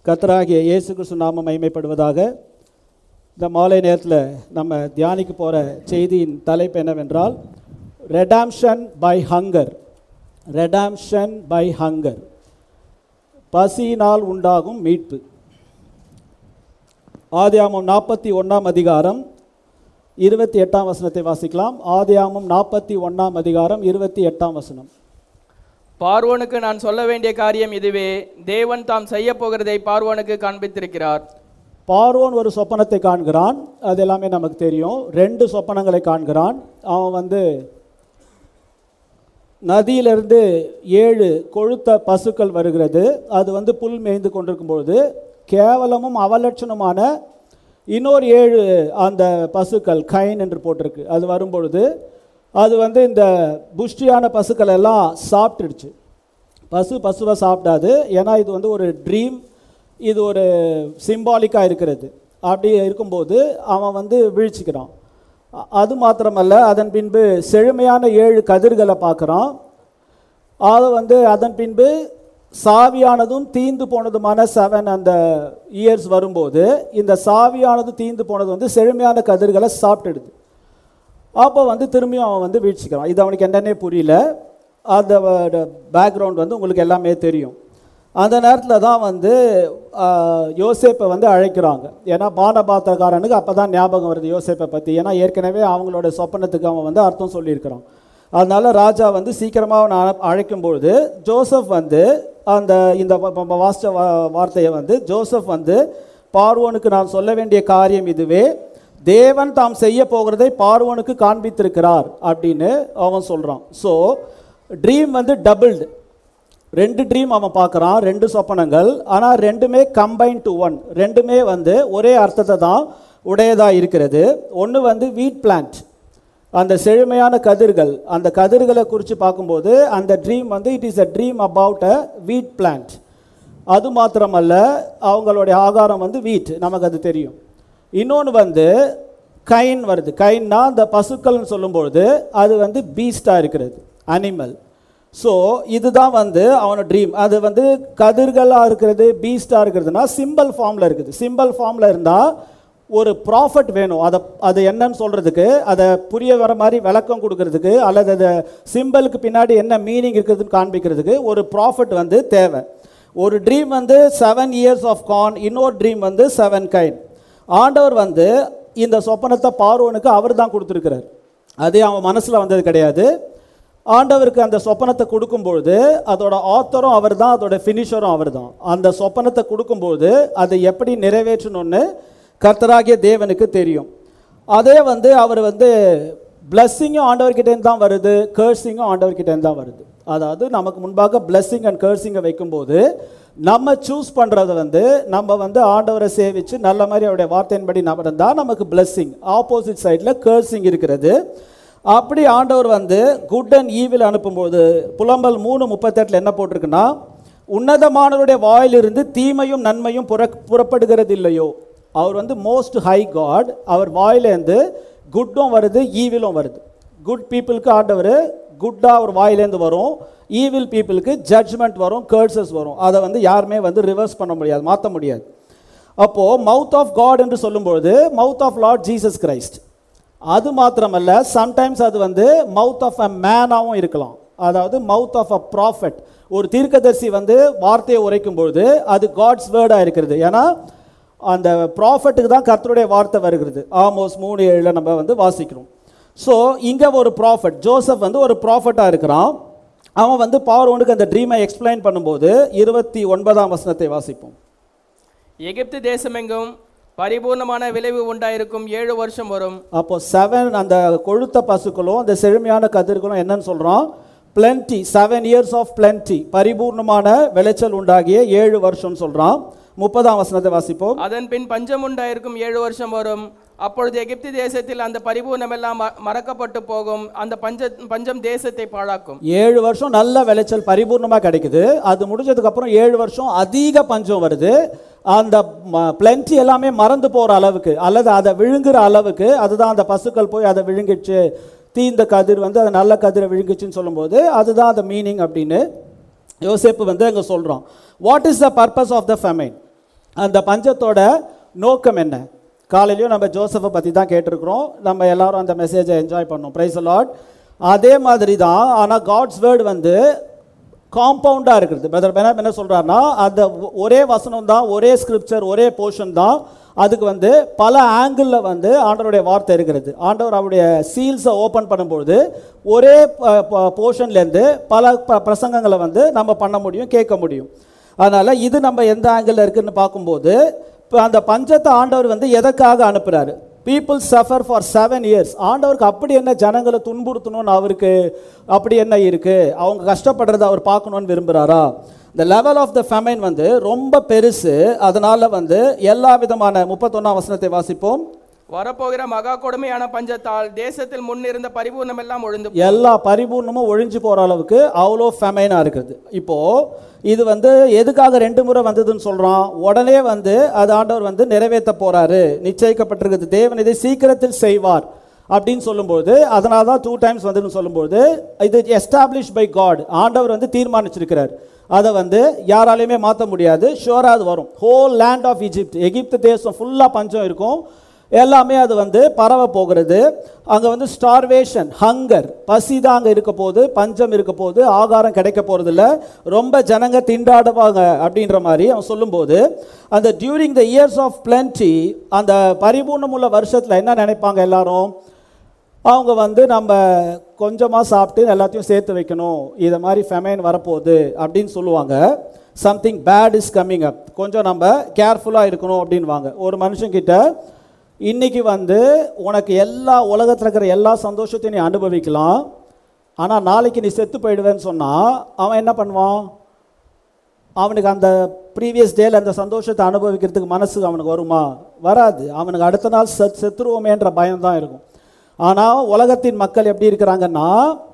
கர்த்தராகிய இயேசு கிறிஸ்து நாமம் மகிமைப்படுவதாக இந்த மாலை நேரத்தில் நம்ம தியானிக்க போகிற செய்தியின் தலைப்பு என்னவென்றால் redemption by hunger redemption by hunger பசியினால் உண்டாகும் மீட்பு ஆதியாமம் நாற்பத்தி ஒன்றாம் அதிகாரம் இருபத்தி எட்டாம் வசனத்தை வாசிக்கலாம் ஆதியாமம் நாற்பத்தி ஒன்றாம் அதிகாரம் இருபத்தி எட்டாம் வசனம் பார்வோனுக்கு நான் சொல்ல வேண்டிய காரியம் இதுவே தேவன் தாம் செய்ய போகிறதை பார்வோனுக்கு காண்பித்திருக்கிறார் பார்வோன் ஒரு சொப்பனத்தை காண்கிறான் அது எல்லாமே நமக்கு தெரியும் ரெண்டு சொப்பனங்களை காண்கிறான் அவன் வந்து நதியிலிருந்து ஏழு கொழுத்த பசுக்கள் வருகிறது அது வந்து புல் மேய்ந்து கொண்டிருக்கும்பொழுது கேவலமும் அவலட்சணமான இன்னொரு ஏழு அந்த பசுக்கள் கைன் என்று போட்டிருக்கு அது வரும்பொழுது அது வந்து இந்த புஷ்டியான பசுக்கள் எல்லாம் சாப்பிட்டுடுச்சு பசு பசுவை சாப்பிடாது ஏன்னா இது வந்து ஒரு ட்ரீம் இது ஒரு சிம்பாலிக்காக இருக்கிறது அப்படி இருக்கும்போது அவன் வந்து வீழ்ச்சிக்கிறான் அ- அது மாத்திரமல்ல அதன் பின்பு செழுமையான ஏழு கதிர்களை பார்க்குறான் அது வந்து அதன் பின்பு சாவியானதும் தீந்து போனதுமான செவன் அந்த இயர்ஸ் வரும்போது இந்த சாவியானது தீந்து போனது வந்து செழுமையான கதிர்களை சாப்பிட்டுடுது அப்போ வந்து திரும்பியும் அவன் வந்து வீழ்ச்சிக்கிறான் இது அவனுக்கு என்னன்னே புரியல அந்த பேக்ரவுண்ட் வந்து உங்களுக்கு எல்லாமே தெரியும் அந்த நேரத்தில் தான் வந்து ஆஹ், யோசேப்பை வந்து அழைக்கிறாங்க ஏன்னா பானபாத்திரக்காரனுக்கு அப்போ தான் ஞாபகம் வருது யோசேப்பை பற்றி ஏன்னா ஏற்கனவே அவங்களோட சொப்பனத்துக்கு அவன் வந்து அர்த்தம் சொல்லியிருக்கிறான் அதனால ராஜா வந்து சீக்கிரமாக அவனை அழ- அழைக்கும்பொழுது ஜோசப் வந்து அந்த இந்த வ- வ- வாசிச்ச வா- வார்த்தையை வந்து ஜோசப் வந்து பார்வோனுக்கு நான் சொல்ல வேண்டிய காரியம் இதுவே தேவன் தாம் செய்ய போகிறதை பார்வோனுக்கு காண்பித்திருக்கிறார் அப்படின்னு அவன் சொல்கிறான் ஸோ ட்ரீம் வந்து டபுள்டு ரெண்டு ட்ரீம் அவன் பார்க்குறான் ரெண்டு சொப்பனங்கள் ஆனால் ரெண்டுமே கம்பைன் டு ஒன் ரெண்டுமே வந்து ஒரே அர்த்தத்தை தான் உடையதாக இருக்கிறது ஒன்று வந்து வீட் பிளான்ட் அந்த செழுமையான கதிர்கள் அந்த கதிர்களை குறித்து பார்க்கும்போது அந்த ட்ரீம் வந்து it is a dream about a wheat plant அது மாத்திரமல்ல அவங்களுடைய ஆகாரம் வந்து வீட் நமக்கு அது தெரியும் இன்னொன்று வந்து கைன் வருது கைன்னா அந்த பசுக்கள்னு சொல்லும்பொழுது அது வந்து பீஸ்டாக இருக்கிறது அனிமல் ஸோ இதுதான் வந்து அவனோட ட்ரீம் அது வந்து கதிர்களாக இருக்கிறது பீஸ்டாக இருக்கிறதுனா சிம்பிள் ஃபார்மில் இருக்குது சிம்பிள் ஃபார்மில் இருந்தால் ஒரு ப்ராஃபிட் வேணும் அதை அது என்னன்னு சொல்கிறதுக்கு அதை புரிய வர மாதிரி விளக்கம் கொடுக்கறதுக்கு அல்லது அதை சிம்பிளுக்கு பின்னாடி என்ன மீனிங் இருக்குதுன்னு காண்பிக்கிறதுக்கு ஒரு ப்ராஃபிட் வந்து தேவை ஒரு ட்ரீம் வந்து செவன் இயர்ஸ் ஆஃப் கான் இன்னொரு ட்ரீம் வந்து செவன் கைன் ஆண்டவர் வந்து இந்த சொப்பனத்தை பார்வோனுக்கு அவர் தான் கொடுத்துருக்கிறார் அது அவன் மனசில் வந்தது கிடையாது ஆண்டவருக்கு அந்த சொப்பனத்தை கொடுக்கும்பொழுது அதோட ஆத்தரும் அவர் தான் அதோட ஃபினிஷரும் அவர் தான் அந்த சொப்பனத்தை கொடுக்கும்போது அதை எப்படி நிறைவேற்றணும்னு கர்த்தராகிய தேவனுக்கு தெரியும் அதே வந்து அவர் வந்து பிளஸ்ஸிங்கும் ஆண்டவர்கிட்டேருந்து தான் வருது கேர்சிங்கும் ஆண்டவர்கிட்டேருந்து தான் வருது அதாவது நமக்கு முன்பாக பிளஸ்ஸிங் அண்ட் கேர்சிங்கை வைக்கும்போது நம்ம சூஸ் பண்ணுறது வந்து நம்ம வந்து ஆண்டவரை சேவித்து நல்ல மாதிரி அவருடைய வார்த்தையின்படி நடந்தால் நமக்கு பிளஸ்ஸிங் ஆப்போசிட் சைடில் கேர்சிங் இருக்கிறது அப்படி ஆண்டவர் வந்து குட் அண்ட் ஈவில் அனுப்பும்போது புலம்பல் மூணு முப்பத்தெட்டில் என்ன போட்டிருக்குன்னா உன்னதமானவருடைய வாயிலிருந்து தீமையும் நன்மையும் புற புறப்படுகிறது இல்லையோ அவர் வந்து மோஸ்ட் ஹை காட் அவர் வாயிலேருந்து குட்டும் வருது ஈவிலும் வருது குட் பீப்புளுக்கு ஆண்டவர் குட்டாக அவர் வாயிலேருந்து வரும் ஈவில் பீப்புளுக்கு ஜட்ஜ்மெண்ட் வரும் கேர்சஸ் வரும் அதை வந்து யாருமே வந்து ரிவர்ஸ் பண்ண முடியாது மாற்ற முடியாது அப்போது மவுத் ஆஃப் காட் என்று சொல்லும்பொழுது mouth of Lord Jesus Christ அது மாத்திரமல்ல சம்டைம்ஸ் அது வந்து மவுத் ஆஃப் அ மேனாகவும் இருக்கலாம் அதாவது மவுத் ஆஃப் அ ப்ராஃபட் ஒரு தீர்க்கதரிசி வந்து வார்த்தையை உரைக்கும் பொழுது அது காட்ஸ் வேர்டாக இருக்கிறது ஏன்னா அந்த ப்ராஃபட்டுக்கு தான் கர்த்தருடைய வார்த்தை வருகிறது ஆமோஸ் மூணு ஏழில் நம்ம வந்து வாசிக்கிறோம் ஸோ இங்கே ஒரு ப்ராஃபட் ஜோசப் வந்து ஒரு ப்ராஃபட்டாக இருக்கிறான் அவன் வந்து பார்வோனுக்கு அந்த ட்ரீமை எக்ஸ்பிளைன் பண்ணும்போது இருபத்தி ஒன்பதாம் வசனத்தை வாசிப்போம் எகிப்து தேசமெங்கும் பரிபூர்ணமான விளைவு உண்டாயிருக்கும் ஏழு வருஷம் வரும் அப்போ செவன் அந்த கொழுத்த பசுக்களும் அந்த செழுமையான கதிர்களும் என்னன்னு சொல்கிறோம் plenty seven years of plenty பரிபூர்ணமான விளைச்சல் உண்டாகிய ஏழு வருஷம் சொல்கிறான் முப்பதாம் வசனத்தை வாசிப்போம் அதன் பின் பஞ்சம் உண்டாயிருக்கும் ஏழு வருஷம் வரும் அப்பொழுது எகிப்து தேசத்தில் அந்த பரிபூர்ணமெல்லாம் ம- மறக்கப்பட்டு போகும் அந்த பஞ்ச பஞ்சம் தேசத்தை பாழாக்கும் ஏழு வருஷம் நல்ல விளைச்சல் பரிபூர்ணமாக கிடைக்குது அது முடிஞ்சதுக்கப்புறம் ஏழு வருஷம் அதிக பஞ்சம் வருது அந்த பிளென்டி எல்லாமே மறந்து போகிற அளவுக்கு அல்லது அதை விழுங்குற அளவுக்கு அதுதான் அந்த பசுக்கள் போய் அதை விழுங்கிடுச்சு தீந்த கதிர் வந்து அது நல்ல கதிரை விழுங்குச்சுன்னு சொல்லும்போது அதுதான் அந்த மீனிங் அப்படின்னு யோசேப்பு வந்து அங்கே சொல்கிறோம் what is the purpose of the famine அந்த பஞ்சத்தோட நோக்கம் என்ன காலையிலயும் நம்ம ஜோசஃபை பற்றி தான் கேட்டிருக்கிறோம் நம்ம எல்லாரும் அந்த மெசேஜை என்ஜாய் பண்ணோம் பிரைஸ் லார்ட் அதே மாதிரி தான் ஆனால் காட்ஸ் வேர்டு வந்து காம்பவுண்டாக இருக்குது பிரதர் பெனாம் என்ன சொல்கிறாருன்னா அந்த ஒ- ஒரே வசனம் தான் ஒரே ஸ்கிரிப்சர் ஒரே போர்ஷன் தான் அதுக்கு வந்து பல ஆங்கிளில் வந்து ஆண்டவருடைய வார்த்தை இருக்கிறது ஆண்டவர் அவருடைய சீல்ஸை ஓப்பன் பண்ணும்பொழுது ஒரே போர்ஷன்லேருந்து பல ப- பிரசங்கங்களை வந்து நம்ம பண்ண முடியும் கேட்க முடியும் அதனால் இது நம்ம எந்த ஆங்கிளில் இருக்குன்னு பார்க்கும்போது இப்போ அந்த பஞ்சத்தை ஆண்டவர் வந்து எதற்காக அனுப்புகிறாரு people suffer for seven years ஆண்டவருக்கு அப்படி என்ன ஜனங்களை துன்புறுத்தணும்னு அவருக்கு அப்படி என்ன இருக்குது அவங்க கஷ்டப்படுறத அவர் பார்க்கணும்னு விரும்புகிறாரா இந்த லெவல் ஆஃப் த ஃபெமைன் வந்து ரொம்ப பெருசு அதனால் வந்து எல்லா விதமான முப்பத்தொன்னாம் வசனத்தை வாசிப்போம் வரப்போகிற மகா கொடுமையான பஞ்சத்தால் தேசத்தில் முன்னிருந்த பரிபூர்ணம் எல்லாம் ஒழிந்து எல்லா பரிபூர்ணமும் ஒழிஞ்சு போகிற அளவுக்கு அவ்வளோ ஃபெமைனாக இருக்குது இப்போது இது வந்து எதுக்காக ரெண்டு முறை வந்ததுன்னு சொல்கிறோம் உடனே வந்து அது ஆண்டவர் வந்து நிறைவேற்ற போகிறாரு நிச்சயிக்கப்பட்டிருக்குது தேவன் இதை சீக்கிரத்தில் செய்வார் அப்படின்னு சொல்லும்போது அதனால தான் டூ டைம்ஸ் வந்துன்னு சொல்லும்போது இது எஸ்டாப்ளிஷ் பை காட் ஆண்டவர் வந்து தீர்மானிச்சிருக்கிறார் அதை வந்து யாராலையுமே மாற்ற முடியாது ஷுவராக அது வரும் ஹோல் லேண்ட் ஆஃப் ஈஜிப்ட் எகிப்து தேசம் ஃபுல்லாக பஞ்சம் இருக்கும் எல்லாமே அது வந்து பரவ போகிறது அங்கே வந்து ஸ்டார்வேஷன் ஹங்கர் பசி தான் அங்கே இருக்க போகுது பஞ்சம் இருக்க போகுது ஆகாரம் கிடைக்க போகிறது இல்ல ரொம்ப ஜனங்க திண்டாடுவாங்க அப்படின்ற மாதிரி அவன் சொல்லும்போது அந்த during the years of plenty அந்த பரிபூர்ணமுள்ள வருஷத்தில் என்ன நினைப்பாங்க எல்லாரும் அவங்க வந்து நம்ம கொஞ்சமாக சாப்பிட்டு எல்லாத்தையும் சேர்த்து வைக்கணும் இதை மாதிரி ஃபெமைன் வரப்போகுது அப்படின்னு சொல்லுவாங்க something bad is coming up கொஞ்சம் நம்ம கேர்ஃபுல்லாக இருக்கணும் அப்படின்வாங்க ஒரு மனுஷன்கிட்ட இன்னைக்கு வந்து உனக்கு எல்லா உலகத்தில் இருக்கிற எல்லா சந்தோஷத்தையும் நீ அனுபவிக்கலாம் ஆனால் நாளைக்கு நீ செத்து போயிடுவேன்னு சொன்னால் அவன் என்ன பண்ணுவான் அவனுக்கு அந்த ப்ரீவியஸ் டேல அந்த சந்தோஷத்தை அனுபவிக்கிறதுக்கு மனசு அவனுக்கு வருமா வராது அவனுக்கு அடுத்த நாள் செத் செத்துருவோமேன்ற பயம் தான் இருக்கும் ஆனால் உலகத்தின் மக்கள் எப்படி இருக்கிறாங்கன்னா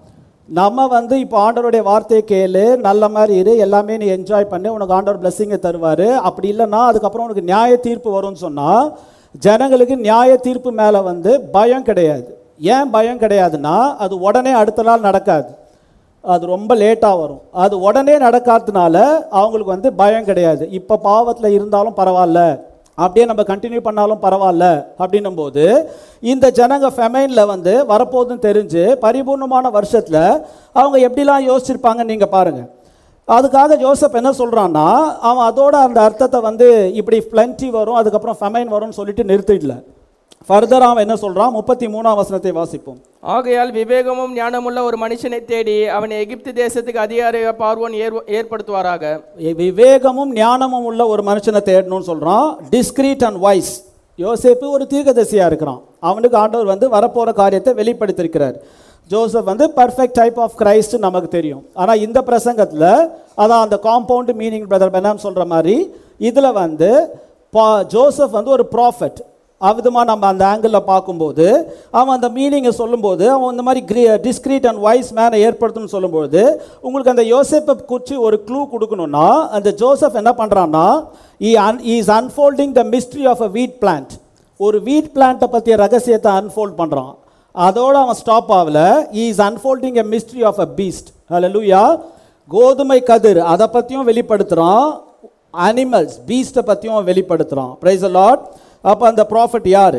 நம்ம வந்து இப்போ ஆண்டவருடைய வார்த்தையை கேளு நல்ல மாதிரி இரு எல்லாமே நீ என்ஜாய் பண்ணு உனக்கு ஆண்டவர் பிளஸ்ஸிங்கை தருவார் அப்படி இல்லைன்னா அதுக்கப்புறம் உனக்கு நியாய தீர்ப்பு வரும்னு சொன்னால் ஜனங்களுக்கு நியாய தீர்ப்பு மேலே வந்து பயம் கிடையாது ஏன் பயம் கிடையாதுன்னா அது உடனே அடுத்த நாள் நடக்காது அது ரொம்ப லேட்டாக வரும் அது உடனே நடக்காததுனால அவங்களுக்கு வந்து பயம் கிடையாது இப்போ பாவத்தில் இருந்தாலும் பரவாயில்ல அப்படியே நம்ம கண்டினியூ பண்ணாலும் பரவாயில்ல அப்படின்னும் போது இந்த ஜனங்க ஃபெமைனில் வந்து வரப்போகுதுன்னு தெரிஞ்சு பரிபூர்ணமான வருஷத்தில் அவங்க எப்படிலாம் யோசிச்சிருப்பாங்கன்னு நீங்கள் பாருங்கள் அதுக்காக ஜோசப் என்ன சொல்கிறான்னா அவன் அதோட அந்த அர்த்தத்தை வந்து இப்படி plenty வரும் அதுக்கப்புறம் ஃபெமைன் வரும்னு சொல்லிட்டு நிறுத்திடல ஃபர்தர் அவன் என்ன சொல்கிறான் முப்பத்தி மூணாம் வசனத்தை வாசிப்போம் ஆகையால் விவேகமும் ஞானமுள்ள ஒரு மனுஷனை தேடி அவனை எகிப்து தேசத்துக்கு அதிகாரியாக பார்வோன் ஏர் ஏற்படுத்துவாராக விவேகமும் ஞானமும் உள்ள ஒரு மனுஷனை தேடணும்னு சொல்றான் டிஸ்கிரீட் அண்ட் வைஸ் யோசேப்பு ஒரு தீர்க்கதரிசியா இருக்கிறான் அவனுக்கு ஆண்டவர் வந்து வரப்போற காரியத்தை வெளிப்படுத்தியிருக்கிறார் ஜோசப் வந்து பர்ஃபெக்ட் டைப் ஆஃப் கிரைஸ்ட் நமக்கு தெரியும் ஆனால் இந்த பிரசங்கத்தில் அதான் அந்த காம்பவுண்ட் மீனிங் பிரதர் பெனாம் சொல்ற மாதிரி இதில் வந்து பா- ஜோசப் வந்து ஒரு ப்ராஃபட் அவ்விதமாக நம்ம அந்த ஆங்கிளில் பார்க்கும்போது அவன் அந்த மீனிங்கை சொல்லும்போது அவன் இந்த மாதிரி கிரி டிஸ்கிரீட் அண்ட் வைஸ் மேனை ஏற்படுத்தணும்னு சொல்லும்போது உங்களுக்கு அந்த யோசேப்பை குறித்து ஒரு க்ளூ கொடுக்கணும்னா அந்த ஜோசப் என்ன பண்ணுறான்னா ஈ அன் is unfolding the mystery of a wheat plant ஒரு வீட் பிளான்ட்டை பற்றிய ரகசியத்தை அன்ஃபோல்ட் பண்ணுறான் அதோட அவன் ஸ்டாப் ஆகல is unfolding a mystery of a beast ஹalleluya கோதுமை கதிர் அதை பற்றியும் வெளிப்படுத்துகிறான் அனிமல்ஸ் பீஸ்ட்டை பற்றியும் வெளிப்படுத்துகிறான் பிரைஸ் லார்ட் அப்போ அந்த ப்ராஃபட் யார்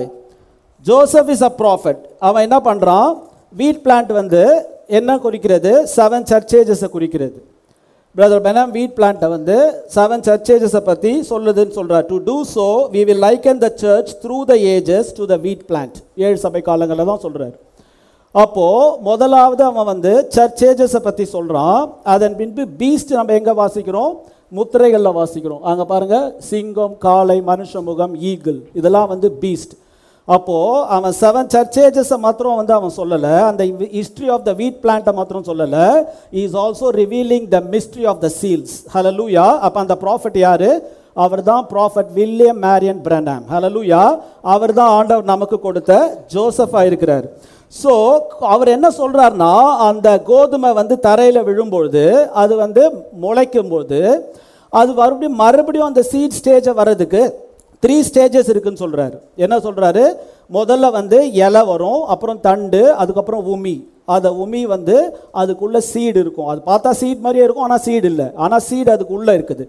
ஜோசப் இஸ் அ ப்ராஃபட் அவன் என்ன பண்ணுறான் வீட் பிளான்ட் வந்து என்ன குறிக்கிறது செவன் சர்ச்சேஜஸை குறிக்கிறது பிரதர் பெனம் வீட் பிளான்ட்டை வந்து செவன் சர்ச்சேஜஸை பற்றி சொல்லுதுன்னு சொல்கிறார் to do so we will liken the church through the ages to the wheat plant ஏழு சபை காலங்களில் தான் சொல்கிறார் அப்போது முதலாவது அவன் வந்து சர்ச்சேஜஸை பற்றி சொல்கிறான் அதன் பின்பு பீஸ்ட் நம்ம எங்கே வாசிக்கிறோம் முத்திரைகளில் வாசிக்கிறோம் அங்கே பாருங்கள் சிங்கம் காளை மனுஷ முகம் ஈகிள் இதெல்லாம் வந்து பீஸ்ட் அப்போது அவன் செவன் சர்ச்சேஜஸை மாத்திரம் வந்து அவன் சொல்லலை அந்த ஹிஸ்ட்ரி ஆஃப் த வீட் பிளான்ட்டை மாத்திரம் சொல்லலை is also revealing the mystery of the seals hallelujah அப்போ அந்த ப்ராஃபட் யார் அவர் தான் prophet William Marrion Branham hallelujah அவர் தான் ஆண்டவர் நமக்கு கொடுத்த ஜோசஃபாக இருக்கிறார் ஸோ அவர் என்ன சொல்றாருன்னா அந்த கோதுமை வந்து தரையில் விழும்பொழுது அது வந்து முளைக்கும்போது அது மறுபடியும் மறுபடியும் அந்த சீட் ஸ்டேஜை வர்றதுக்கு த்ரீ ஸ்டேஜஸ் இருக்குன்னு சொல்றாரு என்ன சொல்றாரு முதல்ல வந்து இலை வரும் அப்புறம் தண்டு அதுக்கப்புறம் உமி அந்த உமி வந்து அதுக்குள்ள சீடு இருக்கும் அது பார்த்தா சீட் மாதிரியே இருக்கும் ஆனால் சீடு இல்லை ஆனால் சீடு அதுக்குள்ளே இருக்குது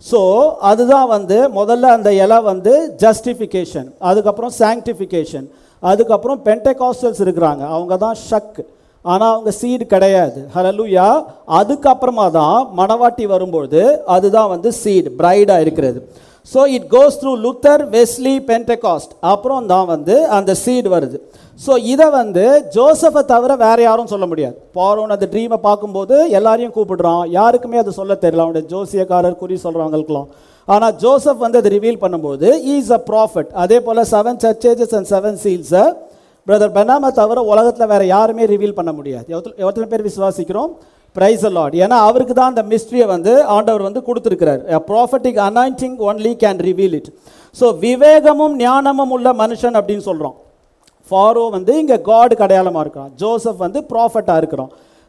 ஸோ அதுதான் வந்து முதல்ல அந்த இலை வந்து ஜஸ்டிஃபிகேஷன் அதுக்கப்புறம் சாங்டிஃபிகேஷன் அதுக்கப்புறம் பென்டெகாஸ்டல்ஸ் இருக்கிறாங்க அவங்க தான் ஷக் ஆனால் அவங்க சீடு கிடையாது ஹலலுயா அதுக்கப்புறமா தான் மணவாட்டி வரும்பொழுது அதுதான் வந்து சீட் பிரைடாக இருக்கிறது so it goes through Luther Wesley Pentecost அப்புறம் தான் வந்து அந்த சீடு வருது ஸோ இதை வந்து ஜோசஃபை தவிர வேற யாரும் சொல்ல முடியாது பாரோன் அந்த ட்ரீமை பார்க்கும்போது எல்லாரையும் கூப்பிடுறான் யாருக்குமே அது சொல்ல தெரியல அவனுடைய ஜோசியக்காரர் குறி சொல்கிறவங்களுக்குலாம் ஆனால் ஜோசப் வந்து அதை ரிவீல் பண்ணும்போது இஸ் அ ப்ராஃபிட் அதே போல் செவன் சர்ச்சேஜஸ் அண்ட் செவன் சீல்ஸை பிரதர் பெனாமை தவிர உலகத்தில் வேற யாருமே ரிவீல் பண்ண முடியாது எவ்வளோ எத்தனை பேர் விசுவாசிக்கிறோம் பிரைஸ் லார்ட் ஏன்னா அவருக்கு தான் அந்த மிஸ்ட்ரியை வந்து ஆண்டவர் வந்து கொடுத்துருக்கிறார் prophetic anointing only can reveal it so விவேகமும் ஞானமும் உள்ள மனுஷன் அப்படின்னு சொல்கிறோம் ஃபாரோ வந்து இங்கே காடு அடையாளமாக இருக்கிறான் ஜோசப் வந்து ப்ராஃபட்டாக இருக்கிறோம்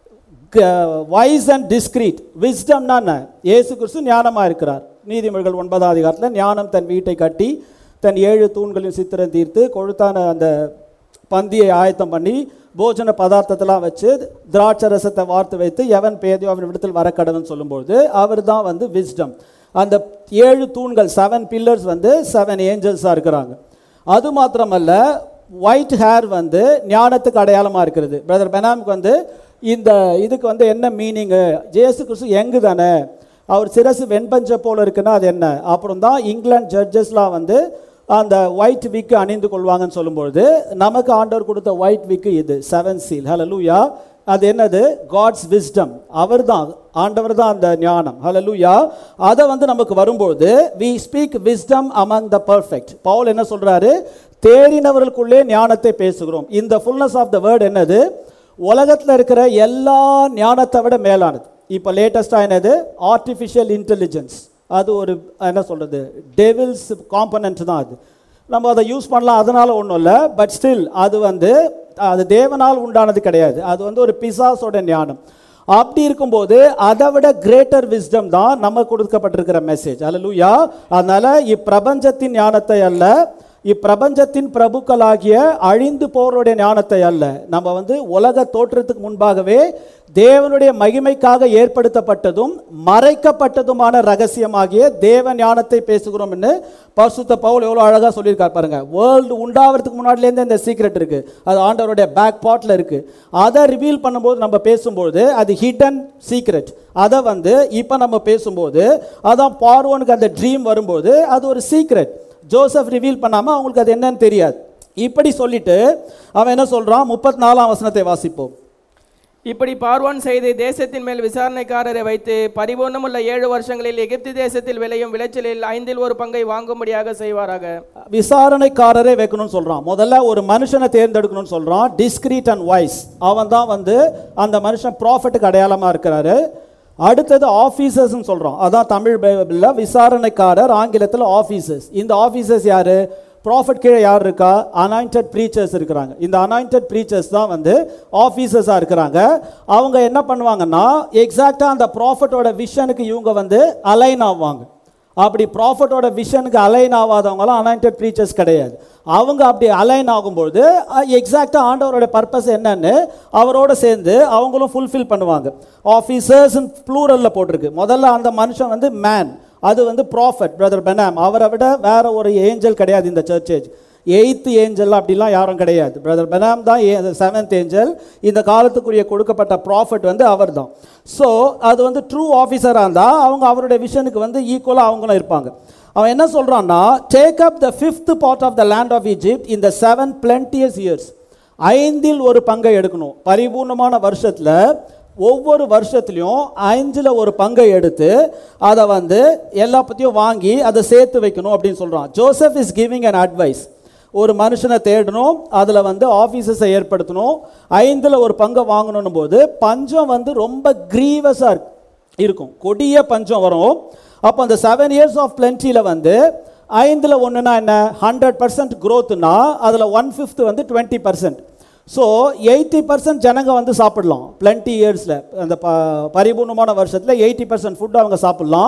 வைஸ் அண்ட் டிஸ்கிரீட் விஸ்டம்னா என்ன இயேசு கிறிஸ்து ஞானமாக இருக்கிறார் நீதிமொழிகள் ஒன்பதாம் அதிகாரத்தில் ஞானம் தன் வீட்டை கட்டி தன் ஏழு தூண்களின் சித்திரம் தீர்த்து கொழுத்தான அந்த பந்தியை ஆயத்தம் பண்ணி போஜன பதார்த்தத்தெல்லாம் வச்சு திராட்சை ரசத்தை வார்த்து வைத்து எவன் பேதையோ அவன் விடத்தில் வர கடவுன்னு சொல்லும்போது அவர் தான் வந்து விஸ்டம் அந்த ஏழு தூண்கள் செவன் பில்லர்ஸ் வந்து செவன் ஏஞ்சல்ஸாக இருக்கிறாங்க அது மாத்திரமல்ல ஒயிட் ஹேர் வந்து ஞானத்துக்கு அடையாளமாக இருக்கிறது பிரதர் பெனாமுக்கு வந்து இந்த இதுக்கு வந்து என்ன மீனிங்கு ஜேசு கிறிஸ்து எங்கு தானே அவர் சிரசு வெண்பஞ்ச போல இருக்குன்னா அது என்ன அப்புறம் தான் இங்கிலாந்து ஜட்ஜஸ்லாம் வந்து அந்த ஒயிட் விக்கு அணிந்து கொள்வாங்கன்னு சொல்லும்பொழுது நமக்கு ஆண்டவர் கொடுத்த ஒயிட் விக்கு இது செவன் சீல் ஹலலூயா அது என்னது காட்ஸ் விஸ்டம் அவர் தான் ஆண்டவர் தான் அந்த ஞானம் ஹலலூயா அதை வந்து நமக்கு வரும்போது we speak wisdom among the perfect Paul என்ன சொல்றாரு தேறினவர்களுக்குள்ளே ஞானத்தை பேசுகிறோம் இந்த ஃபுல்னஸ் ஆஃப் த வேர்ட் என்னது உலகத்தில் இருக்கிற எல்லா ஞானத்தை விட மேலானது இப்போ லேட்டஸ்டாக என்னது ஆர்டிஃபிஷியல் இன்டெலிஜென்ஸ் அது ஒரு என்ன சொல்கிறது டெவில்ஸ் காம்பனன்ட் தான் அது நம்ம அதை யூஸ் பண்ணலாம் அதனால ஒன்றும் இல்லை பட் ஸ்டில் அது வந்து அது தேவனால் உண்டானது கிடையாது அது வந்து ஒரு பிசாஸோட ஞானம் அப்படி இருக்கும்போது அதை விட கிரேட்டர் விஸ்டம் தான் நம்ம கொடுக்கப்பட்டிருக்கிற மெசேஜ் அல்லூயா அதனால இப்பிரபஞ்சத்தின் ஞானத்தை அல்ல இப்பிரபஞ்சத்தின் பிரபுக்களாகிய அழிந்து போருடைய ஞானத்தை அல்ல நம்ம வந்து உலக தோற்றத்துக்கு முன்பாகவே தேவனுடைய மகிமைக்காக ஏற்படுத்தப்பட்டதும் மறைக்கப்பட்டதுமான ரகசியமாகிய தேவ ஞானத்தை பேசுகிறோம்னு பரிசுத்த பவுல் எவ்வளோ அழகாக சொல்லியிருக்கார் பாருங்க வேர்ல்டு உண்டாகிறதுக்கு முன்னாடிலேருந்து இந்த சீக்ரெட் இருக்கு அது ஆண்டவருடைய பேக் பாட்டில் இருக்கு அதை ரிவீல் பண்ணும்போது நம்ம பேசும்போது அது ஹிடன் சீக்ரெட் அதை வந்து இப்போ நம்ம பேசும்போது அதான் பார்வோனுக்கு அந்த ட்ரீம் வரும்போது அது ஒரு சீக்ரெட் ஜோசப் ரிவீல் பண்ணாமல் அவங்களுக்கு அது என்னன்னு தெரியாது இப்படி சொல்லிட்டு அவன் என்ன சொல்றான் முப்பத்தி நாலாம் வசனத்தை வாசிப்போம் இப்படி பார்வோன் செய்து தேசத்தின் மேல் விசாரணைக்காரரை வைத்து பரிபூர்ணமுள்ள ஏழு வருஷங்களில் எகிப்து தேசத்தில் விளையும் விளைச்சலில் ஐந்தில் ஒரு பங்கை வாங்கும்படியாக செய்வாராக விசாரணைக்காரரே வைக்கணும்னு சொல்றான் முதல்ல ஒரு மனுஷனை தேர்ந்தெடுக்கணும்னு சொல்றான் டிஸ்கிரீட் அண்ட் வாய்ஸ் அவன் தான் வந்து அந்த மனுஷன் ப்ராஃபிட்டுக்கு அடையாளமா இருக்கிறாரு அடுத்தது ஆஃபீஸர்ஸ்னு சொல்றோம் அதான் தமிழ் பைபிளில் விசாரணைக்காரர் ஆங்கிலத்தில் ஆஃபீஸர்ஸ் இந்த ஆஃபீஸர்ஸ் யாரு ப்ராஃபிட் கீழே யார் இருக்கா அனாயிண்டட் ப்ரீச்சர்ஸ் இருக்கிறாங்க இந்த அனாயிண்டட் ப்ரீச்சர்ஸ் தான் வந்து ஆஃபீஸர்ஸாக இருக்கிறாங்க அவங்க என்ன பண்ணுவாங்கன்னா எக்ஸாக்டாக அந்த ப்ராஃபிட்டோட விஷனுக்கு இவங்க வந்து அலைன் ஆவாங்க அப்படி ப்ராஃபிட்டோட விஷனுக்கு அலைன் ஆகாதவங்களாம் அனாயிண்டட் ப்ரீச்சர்ஸ் கிடையாது அவங்க அப்படி அலைன் ஆகும்போது எக்ஸாக்டாக ஆண்டவரோட பர்பஸ் என்னன்னு அவரோட சேர்ந்து அவங்களும் ஃபுல்ஃபில் பண்ணுவாங்க ஆஃபீஸர்ஸ் ப்ளூரலில் போட்டிருக்கு முதல்ல அந்த மனுஷன் வந்து மேன் அது வந்து ப்ராஃபட் பிரதர் பெனாம் அவரை விட வேற ஒரு ஏஞ்சல் கிடையாது இந்த சர்ச்சேஜ் எயித்து ஏஞ்சல் அப்படிலாம் யாரும் கிடையாது பிரதர் பெனாம் தான் செவன்த் ஏஞ்சல் இந்த காலத்துக்குரிய கொடுக்கப்பட்ட ப்ராஃபிட் வந்து அவர் தான் ஸோ அது வந்து ட்ரூ ஆஃபீஸராக இருந்தால் அவங்க அவருடைய விஷனுக்கு வந்து ஈக்குவலாக அவங்களும் இருப்பாங்க அவன் என்ன சொல்கிறான்னா take up the fifth part of the land of Egypt இந்த செவன் பிளண்டியஸ் இயர்ஸ் ஐந்தில் ஒரு பங்கை எடுக்கணும் பரிபூர்ணமான வருஷத்தில் ஒவ்வொரு வருஷத்துலையும் ஐந்தில் ஒரு பங்கை எடுத்து அதை வந்து எல்லா பற்றியும் வாங்கி அதை சேர்த்து வைக்கணும் அப்படின்னு சொல்கிறான் Joseph is giving an advice ஒரு மனுஷனை தேடணும் அதில் வந்து ஆஃபீஸஸை ஏற்படுத்தணும் ஐந்தில் ஒரு பங்கை வாங்கணும் போது பஞ்சம் வந்து ரொம்ப க்ரீவஸாக இருக்கும் கொடிய பஞ்சம் வரும் அப்போ அந்த செவன் இயர்ஸ் ஆஃப் பிளென்ட்டியில் வந்து ஐந்தில் ஒன்றுனா என்ன ஹண்ட்ரட் பர்சன்ட் க்ரோத்துனா அதில் ஒன் ஃபிஃப்த் வந்து twenty percent so eighty percent ஜனங்க வந்து சாப்பிடலாம் பிளண்ட்டி இயர்ஸில் அந்த ப பரிபூர்ணமான வருஷத்தில் எயிட்டி பர்சன்ட் ஃபுட் அவங்க சாப்பிடலாம்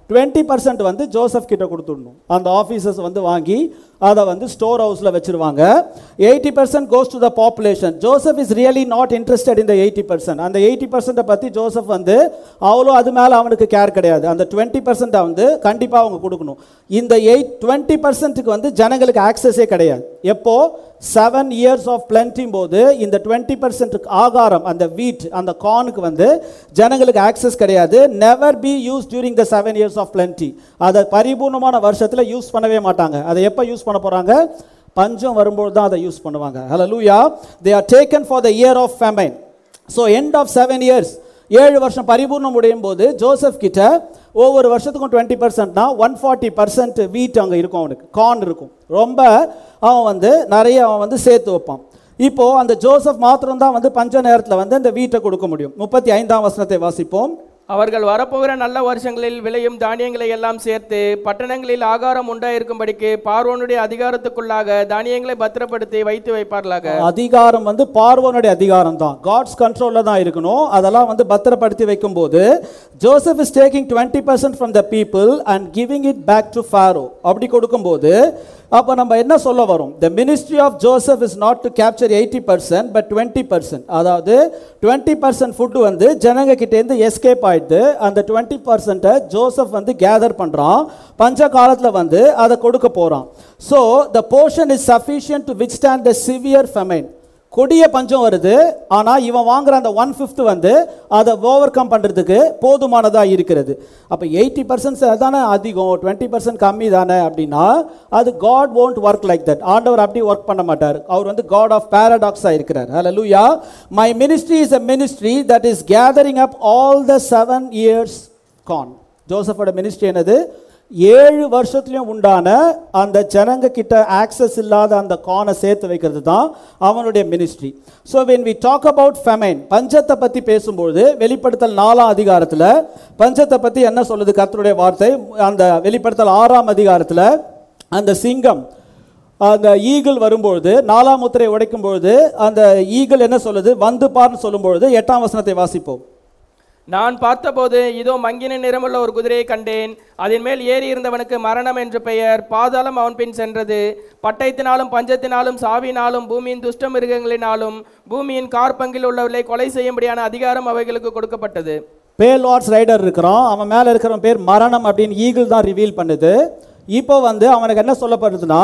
டுவெண்ட்டி பர்சன்ட் வந்து ஜோசப் கிட்ட கொடுத்துடணும் அந்த ஆஃபீஸர்ஸ் வந்து வாங்கி அதை வந்து ஸ்டோர் ஹவுஸில் வச்சிருவாங்க eighty percent goes to the population Joseph is really not interested இந்த எயிட்டி பர்சன்ட் அந்த எயிட்டி பர்சன்ட்டை பற்றி ஜோசப் வந்து அவ்வளோ அது மேலே அவனுக்கு கேர் கிடையாது அந்த டுவெண்ட்டி பர்சன்ட்டை வந்து கண்டிப்பாக அவங்க கொடுக்கணும் இந்த எயிட் டுவெண்ட்டி பர்சன்ட்டுக்கு வந்து ஜனங்களுக்கு ஆக்சஸே கிடையாது எப்போ செவன் இயர்ஸ் ஆஃப் பிளண்டிங் போது இந்த டுவெண்ட்டி பர்சன்ட் ஆகாரம் அந்த வீட் அந்த கார்னுக்கு வந்து ஜனங்களுக்கு ஆக்சஸ் கிடையாது never be use during the seven years of plenty அதை பரிபூர்ணமான வருஷத்தில் யூஸ் பண்ணவே மாட்டாங்க அதை எப்போ யூஸ் பண்ண போகிறாங்க பஞ்சம் வரும்போது தான் அதை யூஸ் பண்ணுவாங்க hallelujah they are taken for the year of famine so end of seven years ஏழு வருஷம் பரிபூர்ணம் முடியும் போது ஜோசப் கிட்ட ஒவ்வொரு வருஷத்துக்கும் டுவெண்ட்டி பர்சன்ட்னா ஒன் ஃபார்ட்டி பர்சன்ட் வீட் அங்கே இருக்கும் அவனுக்கு கார்ன் இருக்கும் ரொம்ப அவன் வந்து நிறைய அவன் வந்து சேர்த்து வைப்பான் இப்போ அந்த ஜோசப் மாத்திரம் தான் வந்து பஞ்ச நேரத்தில் வந்து அந்த வீட்டை கொடுக்க முடியும் முப்பத்தி ஐந்தாம் வசனத்தை வாசிப்போம் அவர்கள் வரப்போகிற நல்ல வருஷங்களில் விளையும் தானியங்களை எல்லாம் சேர்த்து பட்டணங்களில் ஆகாரம் உண்டாயிருக்கும்படிக்கு பார்வோனுடைய அதிகாரத்துக்குள்ளாக தானியங்களை பத்திரப்படுத்தி வைத்து வைப்பார்களாக அதிகாரம் வந்து பார்வோனுடைய அதிகாரம் தான் காட்ஸ் கண்ட்ரோலில் தான் இருக்கணும் அதெல்லாம் வந்து பத்திரப்படுத்தி வைக்கும்போது Joseph is taking twenty percent from the people and giving it back to Pharaoh அப்படி கொடுக்கும்போது அப்போ நம்ம என்ன சொல்ல வரோம் the ministry of Joseph is not to capture eighty percent but twenty percent அதாவது டுவெண்ட்டி பர்சன்ட் ஃபுட்டு வந்து ஜனங்க கிட்டேருந்து எஸ்கேப் ஆயிடுது அந்த டுவெண்ட்டி பர்சன்ட்டை ஜோசப் வந்து கேதர் பண்ணுறான் பஞ்ச காலத்தில் வந்து அதை கொடுக்க போகிறான் so the portion is sufficient to withstand the severe famine கொடிய பஞ்சம் வருது ஆனால் இவன் வாங்குற அந்த ஒன் ஃபிஃப்த் வந்து அதை ஓவர் கம் பண்ணுறதுக்கு போதுமானதாக இருக்கிறது அப்போ எயிட்டி பர்சன்ட் தானே அதிகம் டுவெண்ட்டி பர்சன்ட் கம்மி தானே அப்படின்னா அது God won't work like that ஆண்டவர் அப்படி ஒர்க் பண்ண மாட்டார் அவர் வந்து காட் ஆஃப் பேரடாக்ஸாக இருக்கிறார் ஹalleluya my ministry is a ministry that is gathering up all the seven years கான் ஜோசஃபோட மினிஸ்ட்ரி என்னது ஏழு வருஷத்துலையும் உண்டான அந்த ஜனங்க கிட்ட ஆக்சஸ் இல்லாத அந்த கானை சேர்த்து வைக்கிறது தான் அவனுடைய ministry so when we talk about famine பஞ்சத்தை பற்றி பேசும்பொழுது வெளிப்படுத்தல் நாலாம் அதிகாரத்தில் பஞ்சத்தை பற்றி என்ன சொல்லுது கர்த்தருடைய வார்த்தை அந்த வெளிப்படுத்தல் ஆறாம் அதிகாரத்தில் அந்த சிங்கம் அந்த ஈகிள் வரும்பொழுது நாலாம் முத்திரை உடைக்கும் பொழுது அந்த ஈகிள் என்ன சொல்லுது வந்து பார்ன்னு சொல்லும்பொழுது எட்டாம் வசனத்தை வாசிப்போம் நான் பார்த்தபோது இதோ மங்கின நிறமுள்ள ஒரு குதிரையை கண்டேன் அதன் மேல் ஏறி இருந்தவனுக்கு மரணம் என்று பெயர் பாதாளம் அவன் பின் சென்றது பட்டயத்தினாலும் பஞ்சத்தினாலும் சாவினாலும் பூமியின் துஷ்ட மிருகங்களினாலும் பூமியின் கார்பங்கில் உள்ளவர்களை கொலை செய்யும்படியான அதிகாரம் அவைகளுக்கு கொடுக்கப்பட்டது பேல் வாட்ஸ் ரைடர் இருக்கிறான் அவன் மேலே இருக்கிறவன் பேர் மரணம் அப்படின்னு ஈகிள் தான் ரிவீல் பண்ணுது இப்போ வந்து அவனுக்கு என்ன சொல்லப்படுதுன்னா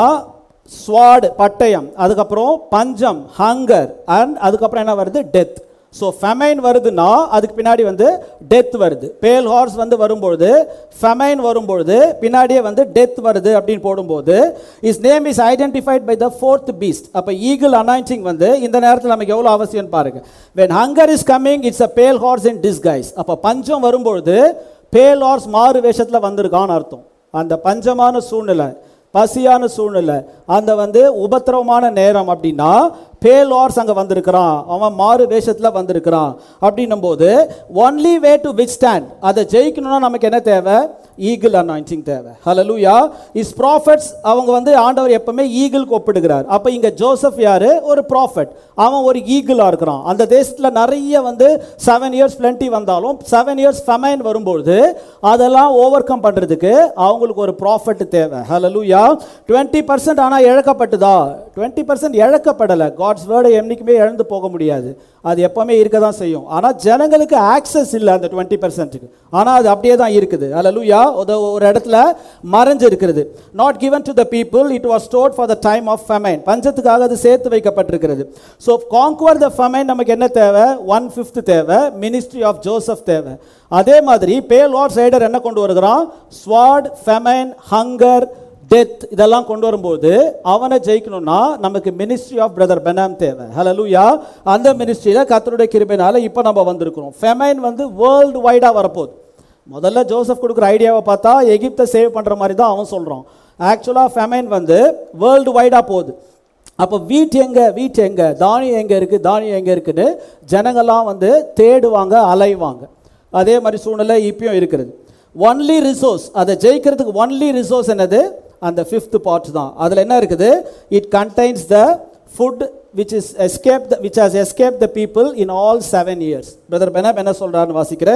ஸ்வாட் பட்டயம் அதுக்கப்புறம் பஞ்சம் ஹங்கர் அண்ட் அதுக்கப்புறம் என்ன வருது டெத் ஸோ ஃபெமைன் வருதுன்னா அதுக்கு பின்னாடி வந்து டெத் வருது பேல் ஹார்ஸ் வந்து வரும்பொழுது ஃபெமைன் வரும்பொழுது பின்னாடியே வந்து டெத் வருது அப்படின்னு போடும்போது is name is identified by the fourth beast அப்போ ஈகிள் அனாயிண்டிங் வந்து இந்த நேரத்தில் நமக்கு எவ்வளோ அவசியம்னு பாருங்க when hunger is coming it's a pale horse in disguise அப்போ பஞ்சம் வரும்பொழுது பேல் ஹார்ஸ் மாறு வேஷத்தில் வந்திருக்கான்னு அர்த்தம் அந்த பஞ்சமான சூழ்நிலை பசியான சூழ்நிலை அந்த வந்து உபத்திரவமான நேரம் அப்படின்னா பேல் வார்ஸ் அங்கே வந்திருக்கிறான் அவன் மாறு வேஷத்தில் வந்திருக்கிறான் அப்படின்னும் போது only way to withstand அதை ஜெயிக்கணும்னா நமக்கு என்ன தேவை ஈகிள் அனாயிண்டிங் தேவை ஹalleluya இஸ் ப்ராஃபட்ஸ் அவங்க வந்து ஆண்டவர் எப்பவுமே ஈகிளுக்கு ஒப்பிடுகிறார் அப்போ இங்கே ஜோசப் யாரு ஒரு ப்ராஃபட் அவன் ஒரு ஈகிளாக இருக்கிறான் அந்த தேசத்தில் நிறைய வந்து செவன் இயர்ஸ் பிளண்டி வந்தாலும் செவன் இயர்ஸ் ஃபெமைன் வரும்பொழுது அதெல்லாம் ஓவர் கம் பண்ணுறதுக்கு அவங்களுக்கு ஒரு ப்ராஃபட் தேவை ஹalleluya டுவெண்ட்டி பர்சன்ட் ஆனால் இழக்கப்பட்டுதா டுவெண்ட்டி பர்சன்ட் இழக்கப்படலை காட்ஸ் வேர்டை என்றைக்குமே இழந்து போக முடியாது அது எப்பவுமே இருக்க தான் செய்யும் ஆனால் ஜனங்களுக்கு ஆக்சஸ் இல்லை அந்த டுவெண்ட்டி பர்சன்ட்டுக்கு ஆனால் அது அப்படியே தான் இருக்குது ஹalleluya ஒரு ஒரு இடத்துல மறைஞ்சு இருக்கிறது not given to the people it was stored for the time of famine பஞ்சத்துக்காக அது சேர்த்து வைக்கப்பட்டிருக்கிறது ஸோ கான்குவர் த ஃபெமைன் நமக்கு என்ன தேவை ஒன் ஃபிஃப்த் தேவை மினிஸ்ட்ரி ஆஃப் ஜோசப் தேவை அதே மாதிரி பேல் வாட் ரைடர் என்ன கொண்டு வருகிறான் ஸ்வாட் ஃபெமைன் ஹங்கர் டெத் இதெல்லாம் கொண்டு வரும்போது அவனை ஜெயிக்கணும்னா நமக்கு மினிஸ்ட்ரி ஆஃப் பிரதர் பெனாம் தேவை ஹalleluya அந்த மினிஸ்ட்ரியில் கர்த்தருடைய கிருபைனால இப்போ நம்ம வந்திருக்கிறோம் ஃபெமைன் வந்து வேர்ல்டு வைடாக வரப்போகுது முதல்ல ஜோசப் கொடுக்குற ஐடியாவை பார்த்தா எகிப்தை சேவ் பண்ணுற மாதிரி தான் அவன் சொல்கிறான் ஆக்சுவலாக ஃபெமைன் வந்து வேர்ல்டு வைடாக போகுது அப்போ வீட் எங்கே வீட் எங்கே தானியம் எங்கே இருக்குது தானியம் எங்கே இருக்குன்னு ஜனங்கள்லாம் வந்து தேடுவாங்க அலைவாங்க அதே மாதிரி சூழ்நிலை இப்பயும் இருக்கிறது ஒன்லி ரிசோர்ஸ் அதை ஜெயிக்கிறதுக்கு ஒன்லி ரிசோர்ஸ் என்னது அந்த ஃபிஃப்த் பார்ட் தான் அதில் என்ன இருக்குது it contains the food which is escape the which has escape the people in all seven years brother பெனப் என்ன சொல்கிறான்னு வாசிக்கிறேன்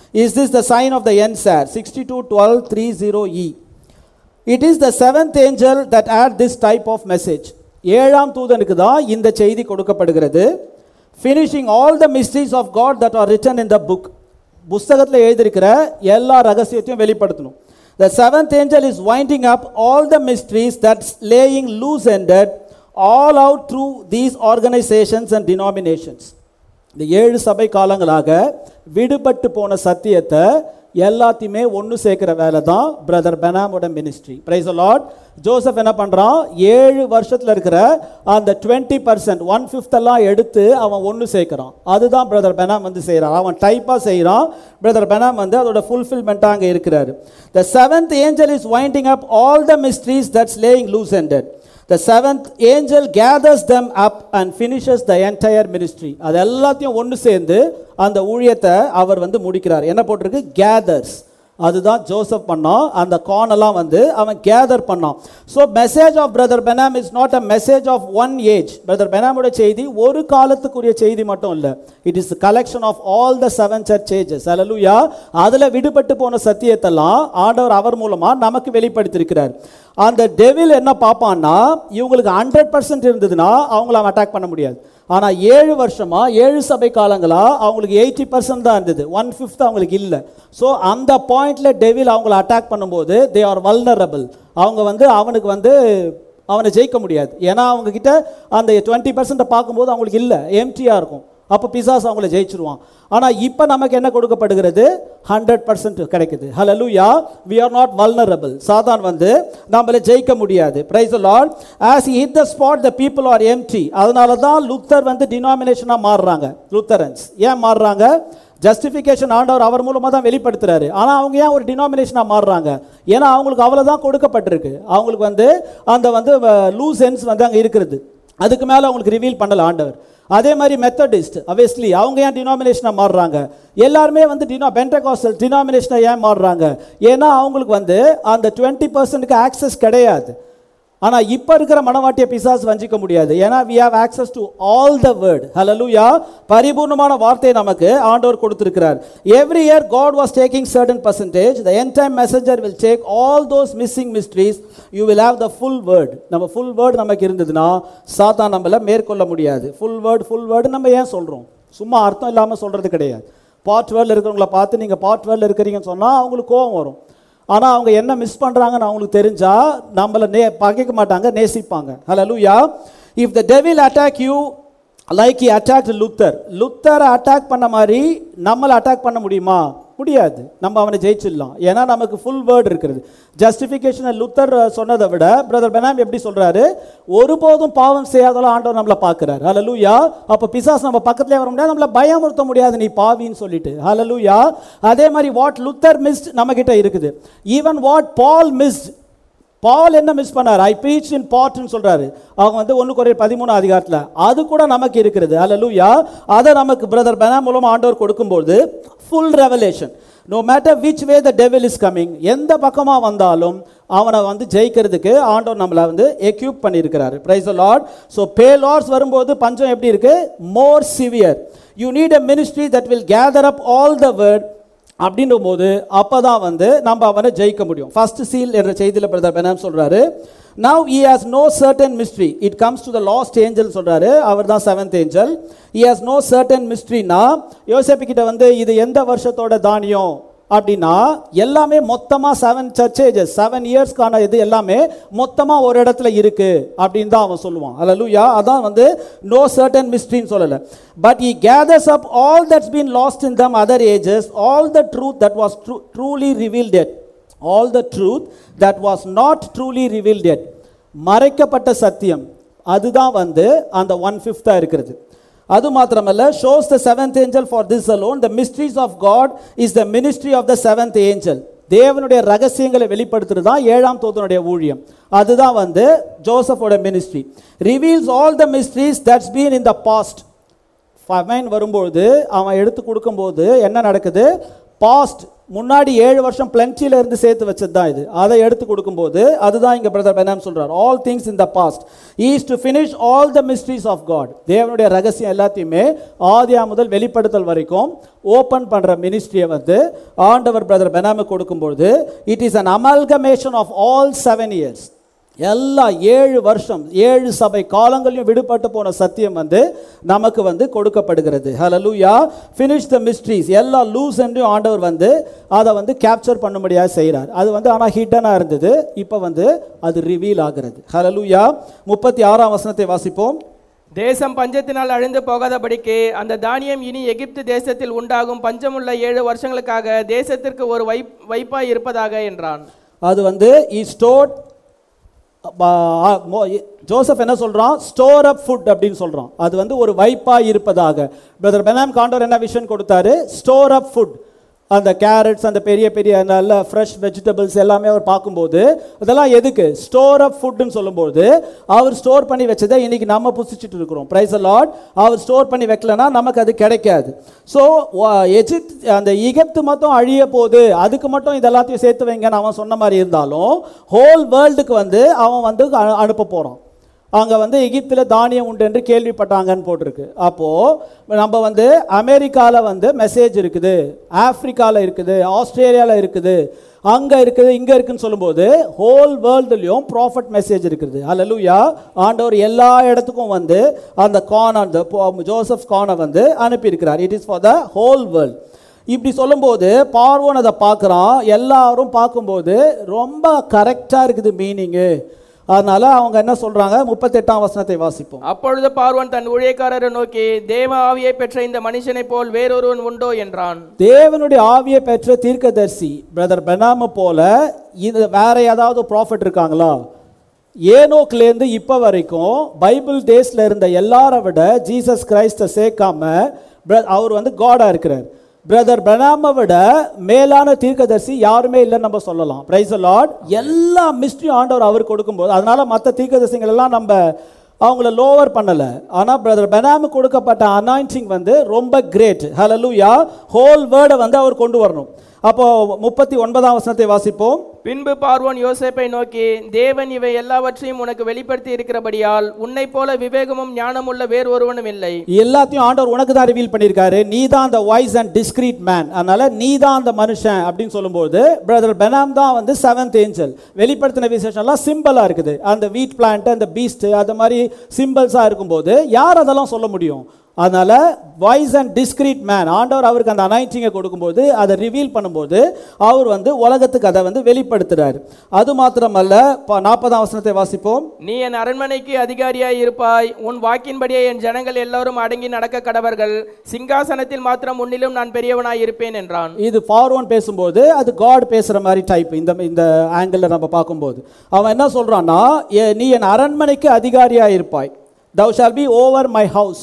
Is this the sign of the end, sir? 621230E. It is the seventh angel that had this type of message. ஏழாம் தூதனுக்கு தான் இந்த செய்தி கொடுக்கப்படுகிறது finishing all the mysteries of God that are written in the book புஸ்தகத்தில் எழுதியிருக்கிற எல்லா ரகசியத்தையும் வெளிப்படுத்தணும் the seventh angel is winding up all the mysteries that's laying loose ended all out through these organisations and denominations இந்த ஏழு சபை காலங்களாக விடுபட்டு போன சத்தியத்தை எல்லாத்தையுமே ஒன்று சேர்க்கிற வேலை தான் பிரதர் பெனாமோட மினிஸ்ட்ரி பிரைஸ் லார்ட் ஜோசப் என்ன பண்ணுறான் ஏழு வருஷத்தில் இருக்கிற அந்த டுவெண்ட்டி பர்சன்ட் ஒன் எல்லாம் எடுத்து அவன் ஒன்று சேர்க்குறான் அதுதான் பிரதர் பெனாம் வந்து செய்கிறான் அவன் டைப்பாக செய்கிறான் பிரதர் பெனாம் வந்து அதோட ஃபுல்ஃபில்மெண்ட்டாக அங்கே இருக்கிறாரு the seventh angel is winding up all the mysteries that's laying loose ended the seventh angel gathers them up and finishes the entire ministry அது எல்லாத்தையும் ஒன்று சேர்ந்து அந்த ஊழியத்தை அவர் வந்து முடிக்கிறார் என்ன போட்டிருக்கு gathers அதுதான் ஜோசப் பண்ணான் அந்த கானெல்லாம் வந்து அவன் கேதர் பண்ணான் so message of brother Branham is not a message of one age brother பெனாமோட செய்தி ஒரு காலத்துக்குரிய செய்தி மட்டும் இல்லை it is collection of all the seven church ages hallelujah அதில் விடுபட்டு போன சத்தியத்தெல்லாம் ஆண்டவர் அவர் மூலமாக நமக்கு வெளிப்படுத்தியிருக்கிறார் அந்த டெவில் என்ன பார்ப்பான்னா இவங்களுக்கு ஹண்ட்ரட் பர்சன்ட் இருந்ததுன்னா அவங்கள அவன் அட்டாக் பண்ண முடியாது ஆனால் ஏழு வருஷமா ஏழு சபை காலங்களா அவங்களுக்கு எயிட்டி பர்சன்ட் தான் இருந்தது ஒன் ஃபிஃப்த் அவங்களுக்கு இல்லை ஸோ அந்த பாயிண்ட்ல டெவில் அவங்கள அட்டாக் பண்ணும்போது தே ஆர் வல்னரபிள் அவங்க வந்து அவனுக்கு வந்து அவனை ஜெயிக்க முடியாது ஏன்னா அவங்க கிட்ட அந்த டுவெண்ட்டி பர்சன்ட்டை பார்க்கும்போது அவங்களுக்கு இல்லை எம்டியாக இருக்கும் அப்போ பிசாஸ் அவங்கள ஜெயிச்சிருவான் ஆனால் இப்போ நமக்கு என்ன கொடுக்கப்படுகிறது ஹண்ட்ரட் பர்சன்ட் கிடைக்குது hallelujah we are not vulnerable சாதான் வந்து நம்மளை ஜெயிக்க முடியாது praise Lord as hit the spot the people are empty அதனால தான் லுத்தர் வந்து டினாமினேஷனாக மாறுறாங்க லுத்தரன்ஸ் ஏன் மாறுறாங்க ஜஸ்டிஃபிகேஷன் ஆண்டவர் அவர் மூலமாக தான் வெளிப்படுத்துறாரு ஆனால் அவங்க ஏன் ஒரு டினாமினேஷனாக மாறுறாங்க ஏன்னா அவங்களுக்கு அவ்வளோதான் கொடுக்கப்பட்டிருக்கு அவங்களுக்கு வந்து அந்த வந்து லூஸ் சென்ஸ் வந்து அங்கே இருக்கிறது அதுக்கு மேலே அவங்களுக்கு ரிவீல் பண்ணல ஆண்டவர் அதே மாதிரி மெத்தடிஸ்ட் அவேஸ்லி அவங்க ஏன் டினாமினேஷனாக மாறுறாங்க எல்லாருமே வந்து டினா பென்டகாஸ்டல் டினாமினேஷனாக ஏன் மாறுறாங்க ஏன்னா அவங்களுக்கு வந்து அந்த டுவெண்ட்டி பர்சன்ட்டுக்கு ஆக்சஸ் கிடையாது ஆனால் இப்போ இருக்கிற மனவாட்டிய பிசாஸ் வஞ்சிக்க முடியாது ஏன்னா we have access to all the word hallelujah பரிபூர்ணமான வார்த்தை நமக்கு ஆண்டவர் கொடுத்திருக்கிறார் every year God was taking certain percentage the end time messenger will take all those missing mysteries you will have the full word நம்ம full word நமக்கு இருந்ததுன்னா சாத்தான் நம்மள மேற்கொள்ள முடியாது ஃபுல் வேர்ட் ஃபுல் வேர்டு நம்ம ஏன் சொல்கிறோம் சும்மா அர்த்தம் இல்லாமல் சொல்கிறது கிடையாது பார்ட் வேர்டில் இருக்கிறவங்கள பார்த்து நீங்கள் பார்ட் வேர்டில் இருக்கிறீங்கன்னு சொன்னால் அவங்களுக்கு கோவம் வரும் ஆனால் அவங்க என்ன மிஸ் பண்ணுறாங்கன்னு அவங்களுக்கு தெரிஞ்சா நம்மளை நே பகைக்க மாட்டாங்க நேசிப்பாங்க hallelujah if the devil attack you like he attacked Luther லுத்தரை அட்டாக் பண்ண மாதிரி நம்மளை அட்டாக் பண்ண முடியுமா முடியாது நம்ம அவனை ஜெயிச்சிடலாம் ஏன்னா நமக்கு ஃபுல் வேர்டு இருக்கிறது ஜஸ்டிஃபிகேஷன் லுத்தர் சொன்னதை விட பிரதர் பெனாம் எப்படி சொல்றாரு ஒருபோதும் பாவம் செய்யாதவளோ ஆண்டவர் நம்மளை பார்க்குறாரு ஹலலூயா அப்போ பிசாஸ் நம்ம பக்கத்துலேயே வர முடியாது நம்மளை பயமுறுத்த முடியாது நீ பாவின்னு சொல்லிட்டு ஹலலூயா அதே மாதிரி வாட் லுத்தர் மிஸ்ட் நம்ம கிட்ட இருக்குது even what Paul missed Paul என்ன மிஸ் பண்ணார் ஐ ப்ரீச் இன் பாட்னு சொல்றாரு அவங்க வந்து ஒன்று குறைய பதிமூணு அதிகாரத்தில் அது கூட நமக்கு இருக்கிறது அல்லலூயா அதை நமக்கு பிரதர் பெனா மூலம் ஆண்டவர் கொடுக்கும்போது full revelation no matter which way the devil is coming எந்த பக்கமாக வந்தாலும் அவனை வந்து ஜெயிக்கிறதுக்கு ஆண்டவர் நம்மளை வந்து எக்யூப் பண்ணியிருக்கிறாரு praise Lord so pay Lord's வரும்போது பஞ்சம் எப்படி இருக்கு more severe you need a ministry that will gather up all the word அப்படின்ற போது அப்போ தான் வந்து நம்ம அவனை ஜெயிக்க முடியும் ஃபர்ஸ்ட் சீல் என்ற செய்தியில் பிரதர் பெனாம் சொல்கிறாரு now he has no certain mystery it comes to the lost angel சொல்கிறாரு அவர் தான் seventh angel he has no certain mysteryனா யோசேப்பு கிட்ட வந்து இது எந்த வருஷத்தோட தானியம் அப்படின்னா எல்லாமே மொத்தமாக செவன் சர்ச்சேஜஸ் செவன் இயர்ஸ்க்கான இது எல்லாமே மொத்தமாக ஒரு இடத்துல இருக்கு அப்படின்னு தான் அவன் சொல்லுவான் அல்லூயா அதான் வந்து நோ சர்டன் மிஸ்ட்ரின்னு சொல்லலை but he gathers up all that's been lost in them other ages all the truth that was tru- truly revealed yet all the truth that was not truly revealed yet மறைக்கப்பட்ட சத்தியம் அதுதான் வந்து அந்த one ஃபிஃப்த்தாக இருக்கிறது அது மாத்திரமல்ல shows the seventh angel for this alone the mysteries of God is the ministry of the seventh angel தேவனுடைய ரகசியங்களை வெளிப்படுத்துறது தான் ஏழாம் தூதனுடைய ஊழியம் அதுதான் வந்து ஜோசஃபோட ministry reveals all the mysteries that's been in the past famine வரும்பொழுது அவன் எடுத்து கொடுக்கும்போது என்ன நடக்குது பாஸ்ட் முன்னாடி ஏழு வருஷம் பிளென்ச்சியில் இருந்து சேர்த்து வச்சது தான் இது அதை எடுத்து கொடுக்கும்போது அதுதான் இங்கே பிரதர் பெனாம் சொல்றார் all things in the past is to finish all the mysteries of God தேவனுடைய ரகசியம் எல்லாத்தையுமே ஆதியா முதல் வெளிப்படுத்தல் வரைக்கும் ஓப்பன் பண்ணுற மினிஸ்ட்ரியை வந்து ஆண்டவர் பிரதர் பெனாமு கொடுக்கும்போது it is an amalgamation of all seven years எல்லா ஏழு வருஷம் ஏழு சபை காலங்களையும் விடுபட்டு போன சத்தியம் வந்து நமக்கு வந்து கொடுக்கப்படுகிறது ஹalleluya finish the mysteries எல்லா லூஸ் என்றும் ஆண்டவர் வந்து அதை வந்து கேப்சர் பண்ணும்படியாக செய்கிறார் அது வந்து ஆனால் ஹிட்டனாக இருந்தது இப்போ வந்து அது ரிவீல் ஆகிறது ஹalleluya முப்பத்தி ஆறாம் வசனத்தை வாசிப்போம் தேசம் பஞ்சத்தினால் அழிந்து போகாதபடிக்கு அந்த தானியம் இனி எகிப்து தேசத்தில் உண்டாகும் பஞ்சமுள்ள ஏழு வருஷங்களுக்காக தேசத்திற்கு ஒரு வை வைப்பாய் இருப்பதாக என்றான் அது வந்து இ ஸ்டோர் ஜோசப் என்ன சொல்றான் ஸ்டோர் அப் ஃபுட் அப்படின்னு சொல்றான் அது வந்து ஒரு வைப்பா இருப்பதாக பிரதர் பெனாம் காண்டோர் என்ன விஷன் கொடுத்தாரு ஸ்டோர் அப் ஃபுட் அந்த கேரட்ஸ் அந்த பெரிய பெரிய நல்ல ஃப்ரெஷ் வெஜிடபிள்ஸ் எல்லாமே அவர் பார்க்கும்போது இதெல்லாம் எதுக்கு ஸ்டோர் அப் ஃபுட்னு சொல்லும்போது அவர் ஸ்டோர் பண்ணி வச்சதை இன்னைக்கு நம்ம புசிச்சிட்டு இருக்கிறோம் பிரைஸ் லார்ட் அவர் ஸ்டோர் பண்ணி வைக்கலனா நமக்கு அது கிடைக்காது ஸோ எஜிப்த் அந்த எகிப்து மட்டும் அழிய போகுது அதுக்கு மட்டும் இதெல்லாத்தையும் சேர்த்து வைங்கன்னு அவன் சொன்ன மாதிரி இருந்தாலும் ஹோல் வேர்ல்டுக்கு வந்து அவன் வந்து அனு- அனுப்ப போகிறான் அங்கே வந்து எகிப்தில் தானியம் உண்டு என்று கேள்விப்பட்டாங்கன்னு போட்டிருக்கு அப்போது நம்ம வந்து அமெரிக்காவில் வந்து மெசேஜ் இருக்குது ஆப்பிரிக்காவில் இருக்குது ஆஸ்திரேலியாவில் இருக்குது அங்கே இருக்குது இங்கே இருக்குன்னு சொல்லும்போது ஹோல் வேர்ல்டுலேயும் ப்ராஃபட் மெசேஜ் இருக்குது அல்லலுயா ஆண்டவர் எல்லா இடத்துக்கும் வந்து அந்த கான் அந்த ஜோசப் கானை வந்து அனுப்பியிருக்கிறார் it is for the whole world இப்படி சொல்லும்போது பார்வோன் அதை பார்க்குறான் எல்லாரும் பார்க்கும்போது ரொம்ப கரெக்டாக இருக்குது மீனிங்கு அதனால அவங்க என்ன சொல்றாங்க முப்பத்தெட்டாம் வசனத்தை வாசிப்போம் அப்பொழுது பார்வன் தன் ஊழியக்காரரை நோக்கி தேவ ஆவியை பெற்ற இந்த மனுஷனைப் போல் வேறொருவன் உண்டோ என்றான் தேவனுடைய ஆவியை பெற்ற தீர்க்கதரிசி பிரதர் பெனாம போல இது வேற ஏதாவது ப்ராஃபிட் இருக்காங்களா ஏனோக்லேருந்து இப்போ வரைக்கும் பைபிள் டேஸ்ல இருந்த எல்லாரை விட ஜீசஸ் கிரைஸ்ட சேர்க்காம bro- அவர் வந்து காடா இருக்கிறார் பிரதர் பெனாமை விட மேலான தீர்க்கதரிசி யாருமே இல்லைன்னு நம்ம சொல்லலாம் பிரைஸ் லார்ட் எல்லா மிஸ்ட்ரியும் ஆண்டவர் அவர் கொடுக்கும்போது அதனால மற்ற தீர்க்கதரிசிகள் எல்லாம் நம்ம அவங்கள லோவர் பண்ணலை ஆனால் பிரதர் பெனாமு கொடுக்கப்பட்ட அனாயிண்டிங் வந்து ரொம்ப கிரேட் ஹalleluya ஹோல் வேர்டை வந்து அவர் கொண்டு வரணும் அப்போ முப்பத்தி ஒன்பதாம் வசனத்தை வாசிப்போம் பின்பு பார்வோன் யோசேப்பை நோக்கி தேவன் இவை எல்லாவற்றையும் உனக்கு வெளிப்படுத்தி இருக்கிறபடியால் உன்னைப் போல விவேகமும் ஞானமுள்ள வேறு ஒருவனும் இல்லை எல்லாத்தையும் ஆண்டவர் உனக்கு தான் ரிவீல் பண்ணியிருக்காரு நீ தான் அந்த வாய்ஸ் அண்ட் டிஸ்கிரீட் மேன் அதனால நீ தான் அந்த மனுஷன் அப்படின்னு சொல்லும்போது பிரதர் பெனாம் தான் வந்து செவன்த் ஏஞ்சல் வெளிப்படுத்தின விசேஷம்லாம் சிம்பிளாக இருக்குது அந்த வீட் பிளான்ட் அந்த பீஸ்ட் அது மாதிரி சிம்பிள்ஸாக இருக்கும்போது யார் அதெல்லாம் சொல்ல முடியும் அதனால வாய்ஸ் அண்ட் டிஸ்கிரீட் மேன் ஆண்டவர் அவருக்கு அந்த அனாயிட்டிங்கை கொடுக்கும்போது அதை ரிவீல் பண்ணும்போது அவர் வந்து உலகத்துக்கு அதை வந்து வெளிப்படுத்துறாரு அது மாத்திரமல்ல ப- நாற்பதாம் வசனத்தை வாசிப்போம் நீ என் அரண்மனைக்கு அதிகாரியாய் இருப்பாய் உன் வாக்கின்படியே என் ஜனங்கள் எல்லாரும் அடங்கி நடக்க கடவர்கள் சிங்காசனத்தில் மாத்திரம் உன்னிலும் நான் பெரியவனாய் இருப்பேன் என்றான் இது ஃபார்வன் பேசும்போது அது காட் பேசுகிற மாதிரி டைப் இந்த இந்த ஆங்கிளில் நம்ம பார்க்கும்போது அவன் என்ன சொல்கிறான்னா நீ என் அரண்மனைக்கு அதிகாரியாக இருப்பாய் thou shall be over my house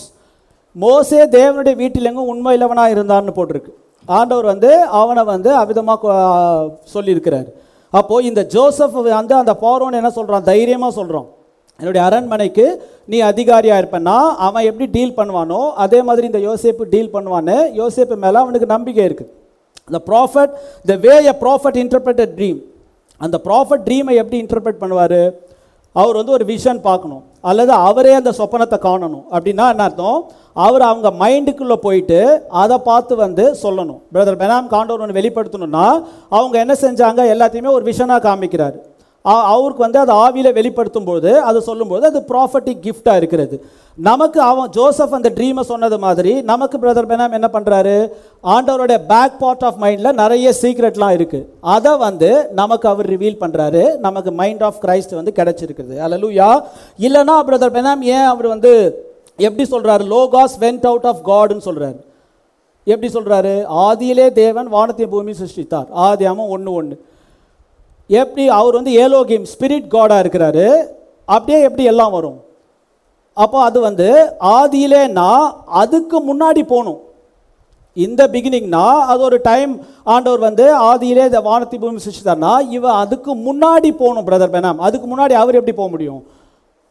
மோசே தேவனுடைய வீட்டிலெங்கும் உண்மையிலவனாக இருந்தான்னு போட்டிருக்கு ஆண்டவர் வந்து அவனை வந்து அவிதமாக சொல்லியிருக்கிறார் அப்போது இந்த ஜோசப் வந்து அந்த பார்வோன் என்ன சொல்கிறான் தைரியமாக சொல்கிறான் என்னுடைய அரண்மனைக்கு நீ அதிகாரியாக இருப்பேன்னா அவன் எப்படி டீல் பண்ணுவானோ அதே மாதிரி இந்த யோசேப்பு டீல் பண்ணுவான்னு யோசேப்பு மேலே அவனுக்கு நம்பிக்கை இருக்குது the prophet the way a prophet interpreted dream அந்த ப்ராஃபட் ட்ரீமை எப்படி இன்டர்பிரட் பண்ணுவார் அவர் வந்து ஒரு விஷன் பார்க்கணும் அல்லது அவரே அந்த சொப்பனத்தை காணணும் அப்படின்னா என்ன அர்த்தம் அவர் அவங்க மைண்டுக்குள்ளே போயிட்டு அதை பார்த்து வந்து சொல்லணும் பிரதர் பெனாம் காண்டோர் ஒன்று வெளிப்படுத்தணும்னா அவங்க என்ன செஞ்சாங்க எல்லாத்தையுமே ஒரு விஷனாக காமிக்கிறாரு அ- அவருக்கு வந்து அதை ஆவியில் வெளிப்படுத்தும் போது அது சொல்லும்போது அது ப்ராஃபட்டிக் கிஃப்டாக இருக்கிறது நமக்கு அவன் ஜோசப் அந்த ட்ரீமை சொன்னது மாதிரி நமக்கு பிரதர் பெனாம் என்ன பண்ணுறாரு ஆண்டவருடைய பேக் பார்ட் ஆஃப் மைண்டில் நிறைய சீக்ரெட்லாம் இருக்குது அதை வந்து நமக்கு அவர் ரிவீல் பண்ணுறாரு நமக்கு மைண்ட் ஆஃப் கிரைஸ்ட் வந்து கிடைச்சிருக்குது அல்லலுயா இல்லைன்னா பிரதர் பெனாம் ஏன் அவர் வந்து எப்படி சொல்கிறாரு லோகாஸ் வென்ட் அவுட் ஆஃப் காட்னு சொல்கிறாரு எப்படி சொல்கிறாரு ஆதியிலே தேவன் வானத்தையும் பூமி சிருஷ்டித்தார் ஆதியாமம் ஒன்று ஒன்று எப்படி அவர் வந்து ஏலோகிம் ஸ்பிரிட் காடாக இருக்கிறாரு அப்படியே எப்படி எல்லாம் வரும் அப்போ அது வந்து ஆதியிலேனா அதுக்கு முன்னாடி போகணும் இந்த பிகினிங்னா அது ஒரு டைம் ஆண்டவர் வந்து ஆதியிலே இந்த வானத்தி பூமி சிருஷ்டித்தார்னா இவ அதுக்கு முன்னாடி போகணும் பிரதர் பெனாம் அதுக்கு முன்னாடி அவர் எப்படி போக முடியும்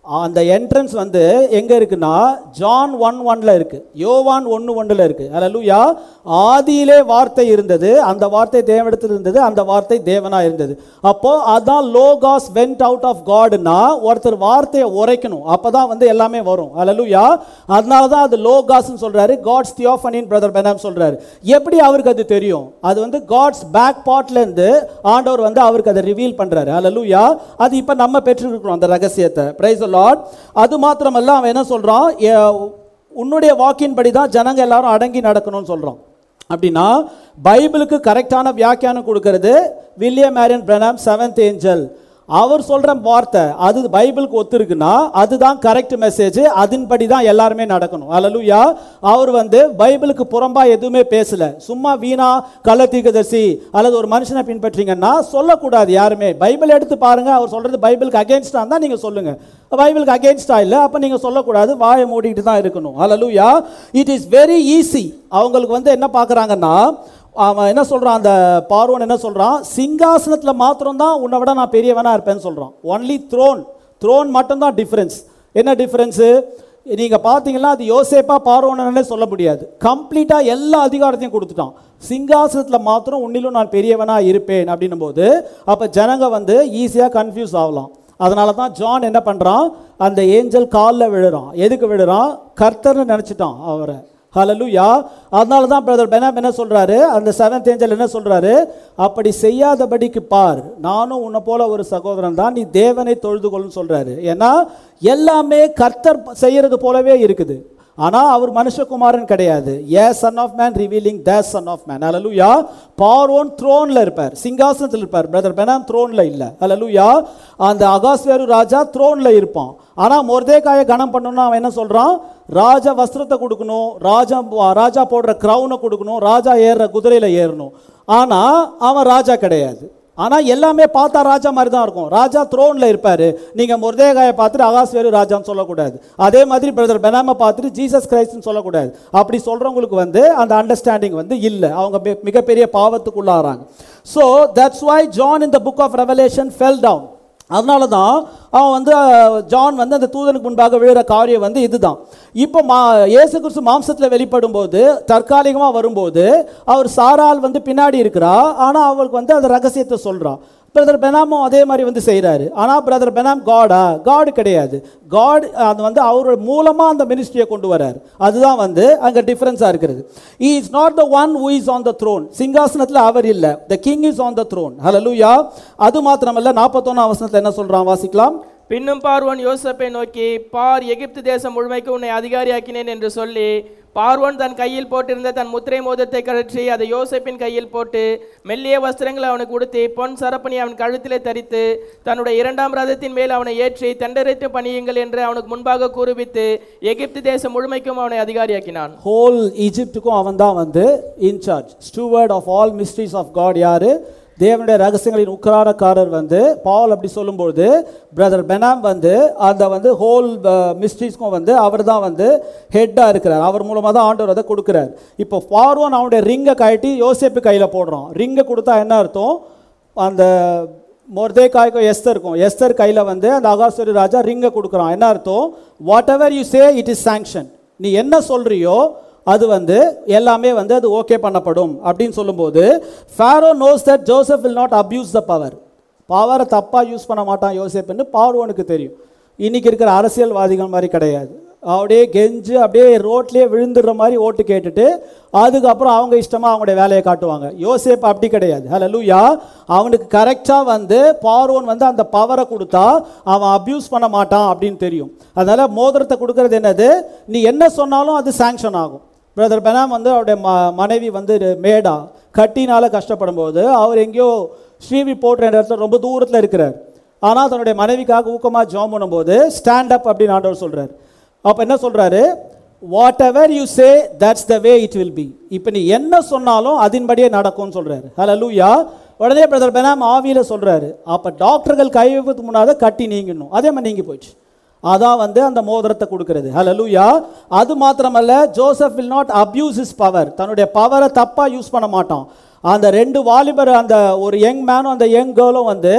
அந்த என்ட்ரன்ஸ் வந்து எங்க இருக்குன்னா ஜான் ஒன் ஒன்ல இருக்கு யோவான் ஒன்று ஒன்றில் இருக்கு அல்லூயா ஆதியிலே வார்த்தை இருந்தது அந்த வார்த்தை தேவனிடத்தில் இருந்தது அந்த வார்த்தை தேவனா இருந்தது அப்போ அதான் லோகாஸ் வென்ட் அவுட் ஆஃப் காட்னா ஒருத்தர் வார்த்தையை உரைக்கணும் அப்பதான் வந்து எல்லாமே வரும் அல்லூயா அதனால தான் அது லோகாஸ்னு சொல்றாரு காட்ஸ் தியோஃபனின் பிரதர் பெனாம் சொல்றாரு எப்படி அவருக்கு அது தெரியும் அது வந்து காட்ஸ் பேக் பார்ட்ல இருந்து ஆண்டவர் வந்து அவருக்கு அதை ரிவீல் பண்றாரு அல்லூயா அது இப்போ நம்ம பெற்றிருக்கிறோம் அந்த ரகசியத்தை பிரைஸ் லார்ட் அது மாத்திரமல்ல அவன் என்ன சொல்றான் எ- உன்னுடைய வாக்கின்படி தான் ஜனங்க எல்லாரும் அடங்கி நடக்கணும்னு சொல்றான் அப்படின்னா பைபிளுக்கு கரெக்டான வியாக்கியானம் கொடுக்கிறது William Marrion Branham seventh angel அவர் சொல்ற வார்த்தை அது பைபிளுக்கு ஒத்துருக்குன்னா அதுதான் கரெக்ட் மெசேஜ் அதன்படி தான் எல்லாருமே நடக்கணும் அல்லலுயா அவர் வந்து பைபிளுக்கு புறம்பா எதுவுமே பேசல சும்மா வீணா கள்ளத்தீர்க்கதரிசி அல்லது ஒரு மனுஷனை பின்பற்றீங்கன்னா சொல்லக்கூடாது யாருமே பைபிள் எடுத்து பாருங்க அவர் சொல்றது பைபிளுக்கு அகேன்ஸ்டா தான் நீங்க சொல்லுங்க பைபிளுக்கு அகேன்ஸ்டா இல்லை அப்போ நீங்க சொல்லக்கூடாது வாயை மூடிட்டு தான் இருக்கணும் அல்லலுயா இட் இஸ் வெரி ஈஸி அவங்களுக்கு வந்து என்ன பார்க்குறாங்கன்னா அவன் என்ன சொல்றான் அந்த பார்வன் என்ன சொல்றான் சிங்காசனத்துல மாத்திரம் தான் உன்னை விட நான் பெரியவனா இருப்பேன்னு சொல்றான் ஒன்லி த்ரோன் த்ரோன் மட்டும்தான் டிஃபரன்ஸ் என்ன டிஃபரன்ஸு நீங்க பார்த்தீங்கன்னா அது யோசேப்பா பார்வோனே சொல்ல முடியாது கம்ப்ளீட்டா எல்லா அதிகாரத்தையும் கொடுத்துட்டான் சிங்காசனத்துல மாத்திரம் உன்னிலும் நான் பெரியவனா இருப்பேன் அப்படின்னும் போது அப்ப ஜனங்க வந்து ஈஸியா கன்ஃபியூஸ் ஆகலாம் அதனால தான் ஜான் என்ன பண்றான் அந்த ஏஞ்சல் காலில் விழுறான் எதுக்கு விழுறான் கர்த்தர்னு நினைச்சிட்டான் அவரை ஹalleluya அதனால தான் பிரதர் பெனாம் என்ன சொல்றாரு அந்த செவன்த் ஏஞ்சல் என்ன சொல்றாரு அப்படி செய்யாதபடிக்கு பார் நானும் உன்னை போல ஒரு சகோதரன் தான் நீ தேவனை தொழுது கொள்ளுன்னு சொல்றாரு ஏன்னா எல்லாமே கர்த்தர் செய்யறது போலவே இருக்குது ஆனா அவர் மனுஷகுமாரன் கிடையாது a son of man revealing the son of man அலலுயா பார்வோன் த்ரோன்ல இருப்பார் சிங்காசனத்தில் இருப்பார் பிரதர் பெனாம் த்ரோன்ல இல்ல அலலுயா அந்த அகாஸ்வேரு ராஜா த்ரோன்ல இருப்பான் ஆனா மொர்தேக்காயை கனம் பண்ணணும்னா அவன் என்ன சொல்றான் ராஜா வஸ்திரத்தை கொடுக்கணும் ராஜா ராஜா போடுற கிரவுனை கொடுக்கணும் ராஜா ஏறுற குதிரையில ஏறணும் ஆனா அவன் ராஜா கிடையாது ஆனா எல்லாமே பார்த்தா ராஜா மாதிரி தான் இருக்கும் ராஜா த்ரோன்ல இருப்பாரு நீங்க முருதேகாயை பார்த்துட்டு ஆகாஸ்வேரு ராஜான்னு சொல்லக்கூடாது அதே மாதிரி பிரதர் பெனாம பார்த்துட்டு ஜீசஸ் கிரைஸ்ட்னு சொல்லக்கூடாது அப்படி சொல்றவங்களுக்கு வந்து அந்த அண்டர்ஸ்டாண்டிங் வந்து இல்லை அவங்க மிக- மிகப்பெரிய பாவத்துக்குள்ளாகிறாங்க so that's why John in the book of Revelation fell down அதனால தான் அவன் வந்து அஹ், ஜான் வந்து அந்த தூதனுக்கு முன்பாக விழுற காரியம் வந்து இதுதான் இப்போ மா இயேசு கிறிஸ்து மாம்சத்தில் வெளிப்படும் போது தற்காலிகமாக வரும்போது அவர் சாரால் வந்து பின்னாடி இருக்கிறா ஆனால் அவளுக்கு வந்து அந்த ரகசியத்தை சொல்றா பிரதர் பெனாமும் அதே மாதிரி வந்து செய்கிறாரு ஆனால் பிரதர் பெனாம் காடா காடு கிடையாது காட் அது வந்து அவரோட மூலமாக அந்த மினிஸ்ட்ரியை கொண்டு வராரு அதுதான் வந்து அங்கே டிஃப்ரென்ஸாக இருக்கிறது he is not the one who is on the throne சிங்காசனத்தில் அவர் இல்லை the king is on the throne ஹalleluya அது மாத்திரமல்ல நாற்பத்தொன்னாம் வசனத்தில் என்ன சொல்றான் வாசிக்கலாம் பின்னும் பார்வோன் யோசேப்பை நோக்கி பார் எகிப்து தேசம் முழுமைக்கு உன்னை அதிகாரியாக்கினேன் என்று சொல்லி பார்வோன் தன் கையில் போட்டிருந்த தன் முத்திரை மோதிரத்தை கழற்றி அதை யோசேப்பின் கையில் போட்டு மெல்லிய வஸ்திரங்களை அவனுக்கு உடுத்தி பொன் சரப்பணி அவன் கழுத்திலே தரித்து தன்னுடைய இரண்டாம் ரதத்தின் மேல் அவனை ஏற்றி தண்டரைத்து பணியுங்கள் என்று அவனுக்கு முன்பாக கூறுவித்து எகிப்து தேசம் முழுமைக்கும் அவனை அதிகாரியாக்கினான் ஹோல் ஈஜிப்டுக்கும் அவன் தான் வந்து in charge steward of all mysteries of God யாரு தேவனுடைய ரகசியங்களின் உக்கராரக்காரர் வந்து பால் அப்படி சொல்லும்போது பிரதர் பெனாம் வந்து அந்த வந்து ஹோல் மிஸ்ட்ரிஸ்க்கும் வந்து அவர் தான் வந்து ஹெட்டாக இருக்கிறார் அவர் மூலமாக தான் ஆண்டவர் அதை கொடுக்குறார் இப்போ பார்வோன் அவனுடைய ரிங்கை கழட்டி யோசேப்பு கையில் போடுறான் ரிங்கை கொடுத்தா என்ன அர்த்தம் அந்த மொர்தேக்காய்க்கும் எஸ்தருக்கும் எஸ்தர் கையில் வந்து அந்த அகாஸ்வரி ராஜா ரிங்கை கொடுக்குறான் என்ன அர்த்தம் whatever you say it is sanction நீ என்ன சொல்றியோ அது வந்து எல்லாமே வந்து அது ஓகே பண்ணப்படும் அப்படின்னு சொல்லும்போது Pharaoh knows that Joseph will not abuse the power பவரை தப்பாக யூஸ் பண்ண மாட்டான் யோசேப்புன்னு பார்வோனுக்கு தெரியும் இன்னைக்கு இருக்கிற அரசியல்வாதிகள் மாதிரி கிடையாது அப்படியே கெஞ்சு அப்படியே ரோட்லேயே விழுந்துடுற மாதிரி ஓட்டு கேட்டுட்டு அதுக்கப்புறம் அவங்க இஷ்டமாக அவங்களுடைய வேலையை காட்டுவாங்க யோசேப் அப்படி கிடையாது ஹalleluya அவனுக்கு கரெக்டாக வந்து பார்வோன் வந்து அந்த பவரை கொடுத்தா அவன் அப்யூஸ் பண்ண மாட்டான் அப்படின்னு தெரியும் அதனால மோதிரத்தை கொடுக்கறது என்னது நீ என்ன சொன்னாலும் அது சாங்ஷன் ஆகும் பிரதர் பெனாம் வந்து அவருடைய ம மனைவி வந்து மேடா கட்டினால கஷ்டப்படும் போது அவர் எங்கேயோ ஸ்ரீவி போட்டுற இடத்துல ரொம்ப தூரத்தில் இருக்கிறார் ஆனால் தன்னுடைய மனைவிக்காக ஊக்கமாக ஜாம் பண்ணும்போது ஸ்டாண்ட் அப் அப்படின்னு ஆண்டவர் சொல்றார் அப்போ என்ன சொல்றாரு whatever you say that's the way it will be இப்போ நீ என்ன சொன்னாலும் அதன்படியே நடக்கும்னு சொல்றாரு ஹalleluya உடனே பிரதர் பெனாம் ஆவியில சொல்றாரு அப்போ டாக்டர்கள் கை வைப்பதுக்கு முன்னாத கட்டி நீங்கணும் அதே மாதிரி நீங்கி போயிடுச்சு அதான் வந்து அந்த மோதிரத்தை கொடுக்கிறது ஹalleluya அது மாத்திரமல்ல Joseph will not abuse his power தன்னுடைய பவரை தப்பா யூஸ் பண்ண மாட்டான் அந்த ரெண்டு வாலிபர் அந்த ஒரு யங் மேனும் அந்த யங் கேர்ளும் வந்து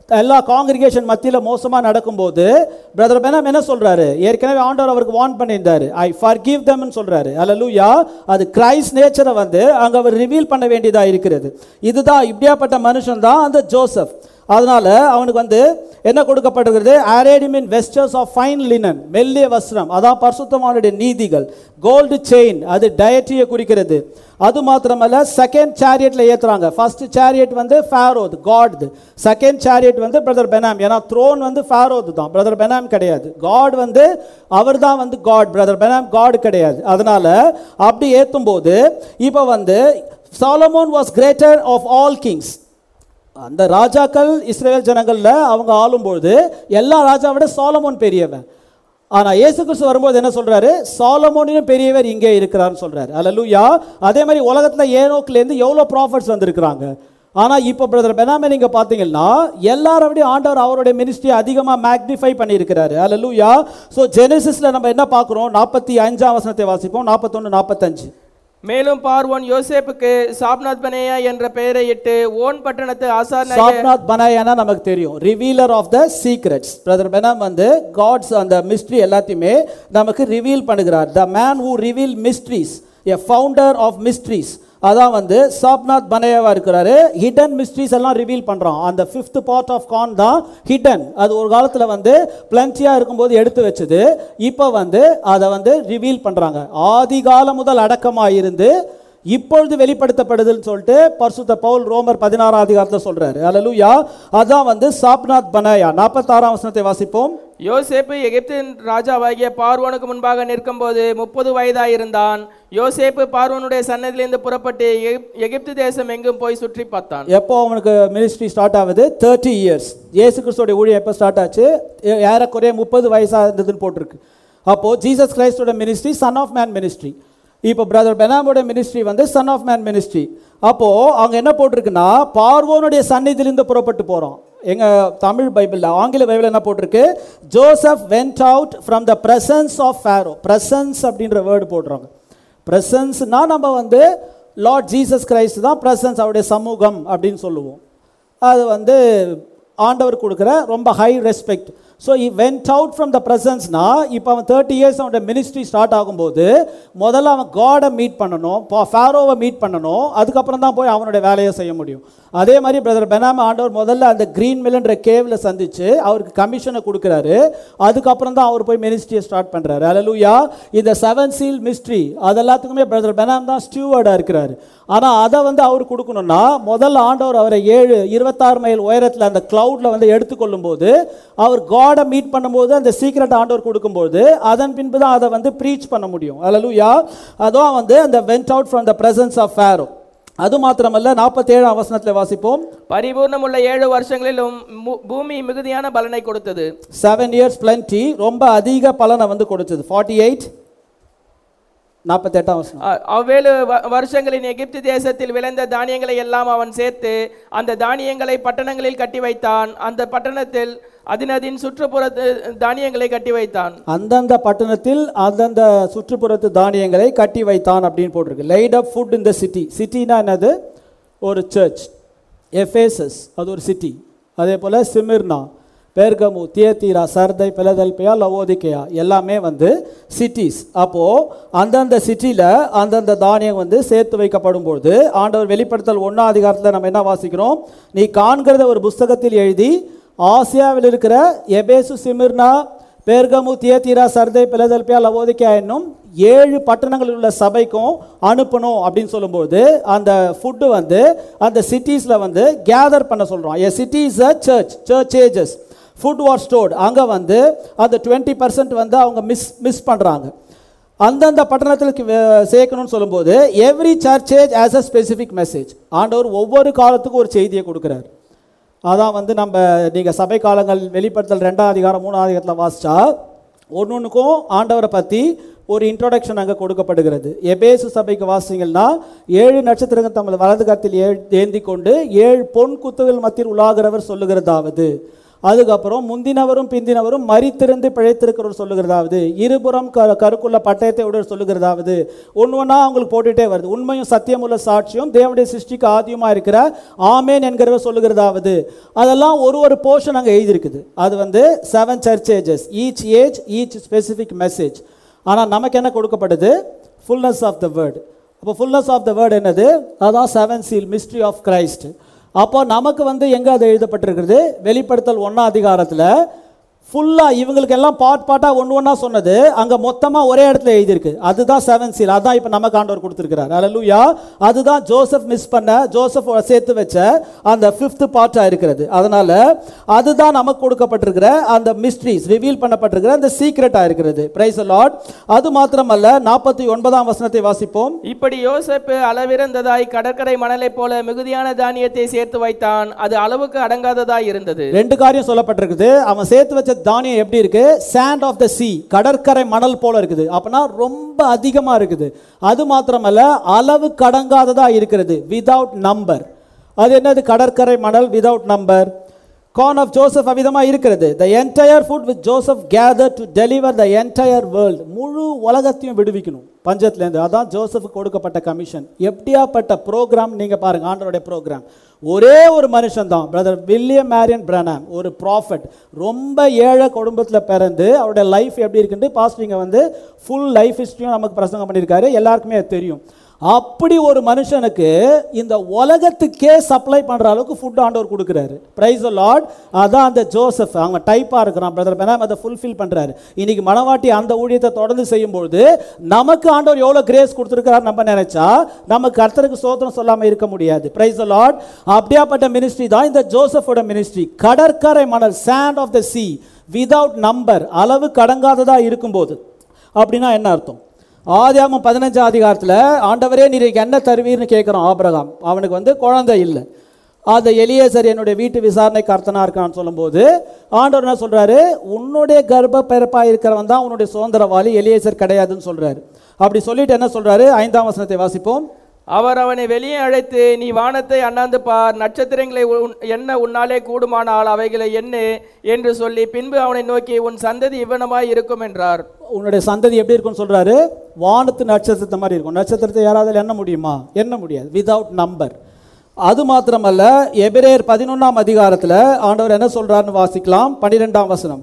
எல்லா காங்கிரிகேஷன் மத்தியில் மோசமாக நடக்கும்போது பிரதர் பெனம் என்ன சொல்றாரு ஏற்கனவே ஆண்டவர் அவருக்கு வார்ன் பண்ணியிருந்தாரு ஐ ஃபார் கிவ் தம்னு சொல்றாரு அல்லூயா அது கிரைஸ்ட் நேச்சரை வந்து அங்கே அவர் ரிவீல் பண்ண வேண்டியதாக இருக்கிறது இதுதான் இப்படியாப்பட்ட மனுஷன் தான் அந்த ஜோசப் அதனால அவனுக்கு வந்து என்ன கொடுக்கப்படுகிறது arrayed him in vestures of fine linen மெல்லிய வஸ்திரம் அதான் பரிசுத்தமானுடைய நீதிகள் கோல்டு செயின் அது டயட்டியை குறிக்கிறது அது மாத்திரமல்ல செகண்ட் சேரியட்ல ஏத்துறாங்க ஃபர்ஸ்ட் சேரியட் வந்து ஃபேரோத் காட் செகண்ட் சேரியட் வந்து பிரதர் பெனாம் ஏன்னா த்ரோன் வந்து ஃபேரோத் தான் பிரதர் பெனாம் கிடையாது காட் வந்து அவர் தான் வந்து காட் பிரதர் பெனாம் காட் கிடையாது அதனால அப்படி ஏத்தும் போது இப்போ வந்து Solomon was greater of all kings அந்த ராஜாக்கள் இஸ்ரேல் ஜனங்கள்ல அவங்க ஆளும்பொழுது எல்லா ராஜாவை விட சாலமோன் பெரியவன் ஆனா இயேசு கிறிஸ்து வரும்போது என்ன சொல்றாரு சாலமோனிலும் பெரியவர் இங்கே இருக்கிறார்னு சொல்றாரு அல்லேலூயா அதே மாதிரி உலகத்துல ஏனோக்குல இருந்து எவ்வளவு ப்ராஃபிட்ஸ் வந்திருக்கிறாங்க ஆனா இப்போ பிரதர் பெனாமே நீங்க பாத்தீங்கன்னா எல்லாரை விட ஆண்டவர் அவருடைய மினிஸ்ட்ரி அதிகமா மேக்னிஃபை பண்ணியிருக்கிறாரு அல்லேலூயா ஸோ ஜெனசிஸ்ல நம்ம என்ன பார்க்குறோம் நாற்பத்தி அஞ்சாம் வசனத்தை வாசிப்போம் நாற்பத்தொன்று நாற்பத்தஞ்சு மேலும் பார்வோன் யோசேப்புக்கு சாப்நாத் பனேயா என்ற பெயரை இட்டு ஓன் பட்டணத்து ஆசாரிய சாப்நாத் பனாயானா நமக்கு தெரியும் revealer of the secrets brother Branham வந்து காட்ஸ் அந்த மிஸ்ட்ரி எல்லாத்தையுமே நமக்கு ரிவீல் பண்ணுகிறார் the man who reveal mysteries a founder of mysteries அதான் வந்து சாப்நாத் பனேயாவா இருக்கிறாரு ஹிடன் மிஸ்ட்ரீஸ் எல்லாம் ரிவீல் பண்றான் அந்த ஃபிஃப்த் பார்ட் ஆஃப் கான் தான் ஹிடன் அது ஒரு காலத்துல வந்து பிளன்ச்சியா இருக்கும்போது எடுத்து வச்சது இப்போ வந்து அதை வந்து ரிவீல் பண்றாங்க ஆதி காலம் முதல் அடக்கமா இருந்து இப்பொழுது வெளிப்படுத்தப்படுதுன்னு சொல்லிட்டு பரிசுத்த பவுல் ரோமர் பதினாறாம் அதிகாரத்தில் சொல்றாரு அல்லேலூயா அதான் வந்து சாப்நாத் பனாயா நாற்பத்தாறாம் வசனத்தை வாசிப்போம் யோசேப்பு எகிப்தின் ராஜாவாகிய பார்வோனுக்கு முன்பாக நிற்கும்போது முப்பது வயதாயிருந்தான் யோசேப்பு பார்வோனுடைய சன்னதியிலிருந்து புறப்பட்டு எகிப்- எகிப்து தேசம் எங்கும் போய் சுற்றி பார்த்தான் எப்போ அவனுக்கு மினிஸ்ட்ரி ஸ்டார்ட் ஆகுது தேர்ட்டி இயர்ஸ் இயேசு கிறிஸ்துவோட ஊழியம் எப்போ ஸ்டார்ட் ஆச்சு ஏ- ஏறக்குறைய முப்பது வயசா இருந்ததுன்னு போட்டிருக்கு அப்போ ஜீசஸ் கிரைஸ்டோட ministry son of man ministry இப்போ பிரதர் பெனாமோட மினிஸ்ட்ரி வந்து சன் ஆஃப் மேன் மினிஸ்ட்ரி அப்போ அவங்க என்ன போட்டிருக்குன்னா பார்வோனுடைய சந்நிதியிலிருந்து புறப்பட்டு போறோம் எங்க தமிழ் பைபிள்ல ஆங்கில பைபிள் என்ன போட்டிருக்கு Joseph went out from the presence of Pharaoh presence அப்படின்ற வேர்டு போடுறாங்க பிரசன்ஸ்னா நம்ம வந்து லார்ட் ஜீசஸ் கிரைஸ்ட் தான் பிரசன்ஸ் அவருடைய சமூகம் அப்படின்னு சொல்லுவோம் அது வந்து ஆண்டவர் கொடுக்குற ரொம்ப high respect so he went out from the ப்ரெசன்ஸ்னா இப்போ அவன் தேர்ட்டி இயர்ஸ் அவனோட மினிஸ்ட்ரி ஸ்டார்ட் ஆகும்போது முதல்ல அவன் காடை மீட் பண்ணணும் ஃபேரோவை மீட் பண்ணணும் அதுக்கப்புறம் தான் போய் அவனுடைய வேலையை செய்ய முடியும் அதே மாதிரி பிரதர் பெனாம ஆண்டவர் முதல்ல அந்த கிரீன் மில்ன்ற கேவில் சந்திச்சு அவருக்கு கமிஷனை கொடுக்குறாரு அதுக்கப்புறம் தான் அவர் போய் மினிஸ்ட்ரியை ஸ்டார்ட் பண்ணுறாரு அலலூயா இந்த செவன் சீல் மிஸ்ட்ரி அது எல்லாத்துக்குமே பிரதர் பெனாம் தான் ஸ்டியூவர்டாக இருக்கிறாரு ஆனால் அதை வந்து அவர் கொடுக்கணும்னா முதல்ல ஆண்டவர் அவரை ஏழு இருபத்தாறு மைல் உயரத்தில் அந்த கிளவுட்ல வந்து எடுத்துக்கொள்ளும் போது அவர் காடை மீட் பண்ணும்போது அந்த சீக்ரெட் ஆண்டவர் கொடுக்கும்போது அதன் பின்பு தான் அதை வந்து ப்ரீச் பண்ண முடியும் அலலூயா அதான் வந்து அந்த went out from the presence of Pharaoh அது மாத்திரமல்ல நாற்பத்தேழு அவசனத்தில் வாசிப்போம் பரிபூர்ணமுள்ள ஏழு வருஷங்களிலும் மு- பூமி மிகுதியான பலனை கொடுத்தது செவன் இயர்ஸ் plenty ரொம்ப அதிக பலனை வந்து கொடுத்தது ஃபார்ட்டி எயிட் நாற்பத்தெட்டாம் வசனம் அ- அவ்வேழு வ- வருஷங்களின் எகிப்து தேசத்தில் விளைந்த தானியங்களை எல்லாம் அவன் சேர்த்து அந்த தானியங்களை பட்டணங்களில் கட்டி வைத்தான் அந்த பட்டணத்தில் அதினதின் சுற்றுப்புறத்து தானியங்களை கட்டி வைத்தான் அந்தந்த பட்டணத்தில் அந்தந்த சுற்றுப்புறத்து தானியங்களை கட்டி வைத்தான் அப்படின்னு போட்டிருக்கு லைட் அப் ஃபுட் இந்த சிட்டி சிட்டினா என்னது ஒரு சர்ச் எஃபேசஸ் அது ஒரு சிட்டி அதே போல் சிமிர்னா பேர்கமு தியத்தீரா சர்தை பிலதல்பியா லவோதிக்கையா எல்லாமே வந்து சிட்டிஸ் அப்போது அந்தந்த சிட்டியில் அந்தந்த தானியம் வந்து சேர்த்து வைக்கப்படும் பொழுது ஆண்டவர் வெளிப்படுத்தல் ஒன்றாம் அதிகாரத்தில் நம்ம என்ன வாசிக்கிறோம் நீ காண்கிறத ஒரு புஸ்தகத்தில் எழுதி ஆசியாவில் இருக்கிற எபேசு சிமிர்னா பேர்கமு தியத்தீரா சர்தை பிலதல்பியா லவோதிக்கா என்னும் ஏழு பட்டணங்களில் உள்ள சபைக்கும் அனுப்பணும் அப்படின்னு சொல்லும்போது அந்த ஃபுட்டு வந்து அந்த சிட்டிஸில் வந்து கேதர் பண்ண சொல்கிறோம் a city is a church church ages food was stored அங்கே வந்து அந்த டுவெண்ட்டி பர்சன்ட் வந்து அவங்க மிஸ் மிஸ் பண்ணுறாங்க அந்தந்த பட்டணத்திற்கு வே- சேர்க்கணும்னு சொல்லும்போது every church age has a specific message ஆண்டவர் ஒவ்வொரு காலத்துக்கும் ஒரு செய்தியை கொடுக்குறாரு அதான் வந்து நம்ம நீங்கள் சபை காலங்கள் வெளிப்படுத்தல் ரெண்டாம் அதிகாரம் மூணாம் அதிகாரத்தில் வாசிச்சா ஒன்று ஒன்றுக்கும் ஆண்டவரை பற்றி ஒரு இன்ட்ரோடக்ஷன் அங்கே கொடுக்கப்படுகிறது எபேசு சபைக்கு வாசிங்கன்னா ஏழு நட்சத்திரங்கள் தமது வலது கரத்தில் ஏ ஏந்தி கொண்டு ஏழு பொன் குத்துகள் மத்தியில் உலாகிறவர் சொல்லுகிறதாவது அதுக்கப்புறம் முந்தினவரும் பிந்தினவரும் மரித்திருந்து பிழைத்திருக்கிறவர் சொல்லுகிறதாவது இருபுறம் க கருக்குள்ள பட்டயத்தை உடைய சொல்லுகிறதாவது ஒன்று ஒன்றா அவங்களுக்கு போட்டுட்டே வருது உண்மையும் சத்தியமுள்ள சாட்சியும் தேவனுடைய சிருஷ்டிக்கு ஆதியமாக இருக்கிற ஆமேன் என்கிறவர் சொல்லுகிறதாவது அதெல்லாம் ஒரு ஒரு போர்ஷன் அங்கே எழுதியிருக்குது அது வந்து seven church ages each age each specific message ஆனால் நமக்கு என்ன கொடுக்கப்படுது ஃபுல்னஸ் ஆஃப் த வேர்டு அப்போ ஃபுல்னஸ் ஆஃப் த வேர்டு என்னது அதான் seven seal mystery of Christ அப்போ நமக்கு வந்து எங்கே அது எழுதப்பட்டிருக்கிறது வெளிப்படுத்தல் ஒன்றாம் அதிகாரத்தில் ஃபுல்லாக இவங்களுக்கு எல்லாம் பாட் பாட்டாக ஒன்று ஒன்றா சொன்னது அங்கே மொத்தமாக ஒரே இடத்துல எழுதியிருக்கு அதுதான் செவன் சீல் அதான் இப்போ நமக்கு ஆண்டவர் கொடுத்துருக்கிறார் அல்லூயா அதுதான் ஜோசப் மிஸ் பண்ண ஜோசப் சேர்த்து வச்ச அந்த ஃபிஃப்த் பார்ட்டாக இருக்கிறது அதனால் அதுதான் நமக்கு கொடுக்கப்பட்டிருக்கிற அந்த மிஸ்ட்ரிஸ் ரிவீல் பண்ணப்பட்டிருக்கிற அந்த சீக்ரெட்டாக இருக்கிறது பிரைஸ் லார்ட் அது மாத்திரமல்ல நாற்பத்தி ஒன்பதாம் வசனத்தை வாசிப்போம் இப்படி யோசேப்பு அளவிறந்ததாய் கடற்கரை மணலைப் போல மிகுதியான தானியத்தை சேர்த்து வைத்தான் அது அளவுக்கு அடங்காததாய் இருந்தது ரெண்டு காரியம் சொல்லப்பட்டிருக்குது அவன் சேர்த்து வச்ச தானியம் எப்படி இருக்கு சாண்ட் ஆஃப் த sea கடற்கரை மணல் போல இருக்குது அப்பனா ரொம்ப அதிகமா இருக்குது அது மாத்திரமல்ல அளவு கடங்காததா இருக்கிறது விதவுட் நம்பர் அது என்னது கடற்கரை மணல் without number corn of Joseph அவிதமா இருக்கிறது the entire food with Joseph gather to deliver the entire world முழு உலகத்தையும் விடுவிக்கணும் பஞ்சத்துலேருந்து அதான் ஜோசஃபுக்கு கொடுக்கப்பட்ட கமிஷன் எப்படியாப்பட்ட ப்ரோக்ராம் நீங்கள் பாருங்க ஆண்டருடைய ப்ரோக்ராம் ஒரே ஒரு மனுஷன் தான் பிரதர் வில்லியம் மேரியன் பிரணாம் ஒரு ப்ராஃபட் ரொம்ப ஏழை குடும்பத்தில் பிறந்து அவருடைய லைஃப் எப்படி இருக்குன்னு பாஸ்டிங்க வந்து ஃபுல் லைஃப் ஹிஸ்ட்ரியும் நமக்கு பிரசங்கம் பண்ணியிருக்காரு எல்லாருக்குமே அது தெரியும் அப்படி ஒரு மனுஷனுக்கு இந்த உலகத்துக்கே சப்ளை பண்ணுற அளவுக்கு ஃபுட் ஆண்டவர் கொடுக்குறாரு பிரைஸ் லார்ட் அதான் அந்த ஜோசப் அவங்க டைப்பாக இருக்கிறான் பிரதர் பெனாம் அதை ஃபுல்ஃபில் பண்ணுறாரு இன்னைக்கு மனவாட்டி அந்த ஊழியத்தை தொடர்ந்து செய்யும்பொழுது நமக்கு ஆண்டவர் எவ்வளோ கிரேஸ் கொடுத்துருக்கிறார் நம்ம நினைச்சா நம்ம கர்த்தருக்கு சோத்திரம் சொல்லாமல் இருக்க முடியாது பிரைஸ் லார்ட் அப்படியாப்பட்ட மினிஸ்ட்ரி தான் இந்த ஜோசஃபோட மினிஸ்ட்ரி கடற்கரை மணல் sand of the sea without number அளவு கடங்காததா இருக்கும்போது அப்படின்னா என்ன அர்த்தம் ஆதியாமம் பதினஞ்சாம் அதிகாரத்தில் ஆண்டவரே நீர் என்ன தருவீர்னு கேட்குறோம் ஆபிரகாம் அவனுக்கு வந்து குழந்தை இல்லை அந்த எலியேசர் என்னுடைய வீட்டு விசாரணை கர்த்தனா இருக்கான்னு சொல்லும்போது ஆண்டவர் என்ன சொல்றாரு உன்னுடைய கர்ப்ப பிறப்பாக இருக்கிறவன் தான் உன்னுடைய சுதந்திரவாளி எலியேசர் கிடையாதுன்னு சொல்றாரு அப்படி சொல்லிட்டு என்ன சொல்றாரு ஐந்தாம் வசனத்தை வாசிப்போம் அவர் அவனை வெளியே அழைத்து நீ வானத்தை அண்ணாந்து பார் நட்சத்திரங்களை உன்- எண்ண உன்னாலே கூடுமானால் அவைகளை எண்ணு என்று சொல்லி பின்பு அவனை நோக்கி உன் சந்ததி இவ்வனமாய் இருக்கும் என்றார் உன்னுடைய சந்ததி எப்படி இருக்கும்னு சொல்றாரு வானத்து நட்சத்திரத்தை மாதிரி இருக்கும் நட்சத்திரத்தை யாராவது எண்ண முடியுமா எண்ண முடியாது விதவுட் நம்பர் அது மாத்திரமல்ல எபிரேயர் பதினொன்றாம் அதிகாரத்தில் ஆண்டவர் என்ன சொல்றாருன்னு வாசிக்கலாம் பன்னிரெண்டாம் வசனம்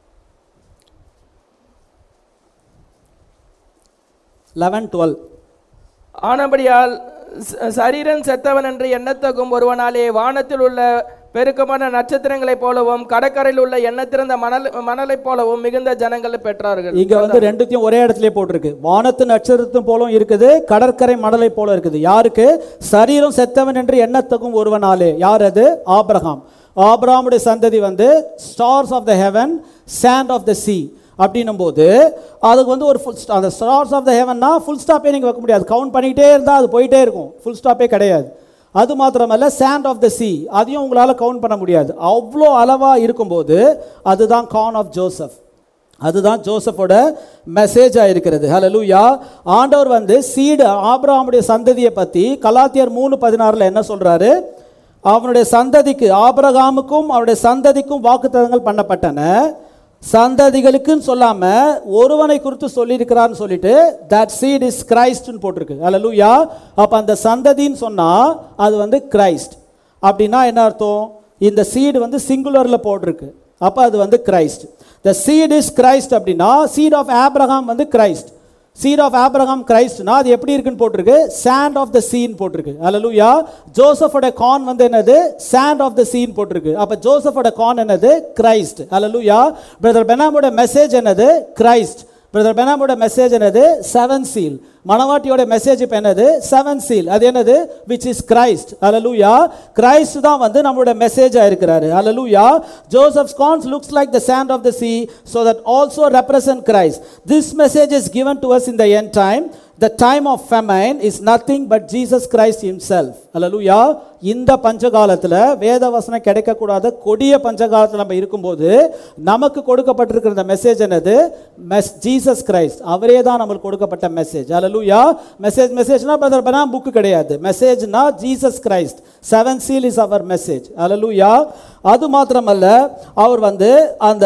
லெவன் டுவெல் ஆனபடியால் ச- சரீரன் செத்தவன் என்று எண்ணத்தகும் ஒருவனாலே வானத்தில் உள்ள பெருக்கமான நட்சத்திரங்களைப் போலவும் கடற்கரையில் உள்ள எண்ணத்திறந்த மணல் மணலைப் போலவும் மிகுந்த ஜனங்களை பெற்றார்கள் இங்க வந்து ரெண்டுத்தையும் ஒரே இடத்துலயே போட்டிருக்கு வானத்து நட்சத்திரத்தும் போலும் இருக்குது கடற்கரை மணலை போல இருக்குது யாருக்கு சரீரம் செத்தவன் என்று எண்ணத்தகும் ஒருவனாலே யார் அது ஆபிரகாம் ஆபிரகாமுடைய சந்ததி வந்து stars of the heaven sand of the sea அப்படின்னும் போது அதுக்கு வந்து ஒரு ஃபுல் அந்த ஸ்டார்ஸ் ஆஃப் த ஹெவன்னா ஃபுல் ஸ்டாப்பே நீங்கள் வைக்க முடியாது கவுண்ட் பண்ணிக்கிட்டே இருந்தால் அது போயிட்டே இருக்கும் ஃபுல் ஸ்டாப்பே கிடையாது அது மாத்திரமல்ல சாண்ட் ஆஃப் த sea அதையும் உங்களால் கவுண்ட் பண்ண முடியாது அவ்வளோ அளவாக இருக்கும்போது அதுதான் கான் ஆஃப் ஜோசப் அதுதான் ஜோசஃபோட மெசேஜாக இருக்கிறது ஹalleluya ஆண்டவர் வந்து சீடு ஆபிரகாமுடைய சந்ததியை பற்றி கலாத்தியர் மூணு பதினாறில் என்ன சொல்றாரு அவனுடைய சந்ததிக்கு ஆபிரகாமுக்கும் அவருடைய சந்ததிக்கும் வாக்குத்தத்தங்கள் பண்ணப்பட்டன சந்ததிகளுக்குன்னு சொல்லாம ஒருவனை குறித்து சொல்லியிருக்கிறான்னு சொல்லிட்டு தட் சீட் இஸ் கிரைஸ்ட்னு போட்டிருக்கு ஹalleluya அப்போ அந்த சந்ததின்னு சொன்னா அது வந்து கிரைஸ்ட் அப்படின்னா என்ன அர்த்தம் இந்த சீடு வந்து சிங்குலரில் போட்டிருக்கு அப்போ அது வந்து Christ the seed is Christ அப்படின்னா சீட் ஆஃப் ஆப்ரஹாம் வந்து கிரைஸ்ட் சீட் ஆஃப் ஆப்ரஹாம் கிரைஸ்ட்னா அது எப்படி இருக்குன்னு போட்டிருக்கு சாண்ட் ஆஃப் த சீன் போட்டிருக்கு அல்லலுயா ஜோசஃபோட கான் வந்து என்னது சாண்ட் ஆஃப் த சீன் போட்டிருக்கு அப்போ ஜோசஃபோட கான் என்னது கிரைஸ்ட் அல்லலுயா பிரதர் பெனாமோட மெசேஜ் என்னது கிரைஸ்ட் பிரதர் பெனாமோட மெசேஜ் என்னது செவன் சீல் மணவாட்டியோட மெசேஜ் இப்போ என்னது செவன் சீல் அது என்னது விச் இஸ் கிரைஸ்ட் அலலூயா கிரைஸ்ட் தான் வந்து நம்மளோட மெசேஜாக இருக்கிறாரு அலலூயா Joseph's corns looks like the sand of the sea so that also represent Christ. This message is given to us in the end time. the time of famine is nothing but Jesus Christ himself அல்லேலூயா இந்த பஞ்சகாலத்தில் வேத வசனம் கிடைக்கக்கூடாத கொடிய பஞ்சகாலத்தில் நம்ம இருக்கும்போது நமக்கு கொடுக்கப்பட்டிருக்கிற இந்த மெசேஜ் என்னது மெஸ் ஜீசஸ் கிரைஸ்ட் அவரே தான் நம்மளுக்கு கொடுக்கப்பட்ட மெசேஜ் அல்லேலூயா மெசேஜ் மெசேஜ்னா பிரதர் பனா புக்கு கிடையாது மெசேஜ்னா Jesus Christ seven seal is அவர் மெசேஜ் அல்லேலூயா அது மாத்திரமல்ல அவர் வந்து அந்த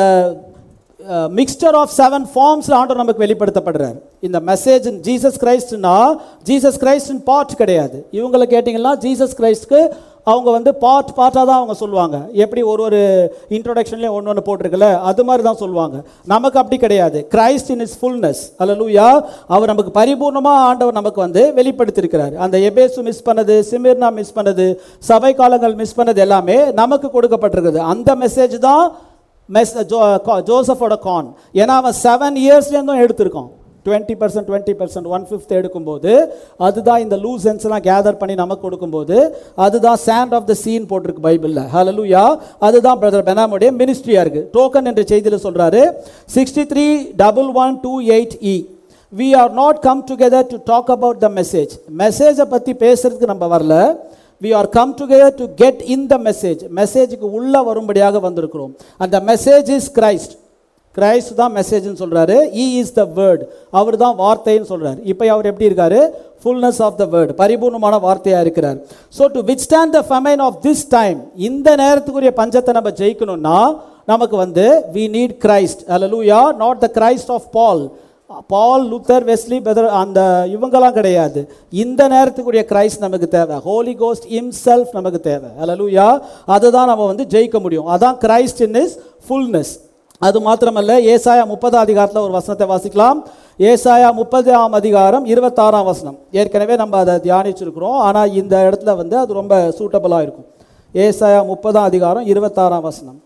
மிக்சர் ஆஃப் செவன் ஃபார்ம்ஸில் ஆண்டவர் நமக்கு வெளிப்படுத்தப்படுறார் இந்த மெசேஜ் ஜீசஸ் கிரைஸ்ட்னா ஜீசஸ் கிரைஸ்டின் பார்ட் கிடையாது இவங்களை கேட்டிங்கன்னா ஜீசஸ் கிரைஸ்ட்க்கு அவங்க வந்து பார்ட் பார்ட்டாக தான் அவங்க சொல்லுவாங்க எப்படி ஒரு ஒரு இன்ட்ரோடக்ஷன்லேயும் ஒன்று ஒன்று போட்டிருக்குல்ல அது மாதிரி தான் சொல்லுவாங்க நமக்கு அப்படி கிடையாது கிரைஸ்ட் இன் இஸ் ஃபுல்னஸ் அல்லூயா அவர் நமக்கு பரிபூர்ணமாக ஆண்டவர் நமக்கு வந்து வெளிப்படுத்தியிருக்கிறார் அந்த எபேசு மிஸ் பண்ணது சிமிர்னா மிஸ் பண்ணது சபை காலங்கள் மிஸ் பண்ணது எல்லாமே நமக்கு கொடுக்கப்பட்டிருக்குது அந்த மெசேஜ் தான் மெஸ் ஜோ கா- ஜோசஃபோட கான் ஏன்னா அவன் செவன் இயர்ஸ்லேருந்தும் எடுத்திருக்கான் twenty percent twenty percent one fifth எடுக்கும்போது அதுதான் இந்த லூசன்ஸ்லாம் கேதர் பண்ணி நமக்கு கொடுக்கும்போது அதுதான் சாண்ட் ஆஃப் த சீன் போட்டிருக்கு பைபிளில் ஹalleluya அதுதான் பிரதர் பெனாமுடைய மினிஸ்ட்ரியாக இருக்குது டோக்கன் என்ற செய்தியில் சொல்கிறாரு sixty three double one two eight E we are not come together to talk about the message மெசேஜை பற்றி பேசுறதுக்கு நம்ம வரல we are come together to get in the message மெசேஜுக்கு உள்ள வரும்படியாக வந்திருக்கிறோம் அந்த மெசேஜ் இஸ் கிரைஸ்ட் கிரைஸ்ட் தான் மெசேஜ்னு சொல்றாரு ஈ இஸ் த வேர்ட் அவர் தான் வார்த்தைன்னு சொல்றாரு இப்போ அவர் எப்படி இருக்காரு ஃபுல்னஸ் ஆஃப் த வேர்ட் பரிபூர்ணமான வார்த்தையா இருக்கிறார் so to withstand the famine of this time இந்த நேரத்துக்குரிய பஞ்சத்தை நம்ம ஜெயிக்கணும்னா நமக்கு வந்து வி நீட் கிரைஸ்ட் அல்லூயா not the Christ of Paul Paul Luther Wesley பெதர் அந்த இவங்கெல்லாம் கிடையாது இந்த நேரத்துக்குரிய கிரைஸ்ட் நமக்கு தேவை ஹோலி கோஸ்ட் இம்செல்ஃப் நமக்கு தேவை அல்லூயா அதை தான் நம்ம வந்து ஜெயிக்க முடியும் அதான் கிரைஸ்ட் இன் இஸ் ஃபுல்னஸ் அது மாத்திரமல்ல ஏசாயா முப்பதாம் அதிகாரத்தில் ஒரு வசனத்தை வாசிக்கலாம் ஏசாயா முப்பதாம் அதிகாரம் இருபத்தாறாம் வசனம் ஏற்கனவே நம்ம அதை தியானிச்சிருக்கிறோம் ஆனால் இந்த இடத்துல வந்து அது ரொம்ப சூட்டபுளாக இருக்கும் ஏசாயா முப்பதாம் அதிகாரம் இருபத்தாறாம் வசனம்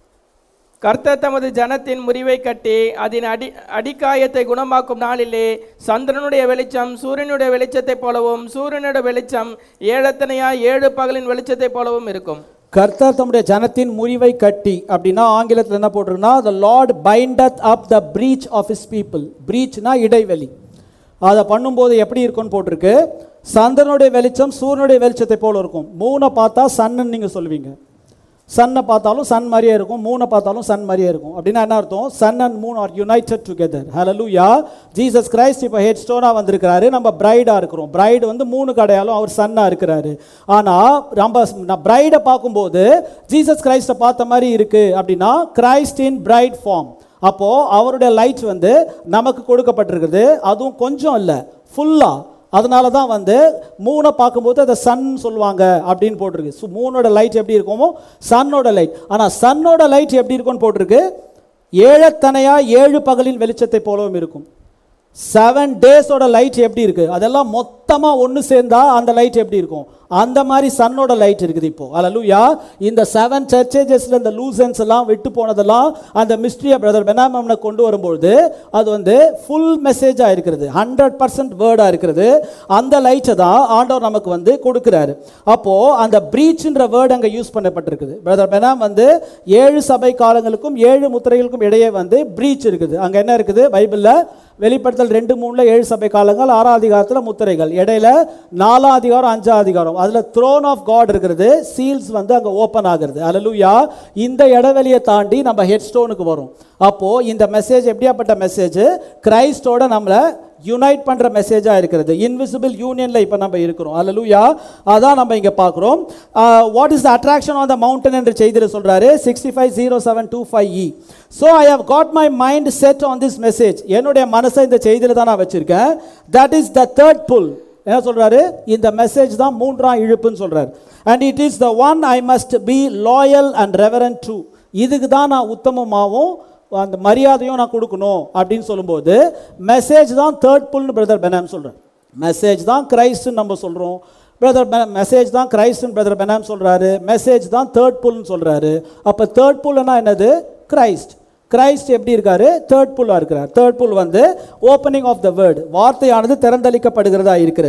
கர்த்தர் தமது ஜனத்தின் முறிவை கட்டி அதன் அடி அடிக்காயத்தை குணமாக்கும் நாளிலே சந்திரனுடைய வெளிச்சம் சூரியனுடைய வெளிச்சத்தைப் போலவும் சூரியனுடைய வெளிச்சம் ஏழத்தனையா ஏழு பகலின் வெளிச்சத்தைப் போலவும் இருக்கும் கர்த்தர் தம்முடைய ஜனத்தின் முறிவை கட்டி அப்படின்னா ஆங்கிலத்தில் என்ன போட்டிருக்குன்னா the Lord bindeth up the breach of his people பிரீச்னா இடைவெளி அதை பண்ணும்போது எப்படி இருக்கும்னு போட்டிருக்கு சந்திரனுடைய வெளிச்சம் சூரியனுடைய வெளிச்சத்தை போல இருக்கும் மூணை பார்த்தா சன்னு நீங்கள் சொல்லுவீங்க சன்னை பார்த்தாலும் சன் மாதிரியே இருக்கும் மூணை பார்த்தாலும் சன் மாதிரியே இருக்கும் அப்படின்னா என்ன அர்த்தம் sun and moon are united together ஹalleluya ஜீசஸ் கிரைஸ்ட் இப்போ ஹெட் ஸ்டோனாக வந்திருக்கிறாரு நம்ம பிரைடாக இருக்கிறோம் பிரைடு வந்து மூணு கடையாலும் அவர் சன்னாக இருக்கிறாரு ஆனால் நம்ம பிரைடை பார்க்கும்போது ஜீசஸ் கிரைஸ்ட்டை பார்த்த மாதிரி இருக்கு அப்படின்னா கிரைஸ்ட் இன் பிரைட் ஃபார்ம் அப்போ அவருடைய லைட் வந்து நமக்கு கொடுக்கப்பட்டிருக்குது அதுவும் கொஞ்சம் இல்லை ஃபுல்லாக அதனால தான் வந்து மூணை பார்க்கும்போது அதை சன் சொல்லுவாங்க அப்படின்னு போட்டிருக்கு ஸோ மூணோட லைட் எப்படி இருக்குமோ சன்னோட லைட் ஆனால் சன்னோட லைட் எப்படி இருக்கும்னு போட்டிருக்கு ஏழத்தனையா ஏழு பகலின் வெளிச்சத்தை போலவும் இருக்கும் செவன் டேஸோட லைட் எப்படி இருக்கு அதெல்லாம் மொத்தமாக ஒன்று சேர்ந்தா அந்த லைட் எப்படி இருக்கும் அந்த மாதிரி சன்னோட லைட் இருக்குது இப்போ அல்லூயா இந்த செவன் சர்ச்சேஜஸ்ல இந்த லூசன்ஸ் எல்லாம் விட்டு போனதெல்லாம் அந்த மிஸ்ட்ரியை பிரதர் பெனாமனை கொண்டு வரும்பொழுது அது வந்து ஃபுல் மெசேஜாக இருக்கிறது ஹண்ட்ரட் பர்சன்ட் வேர்டாக இருக்கிறது அந்த லைட்டை தான் ஆண்டவர் நமக்கு வந்து கொடுக்குறாரு அப்போ அந்த பிரீச்ன்ற வேர்டு அங்கே யூஸ் பண்ணப்பட்டிருக்குது பிரதர் பெனாம் வந்து ஏழு சபை காலங்களுக்கும் ஏழு முத்திரைகளுக்கும் இடையே வந்து பிரீச் இருக்குது அங்கே என்ன இருக்குது பைபிளில் வெளிப்படுத்தல் ரெண்டு மூணுல ஏழு சபை காலங்கள் ஆறாம் அதிகாரத்தில் முத்திரைகள் இடையில நாலாம் அதிகாரம் அஞ்சாம் அதிகாரம் அதில் த்ரோன் ஆஃப் காட் இருக்கிறது சீல்ஸ் வந்து அங்கே ஓப்பன் ஆகுறது அல்லூயா இந்த இடைவெளியை தாண்டி நம்ம ஹெட் ஸ்டோனுக்கு வரும் அப்போ இந்த மெசேஜ் எப்படியாப்பட்ட மெசேஜ் கிரைஸ்டோட நம்மளை யுனைட் பண்ணுற மெசேஜாக இருக்கிறது இன்விசிபிள் யூனியனில் இப்போ நம்ம இருக்கிறோம் அல்லூயா அதான் நம்ம இங்கே பார்க்குறோம் what is the attraction on the mountain என்று செய்தியில் சொல்கிறாரு sixty five zero seven two five E so I have got my mind set on this message என்னுடைய மனசை இந்த செய்தியில் தான் நான் வச்சுருக்கேன் that is the third pull என்ன சொல்றாரு இந்த மெசேஜ் தான் மூன்றாம் இழுப்புன்னு சொல்றாரு and it is the one I must be loyal and reverent to இதுக்கு தான் நான் உத்தமமாகவும் அந்த மரியாதையும் நான் கொடுக்கணும் அப்படின்னு சொல்லும்போது மெசேஜ் தான் தேர்ட் புல்னு பிரதர் பெனாம் சொல்கிறார் மெசேஜ் தான் கிரைஸ்ட்னு நம்ம சொல்கிறோம் பிரதர் மெசேஜ் தான் கிரைஸ்ட்னு பிரதர் பெனாம் சொல்கிறாரு மெசேஜ் தான் தேர்ட் புல்னு சொல்கிறாரு அப்போ தேர்ட் புல்னா என்னது கிரைஸ்ட் கிரைஸ்ட் எப்படி இருக்காரு தேர்ட் புல்லாக இருக்கிறார் தேர்ட் புல் வந்து ஓப்பனிங் ஆஃப் த வேர்ட் வார்த்தையானது திறந்தளிக்கப்படுகிறதா இருக்கிறது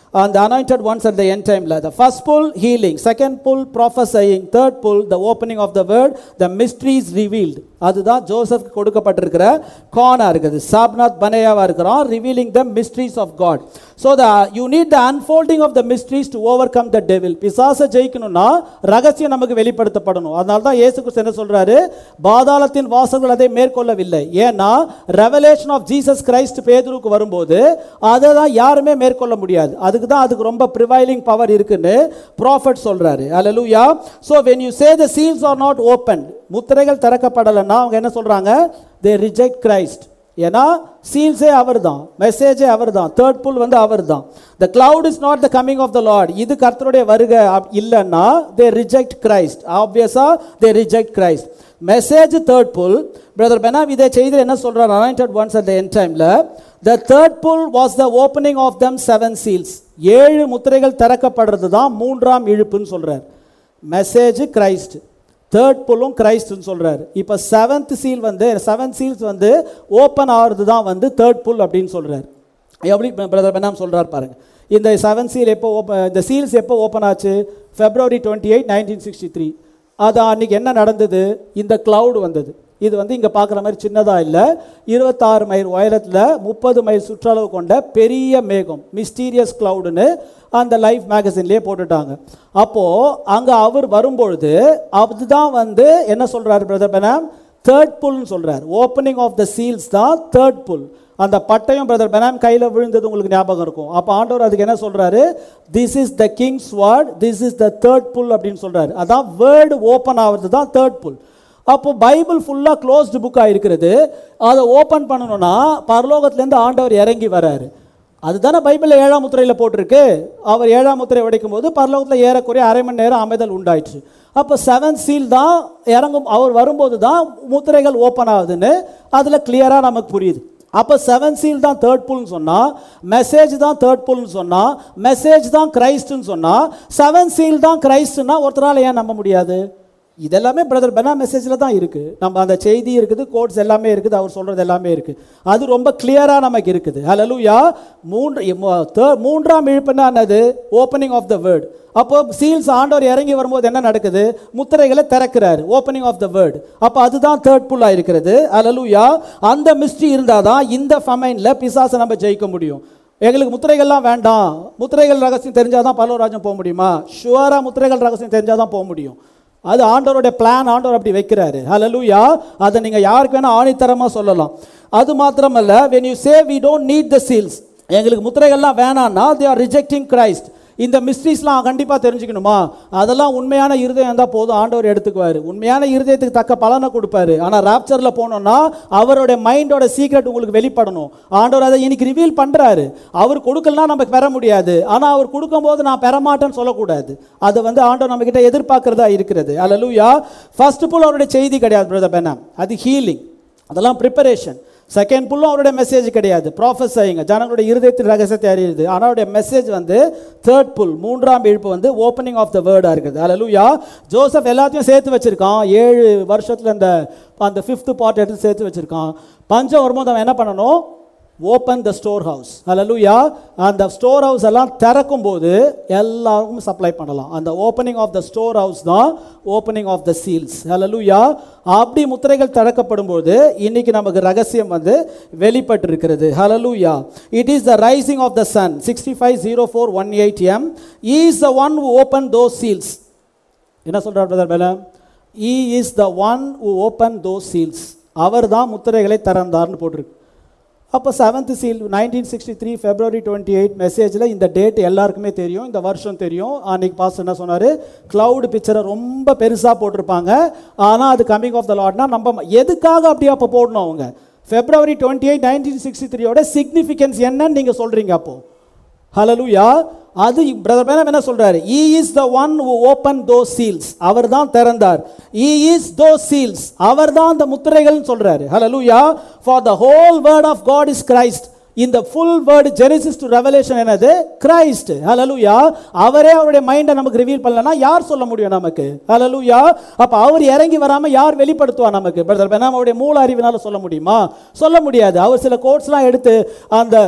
and the anointed ones at the end time the first pull healing second pull prophesying third pull the opening of the word the mysteries revealed அதுதான் Joseph கொடுக்கப்பட்டிருக்கிற கானா இருக்குது சாப்நாத் பனேயாவா இருக்கிறோம் revealing the mysteries of God so the you need the unfolding of the mysteries to overcome the devil பிசாசை ஜெயிக்கணும்னா ரகசியம் நமக்கு வெளிப்படுத்தப்படணும் அதனால தான் இயேசு கிறிஸ்து என்ன சொல்றாரு பாதாளத்தின் வாசல்கள் அதை மேற்கொள்ளவில்லை ஏன்னா ரெவலேஷன் ஆஃப் ஜீசஸ் கிரைஸ்ட் பேதுருக்கு வரும்போது அதை தான் யாருமே மேற்கொள்ள முடியாது அதுக்கு தான் அதுக்கு ரொம்ப ப்ரிவைலிங் பவர் இருக்குன்னு ப்ராஃபட் சொல்றாரு அல்லேலூயா so when you say the seals are not open முத்திரைகள் திறக்கப்படலைன்னா அவங்க என்ன சொல்றாங்க தே ரிஜெக்ட் கிரைஸ்ட் ஏன்னா சீல்ஸே அவர் தான் மெசேஜே அவர் தான் தேர்ட் புல் வந்து அவர் தான் the cloud is not the coming of the Lord இது கர்த்தருடைய வருகை அப்- இல்லைன்னா தே ரிஜெக்ட் கிரைஸ்ட் ஆப்வியஸாக they reject Christ message third pull brother Branham இதை செய்து என்ன சொல்றார் anointed ones at the end டைமில் the third pull was the opening of them seven seals ஏழு முத்திரைகள் திறக்கப்படுறது தான் மூன்றாம் இழுப்புன்னு சொல்றார் மெசேஜ் கிரைஸ்ட் தேர்ட் புல்லும் கிரைஸ்ட்னு சொல்றாரு இப்போ செவன்த் சீல் வந்து செவன் சீல்ஸ் வந்து ஓப்பன் ஆகிறது தான் வந்து தேர்ட் புல் அப்படின்னு சொல்றாரு எப்படி பிரதர் பெனாம் சொல்றார் பாருங்க இந்த செவன் சீல் எப்போ ஓப்பன் இந்த சீல்ஸ் எப்போ ஓப்பன் ஆச்சு February twenty eight nineteen sixty three அது அன்னைக்கு என்ன நடந்தது இந்த கிளவுட் வந்தது இது வந்து இங்கே பார்க்குற மாதிரி சின்னதாக இல்லை இருபத்தாறு மைல் உயரத்தில் முப்பது மைல் சுற்றளவு கொண்ட பெரிய மேகம் மிஸ்டீரியஸ் கிளவுடுன்னு அந்த லைஃப் மேகசின்லேயே போட்டுட்டாங்க அப்போது அங்கே அவர் வரும்பொழுது அதுதான் வந்து என்ன சொல்கிறாரு பிரதர் பெனாம் தேர்ட் புல்னு சொல்கிறார் ஓப்பனிங் ஆஃப் த சீல்ஸ் தான் தேர்ட் புல் அந்த பட்டயம் பிரதர் பெனாம் கையில் விழுந்தது உங்களுக்கு ஞாபகம் இருக்கும் அப்போ ஆண்டவர் அதுக்கு என்ன சொல்கிறாரு this is the king's word this is the third pull அப்படின்னு சொல்கிறாரு அதான் வேர்டு ஓப்பன் ஆகிறது தான் தேர்ட் புல் அப்போ பைபிள் ஃபுல்லாக க்ளோஸ்டு புக்காக இருக்கிறது அதை ஓப்பன் பண்ணணும்னா பரலோகத்துலேருந்து ஆண்டவர் இறங்கி வராரு அதுதானே பைபிளில் ஏழாம் முத்திரையில் போட்டிருக்கு அவர் ஏழாம் முத்திரை உடைக்கும் போது பரலோகத்தில் ஏறக்குறைய அரை மணி நேரம் அமைதல் உண்டாயிற்று அப்போ செவன் சீல் தான் இறங்கும் அவர் வரும்போது தான் முத்திரைகள் ஓப்பன் ஆகுதுன்னு அதில் கிளியராக நமக்கு புரியுது அப்போ செவன் சீல் தான் தேர்ட் புல்னு சொன்னால் மெசேஜ் தான் தேர்ட் புல்னு சொன்னால் மெசேஜ் தான் கிரைஸ்ட்னு சொன்னால் செவன் சீல் தான் கிரைஸ்ட்னா ஒருத்தரால் ஏன் நம்ப முடியாது இதெல்லாமே பிரதர் பெனா மெசேஜில் தான் இருக்குது நம்ம அந்த செய்தி இருக்குது கோட்ஸ் எல்லாமே இருக்குது அவர் சொல்கிறது எல்லாமே இருக்குது அது ரொம்ப கிளியராக நமக்கு இருக்குது ஹalleluya மூன்று மு- third- மூன்றாம் இழுப்புன்னா என்னது ஓப்பனிங் ஆஃப் த வேர்ட் அப்போ சீல்ஸ் ஆண்டவர் இறங்கி வரும்போது என்ன நடக்குது முத்திரைகளை திறக்கிறாரு ஓப்பனிங் ஆஃப் த வேர்ட் அப்போ அதுதான் தேர்ட் புல்லாக இருக்கிறது ஹalleluya அந்த மிஸ்ட்ரி இருந்தால் தான் இந்த ஃபமைனில் பிசாசை நம்ம ஜெயிக்க முடியும் எங்களுக்கு முத்திரைகள்லாம் வேண்டாம் முத்திரைகள் ரகசியம் தெரிஞ்சால் தான் பல்லவராஜ்யம் போக முடியுமா ஷுவராக முத்திரைகள் ரகசியம் தெரிஞ்சால் தான் போக முடியும் அது ஆண்டவருடைய பிளான் ஆண்டவர் அப்படி வைக்கிறாரு ஹalleluya அதை நீங்கள் யாருக்கு வேணால் ஆணித்தரமாக சொல்லலாம் அது மாத்திரமல்ல when you say we don't need the seals எங்களுக்கு முத்திரைகள்லாம் வேணாம்னா they are rejecting Christ இந்த மிஸ்ட்ரீஸ்லாம் கண்டிப்பாக தெரிஞ்சுக்கணுமா அதெல்லாம் உண்மையான இருதயம் இருந்தால் போதும் ஆண்டவர் எடுத்துக்குவார் உண்மையான இருதயத்துக்கு தக்க பலனை கொடுப்பாரு ஆனால் ராப்சரில் போனோம்னா அவருடைய மைண்டோட சீக்ரெட் உங்களுக்கு வெளிப்படணும் ஆண்டவர் அதை இன்னைக்கு ரிவீல் பண்ணுறாரு அவர் கொடுக்கலனா நமக்கு பெற முடியாது ஆனால் அவர் கொடுக்கும்போது நான் பெற மாட்டேன்னு சொல்லக்கூடாது அது வந்து ஆண்டவர் நம்ம கிட்ட எதிர்பார்க்கறதா இருக்கிறது அல்லூயா ஃபர்ஸ்ட் புல் அவருடைய செய்தி கிடையாது பிரதர் பெண்ணா அது ஹீலிங் அதெல்லாம் ப்ரிப்பரேஷன் செகண்ட் புல்லும் அவருடைய மெசேஜ் கிடையாது ப்ராஃபஸைங்க ஜனங்களுடைய இருதயத்தின் ரகசியத்தை அறியுது ஆனால் அவருடைய மெசேஜ் வந்து தேர்ட் புல் மூன்றாம் இழுப்பு வந்து ஓப்பனிங் ஆஃப் த வேர்டாக இருக்குது அல்லூயா ஜோசப் எல்லாத்தையும் சேர்த்து வச்சிருக்கான் ஏழு வருஷத்தில் இந்த அந்த ஃபிஃப்த் பார்ட் எடுத்து சேர்த்து வச்சிருக்கான் பஞ்சம் வரும்போது அவன் என்ன பண்ணணும் ஓப்பன் த ஸ்டோர் ஹவுஸ் ஹalleluya அந்த ஸ்டோர் ஹவுஸ் எல்லாம் திறக்கும் போது எல்லாருக்கும் சப்ளை பண்ணலாம் அந்த opening of the store house தான் ஓப்பனிங் ஆஃப் த சீல்ஸ் ஹalleluya அப்படி முத்திரைகள் திறக்கப்படும் போது இன்னைக்கு நமக்கு ரகசியம் வந்து வெளிப்பட்டிருக்கிறது ஹalleluya it is the rising of the sun sixty five zero four one eight M is the one open the seals என்ன சொல்றார் brother Branham he is the one who open the seals அவர் தான் முத்திரைகளை திறந்தார்னு போட்டிருக்கு அப்போ seventh seal nineteen sixty three February twenty eight மெசேஜில் இந்த டேட் எல்லாருக்குமே தெரியும் இந்த வருஷம் தெரியும் அன்னைக்கு பாஸ் என்ன சொன்னார் க்ளவுட் பிக்சரை ரொம்ப பெருசாக போட்டிருப்பாங்க ஆனால் அது கமிங் ஆஃப் த லாட்னா நம்ம எதுக்காக அப்படி அப்போ போடணும் அவங்க February twenty eight nineteen sixty த்ரீயோட சிக்னிஃபிகன்ஸ் என்னன்னு நீங்கள் சொல்கிறீங்க அப்போது ஹalleluya அது பிரதர் பேனம் என்ன சொல்றாரு he is the one who open the seals அவர் தான் திறந்தார் ஈ இஸ் தோ சீல்ஸ் அவர் தான் அந்த முத்திரைகள் சொல்றாரு ஹalleluya for the whole word of God is Christ இந்த full word Genesis to Revelation என்னது கிரைஸ்ட் ஹalleluya அவரே அவருடைய மைண்டை நமக்கு ரிவீல் பண்ணலனா யார் சொல்ல முடியும் நமக்கு ஹalleluya அப்ப அவர் இறங்கி வராம யார் வெளிப்படுத்துவா நமக்கு பிரதர் பெனாம் அவருடைய மூல அறிவினால சொல்ல முடியுமா சொல்ல முடியாது அவர் சில கோட்ஸ்லாம் எடுத்து அந்த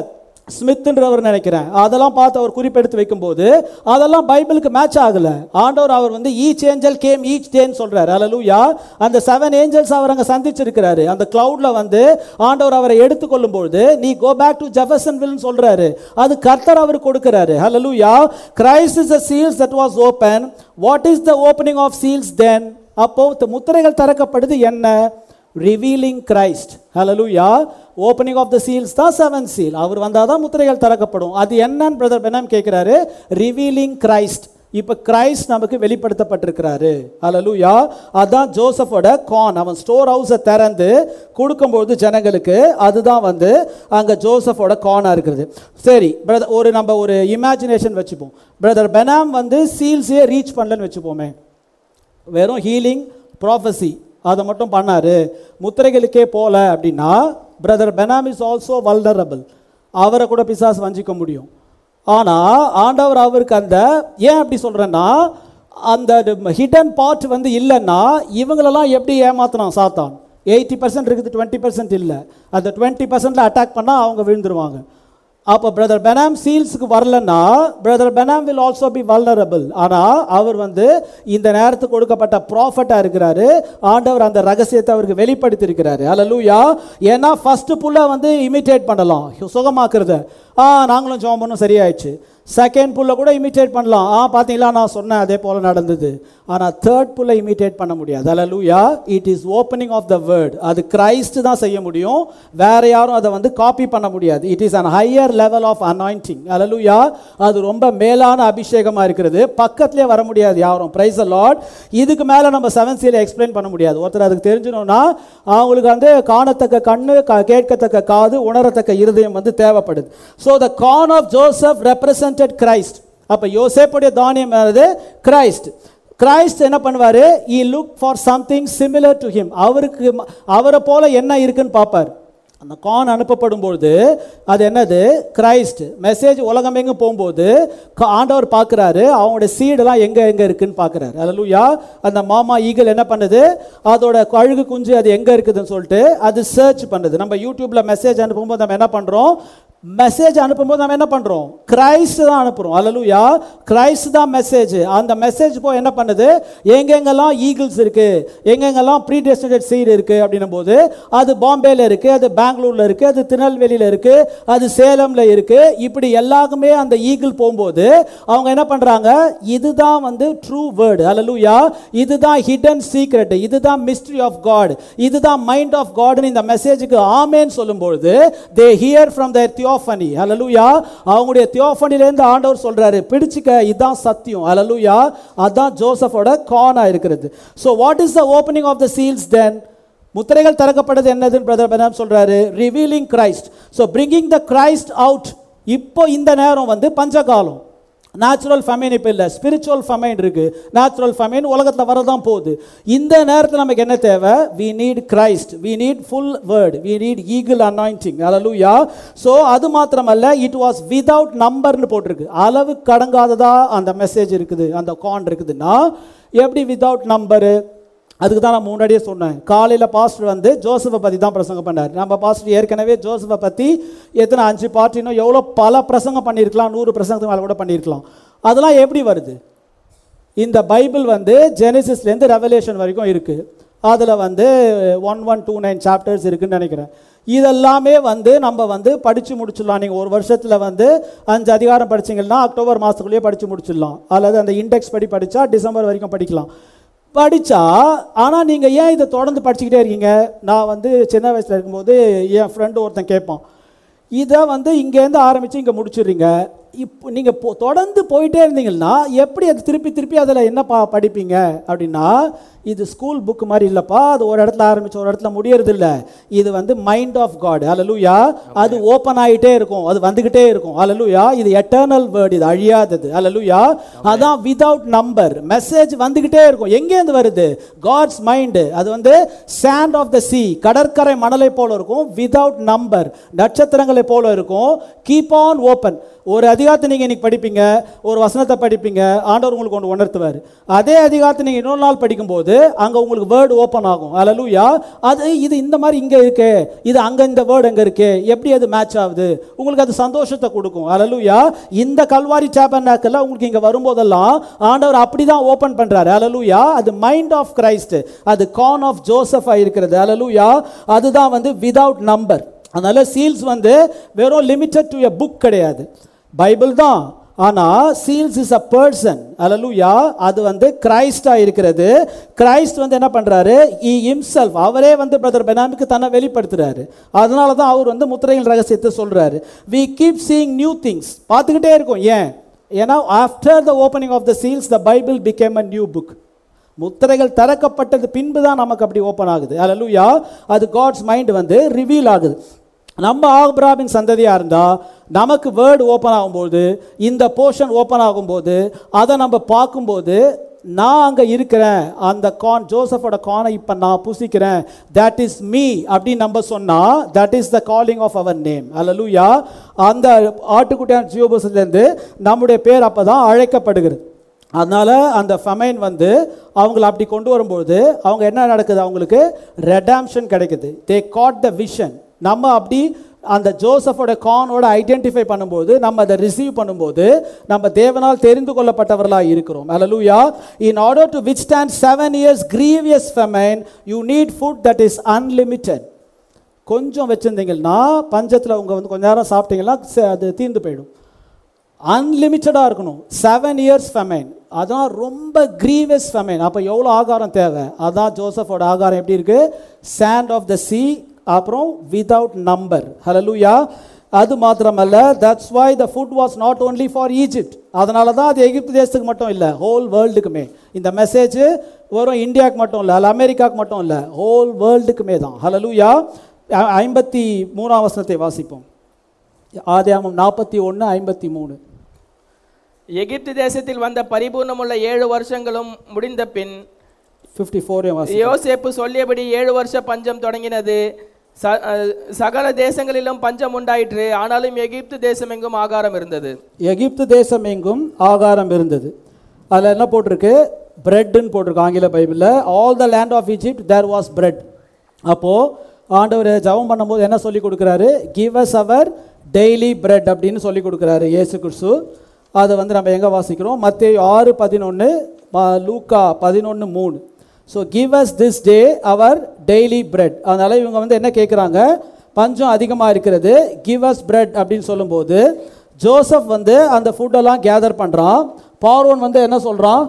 ஸ்மித்ன்றவர் நினைக்கிறேன் அதெல்லாம் பார்த்து அவர் குறிப்பெடுத்து வைக்கும்போது அதெல்லாம் பைபிளுக்கு மேட்ச் ஆகல ஆண்டவர் அவர் வந்து ஈச் ஏஞ்சல் கேம் ஈச் டேன்னு சொல்றாரு அல்லூயா அந்த செவன் ஏஞ்சல்ஸ் அவர் அங்கே சந்திச்சிருக்கிறாரு அந்த கிளவுட்ல வந்து ஆண்டவர் அவரை எடுத்துக்கொள்ளும் பொழுது நீ கோ பேக் டு ஜெஃபர்சன்வில்னு சொல்றாரு அது கர்த்தர் அவர் கொடுக்கிறாரு ஹalleluya Christ is the seals that was open what is the opening of seals then அப்போ த முத்திரைகள் திறக்கப்படுது என்ன ரிவீலிங் கிரைஸ்ட் ஹalleluya ஓப்பனிங் ஆஃப் த சீல்ஸ் தான் செவன் சீல் அவர் வந்தால் தான் முத்திரைகள் திறக்கப்படும் அது என்னன்னு பிரதர் பெனாம் கேட்குறாரு ரிவீலிங் கிரைஸ்ட் இப்போ கிரைஸ்ட் நமக்கு வெளிப்படுத்தப்பட்டிருக்கிறாரு ஹalleluya அதான் ஜோசஃபோட கான் அவன் ஸ்டோர் ஹவுஸை திறந்து கொடுக்கும்போது ஜனங்களுக்கு அதுதான் வந்து அங்கே ஜோசஃபோட கானாக இருக்கிறது சரி பிரதர் ஒரு நம்ம ஒரு இமேஜினேஷன் வச்சுப்போம் பிரதர் பெனாம் வந்து சீல்ஸே ரீச் பண்ணலன்னு வச்சுப்போமே வெறும் ஹீலிங் ப்ராஃபஸி அதை மட்டும் பண்ணாரு முத்திரைகளுக்கே போல அப்படின்னா brother Branham is also vulnerable அவரை கூட பிசாஸ் வஞ்சிக்க முடியும் ஆனால் ஆண்டவர் அவருக்கு அந்த ஏன் அப்படி சொல்கிறேன்னா அந்த ஹிடன் பார்ட் வந்து இல்லைன்னா இவங்களெல்லாம் எப்படி ஏமாத்தினான் சாத்தான் எயிட்டி பர்சன்ட் இருக்குது டுவெண்ட்டி பர்சன்ட் இல்லை அந்த டுவெண்ட்டி பர்சன்டில் அட்டாக் பண்ணால் அவங்க விழுந்துருவாங்க அப்போ பிரதர் பெனாம் சீல்ஸுக்கு வரலன்னா brother Branham will also be vulnerable ஆனால் அவர் வந்து இந்த நேரத்துக்கு கொடுக்கப்பட்ட ப்ராஃபட்டாக இருக்கிறாரு ஆண்டவர் அந்த ரகசியத்தை அவருக்கு வெளிப்படுத்தியிருக்கிறாரு அல்லூயா ஏன்னா ஃபர்ஸ்ட் புல்லை வந்து இமிட்டேட் பண்ணலாம் சுகமாக்குறத ஆ நாங்களும் ஜோம் பண்ணோம் சரியாயிடுச்சு செகண்ட் புல்லை கூட இமிட்டேட் பண்ணலாம் ஆ பார்த்தீங்களா நான் சொன்னேன் அதே போல் நடந்தது ஆனால் தேர்ட் புல்லை இமிட்டேட் பண்ண முடியாது அல்லூயா it is opening of the word அது கிரைஸ்ட் தான் செய்ய முடியும் வேற யாரும் அதை வந்து காப்பி பண்ண முடியாது it is an higher level of anointing அல்லூயா அது ரொம்ப மேலான அபிஷேகமாக இருக்கிறது பக்கத்துலேயே வர முடியாது யாரும் பிரைஸ் லார்ட் இதுக்கு மேலே நம்ம செவன் சீல எக்ஸ்பிளைன் பண்ண முடியாது ஒருத்தர் அதுக்கு தெரிஞ்சிடணும்னா அவங்களுக்கு வந்து காணத்தக்க கண்ணு க- கேட்கத்தக்க காது உணரத்தக்க இருதயம் வந்து தேவைப்படுது so the corn of Joseph represented Christ அப்போ யோசேப்புடைய தானியம் என்னது கிரைஸ்ட் கிரைஸ்ட் என்ன பண்ணுவார் he look for something similar to him அவருக்கு ம- அவரை போல என்ன இருக்குன்னு பார்ப்பார் அந்த கான் அனுப்பப்படும் பொழுது அது என்னது கிரைஸ்ட் மெசேஜ் உலகமெங்கும் போகும்போது க- ஆண்டவர் பார்க்குறாரு அவங்களுடைய சீடெல்லாம் எங்கே எங்கே இருக்குன்னு பார்க்குறாரு அல்லூயா அந்த மாமா ஈகிள் என்ன பண்ணுது அதோட கழுகு குஞ்சு அது எங்கே இருக்குதுன்னு சொல்லிட்டு அது சர்ச் பண்ணுது நம்ம யூடியூப்பில் மெசேஜ் அனுப்பும்போது நம்ம என்ன பண்ணுறோம் மெசேஜ் அனுப்பும்போது நம்ம என்ன பண்ணுறோம் கிரைஸ்ட் தான் அனுப்புகிறோம் அல்லலுயா கிரைஸ்ட் தான் மெசேஜ் அந்த மெசேஜ் போய் என்ன பண்ணுது எங்கெங்கெல்லாம் ஈகிள்ஸ் இருக்குது எங்கெங்கெல்லாம் ப்ரீ டெஸ்டினேட் சீடு இருக்குது அப்படின்னும் போது அது பாம்பேல இருக்குது அது பெங்களூரில் இருக்குது அது திருநெல்வேலியில் இருக்குது அது சேலமில் இருக்குது இப்படி எல்லாருக்குமே அந்த ஈகிள் போகும்போது அவங்க என்ன பண்ணுறாங்க இதுதான் வந்து ட்ரூ வேர்டு அல்லலுயா இதுதான் ஹிடன் சீக்ரெட் இதுதான் மிஸ்ட்ரி ஆஃப் காட் இதுதான் மைண்ட் ஆஃப் காட்னு இந்த மெசேஜுக்கு ஆமேன்னு சொல்லும்பொழுது they hear from their theophany அல்லலுயா அவங்களுடைய தியோஃபனிலேருந்து ஆண்டவர் சொல்றாரு பிடிச்சுக்க இதுதான் சத்தியம் அல்லலுயா அதான் ஜோசஃபோட கானா இருக்கிறது so what is the opening of the seals then முத்திரைகள் திறக்கப்பட்டது என்னதுன்னு பிரதர் பெனாம் சொல்றாரு revealing Christ so bringing the Christ out இப்போ இந்த நேரம் வந்து பஞ்சகாலம் நேச்சுரல் ஃபமைன் இப்போ இல்லை ஸ்பிரிச்சுவல் ஃபமைன் இருக்கு நேச்சுரல் ஃபமைன் உலகத்தில் வரதான் போகுது இந்த நேரத்தில் நமக்கு என்ன தேவை we need Christ we need full word we need eagle anointing அலலுயா ஸோ அது மாத்திரமல்ல இட் வாஸ் விதவுட் நம்பர்னு போட்டிருக்கு அளவு கடங்காததா அந்த மெசேஜ் இருக்குது அந்த கான் இருக்குதுன்னா எப்படி விதவுட் நம்பரு அதுக்கு தான் நான் முன்னாடியே சொன்னேன் காலையில் பாஸ்டர் வந்து ஜோசஃபை பற்றி தான் பிரசங்கம் பண்ணார் நம்ம பாஸ்டர் ஏற்கனவே ஜோசஃபை பற்றி எத்தனை அஞ்சு பார்ட்டினோ எவ்வளோ பல பிரசங்கம் பண்ணியிருக்கலாம் நூறு பிரசங்கத்துக்கு மேலே கூட பண்ணியிருக்கலாம் அதெல்லாம் எப்படி வருது இந்த பைபிள் வந்து ஜெனிசிஸ்லேருந்து ரெவலேஷன் வரைக்கும் இருக்குது அதில் வந்து one one two nine chapters இருக்குன்னு நினைக்கிறேன் இதெல்லாமே வந்து நம்ம வந்து படித்து முடிச்சிடலாம் நீங்கள் ஒரு வருஷத்தில் வந்து அஞ்சு அதிகாரம் படிச்சீங்கன்னா அக்டோபர் மாதத்துக்குள்ளேயே படித்து முடிச்சிடலாம் அல்லது அந்த இண்டெக்ஸ் படி படித்தா டிசம்பர் வரைக்கும் படிக்கலாம் படித்தா ஆனால் நீங்கள் ஏன் இதை தொடர்ந்து படிச்சுக்கிட்டே இருக்கீங்க நான் வந்து சின்ன வயசில் இருக்கும்போது என் ஃப்ரெண்டு ஒருத்தன் கேட்பான் இதை வந்து இங்கேருந்து ஆரம்பித்து இங்கே முடிச்சிடுறீங்க இப்போ நீங்கள் போ தொடர்ந்து போயிட்டே இருந்தீங்கன்னா எப்படி அது திருப்பி திருப்பி அதில் என்ன பா படிப்பீங்க அப்படின்னா இது ஸ்கூல் புக் மாதிரி இல்லைப்பா அது ஒரு இடத்துல ஆரம்பிச்சு ஒரு இடத்துல முடியறது இல்லை இது வந்து மைண்ட் ஆஃப் காட் அலலுயா அது ஓப்பன் ஆகிட்டே இருக்கும் அது வந்துக்கிட்டே இருக்கும் அலலுயா இது எட்டர்னல் வேர்ட் இது அழியாதது அலலுயா அதான் விதவுட் நம்பர் மெசேஜ் வந்துக்கிட்டே இருக்கும் எங்கேருந்து வருது காட்ஸ் மைண்டு அது வந்து சாண்ட் ஆஃப் த sea கடற்கரை மணலை போல இருக்கும் விதவுட் நம்பர் நட்சத்திரங்களை போல இருக்கும் கீப் ஆன் ஓப்பன் ஒரு அதிகாரத்தை நீங்கள் இன்னைக்கு படிப்பீங்க ஒரு வசனத்தை படிப்பீங்க ஆண்டவர் உங்களுக்கு ஒன்று உணர்த்துவார் அதே அதிகாரத்தை நீங்கள் இன்னொரு நாள் படிக்கும்போது அங்கே உங்களுக்கு வேர்டு ஓப்பன் ஆகும் அல்லூயா அது இது இந்த மாதிரி இங்கே இருக்கு இது அங்கே இந்த வேர்டு அங்கே இருக்கு எப்படி அது மேட்ச் ஆகுது உங்களுக்கு அது சந்தோஷத்தை கொடுக்கும் அல்லூயா இந்த கல்வாரி சாப்பர்னாக்கில் உங்களுக்கு இங்கே வரும்போதெல்லாம் ஆண்டவர் அப்படி தான் ஓப்பன் பண்ணுறாரு அல்லூயா அது மைண்ட் ஆஃப் கிரைஸ்ட் அது கான் ஆஃப் ஜோசஃபா இருக்கிறது அல்லூயா அதுதான் வந்து விதவுட் நம்பர் அதனால சீல்ஸ் வந்து வெறும் லிமிட்டட் டு எ புக் கிடையாது பைபிள் தான் ஆனால் சீல்ஸ் இஸ் அ பர்சன் அல்லூயா அது வந்து கிரைஸ்டா இருக்கிறது கிரைஸ்ட் வந்து என்ன பண்றாரு இ இம்செல்ஃப் அவரே வந்து பிரதர் பெனாமிக்கு தன்னை வெளிப்படுத்துறாரு அதனால தான் அவர் வந்து முத்திரைகள் ரகசியத்தை சொல்றாரு we keep seeing new things பார்த்துக்கிட்டே இருக்கோம் ஏன் ஏன்னா after the opening of the seals the Bible became a new book முத்திரைகள் திறக்கப்பட்டது பின்பு தான் நமக்கு அப்படி ஓப்பன் ஆகுது அல்லூயா அது காட்ஸ் மைண்ட் வந்து ரிவீல் ஆகுது நம்ம ஆபிராமின் சந்ததியாக இருந்தால் நமக்கு வேர்டு ஓப்பன் ஆகும்போது இந்த போர்ஷன் ஓப்பன் ஆகும்போது அதை நம்ம பார்க்கும்போது நான் அங்கே இருக்கிறேன் அந்த கான் ஜோசஃபோட கானை இப்போ நான் புசிக்கிறேன் தட் இஸ் மீ அப்படின்னு நம்ம சொன்னால் that is the calling of our name அல்லூயா அந்த ஆட்டுக்குட்டியான ஜியோபஸ்லேருந்து நம்முடைய பேர் அப்போ தான் அழைக்கப்படுகிறது அதனால் அந்த ஃபமைன் வந்து அவங்கள அப்படி கொண்டு வரும்போது அவங்க என்ன நடக்குது அவங்களுக்கு ரெடாம்ஷன் கிடைக்குது தே காட் த விஷன் நம்ம அப்படி அந்த ஜோசஃபோட கானோட ஐடென்டிஃபை பண்ணும்போது நம்ம அதை ரிசீவ் பண்ணும்போது நம்ம தேவனால் தெரிந்து கொள்ளப்பட்டவர்களாக இருக்கிறோம் அல்லூயா in order to withstand seven years grievous famine you need food that is unlimited கொஞ்சம் வச்சுருந்தீங்கன்னா பஞ்சத்தில் உங்க வந்து கொஞ்ச நேரம் சாப்பிட்டீங்கன்னா ச- அது தீர்ந்து போயிடும் அன்லிமிட்டடாக இருக்கணும் செவன் இயர்ஸ் ஃபெமைன் அதான் ரொம்ப கிரீவஸ் ஃபெமைன் அப்போ எவ்வளோ ஆகாரம் தேவை அதான் ஜோசஃபோட ஆகாரம் எப்படி இருக்கு சாண்ட் ஆஃப் த sea அப்புறம் விதவுட் நம்பர் ஹலலூயா அது மாத்திரமல்ல that's why the food was not only for Egypt அதனால தான் அது எகிப்து தேசத்துக்கு மட்டும் இல்லை ஹோல் வேர்ல்டுக்குமே இந்த மெசேஜ் வெறும் இந்தியாவுக்கு மட்டும் இல்லை அல்ல அமெரிக்காவுக்கு மட்டும் இல்லை ஹோல் வேர்ல்டுக்குமே தான் ஹலலூயா ஐம்பத்தி மூணாம் வசனத்தை வாசிப்போம் ஆதியாமம் நாற்பத்தி ஒன்று ஐம்பத்தி மூணு எகிப்து தேசத்தில் வந்த பரிபூர்ணமுள்ள ஏழு வருஷங்களும் முடிந்த பின் ஃபிஃப்டி ஃபோரையும் வாசி யோசேப்பு சொல்லியபடி ஏழு வருஷ பஞ்சம் தொடங்கினது ச- அஹ், சகல தேசங்களிலும் பஞ்சம் உண்டாயிற்று ஆனாலும் எகிப்து தேசம் எங்கும் ஆகாரம் இருந்தது எகிப்து தேசம் எங்கும் ஆகாரம் இருந்தது அதில் என்ன போட்டிருக்கு பிரெட்னு போட்டிருக்கு ஆங்கில பைபிளில் all the land of Egypt there was bread அப்போது ஆண்டவர் ஜெபம் பண்ணும்போது என்ன சொல்லி கொடுக்குறாரு give us our daily bread அப்படின்னு சொல்லி கொடுக்குறாரு இயேசு கிறிஸ்து அதை வந்து நம்ம எங்கே வாசிக்கிறோம் மத்திய ஆறு பதினொன்று லூக்கா பதினொன்று மூணு so give us this day our daily bread அதனால் இவங்க வந்து என்ன கேட்குறாங்க பஞ்சம் அதிகமாக இருக்கிறது கிவ் அஸ் பிரெட் அப்படின்னு சொல்லும்போது ஜோசப் வந்து அந்த ஃபுட்டெல்லாம் கேதர் பண்ணுறான் பார்வோன் வந்து என்ன சொல்கிறான்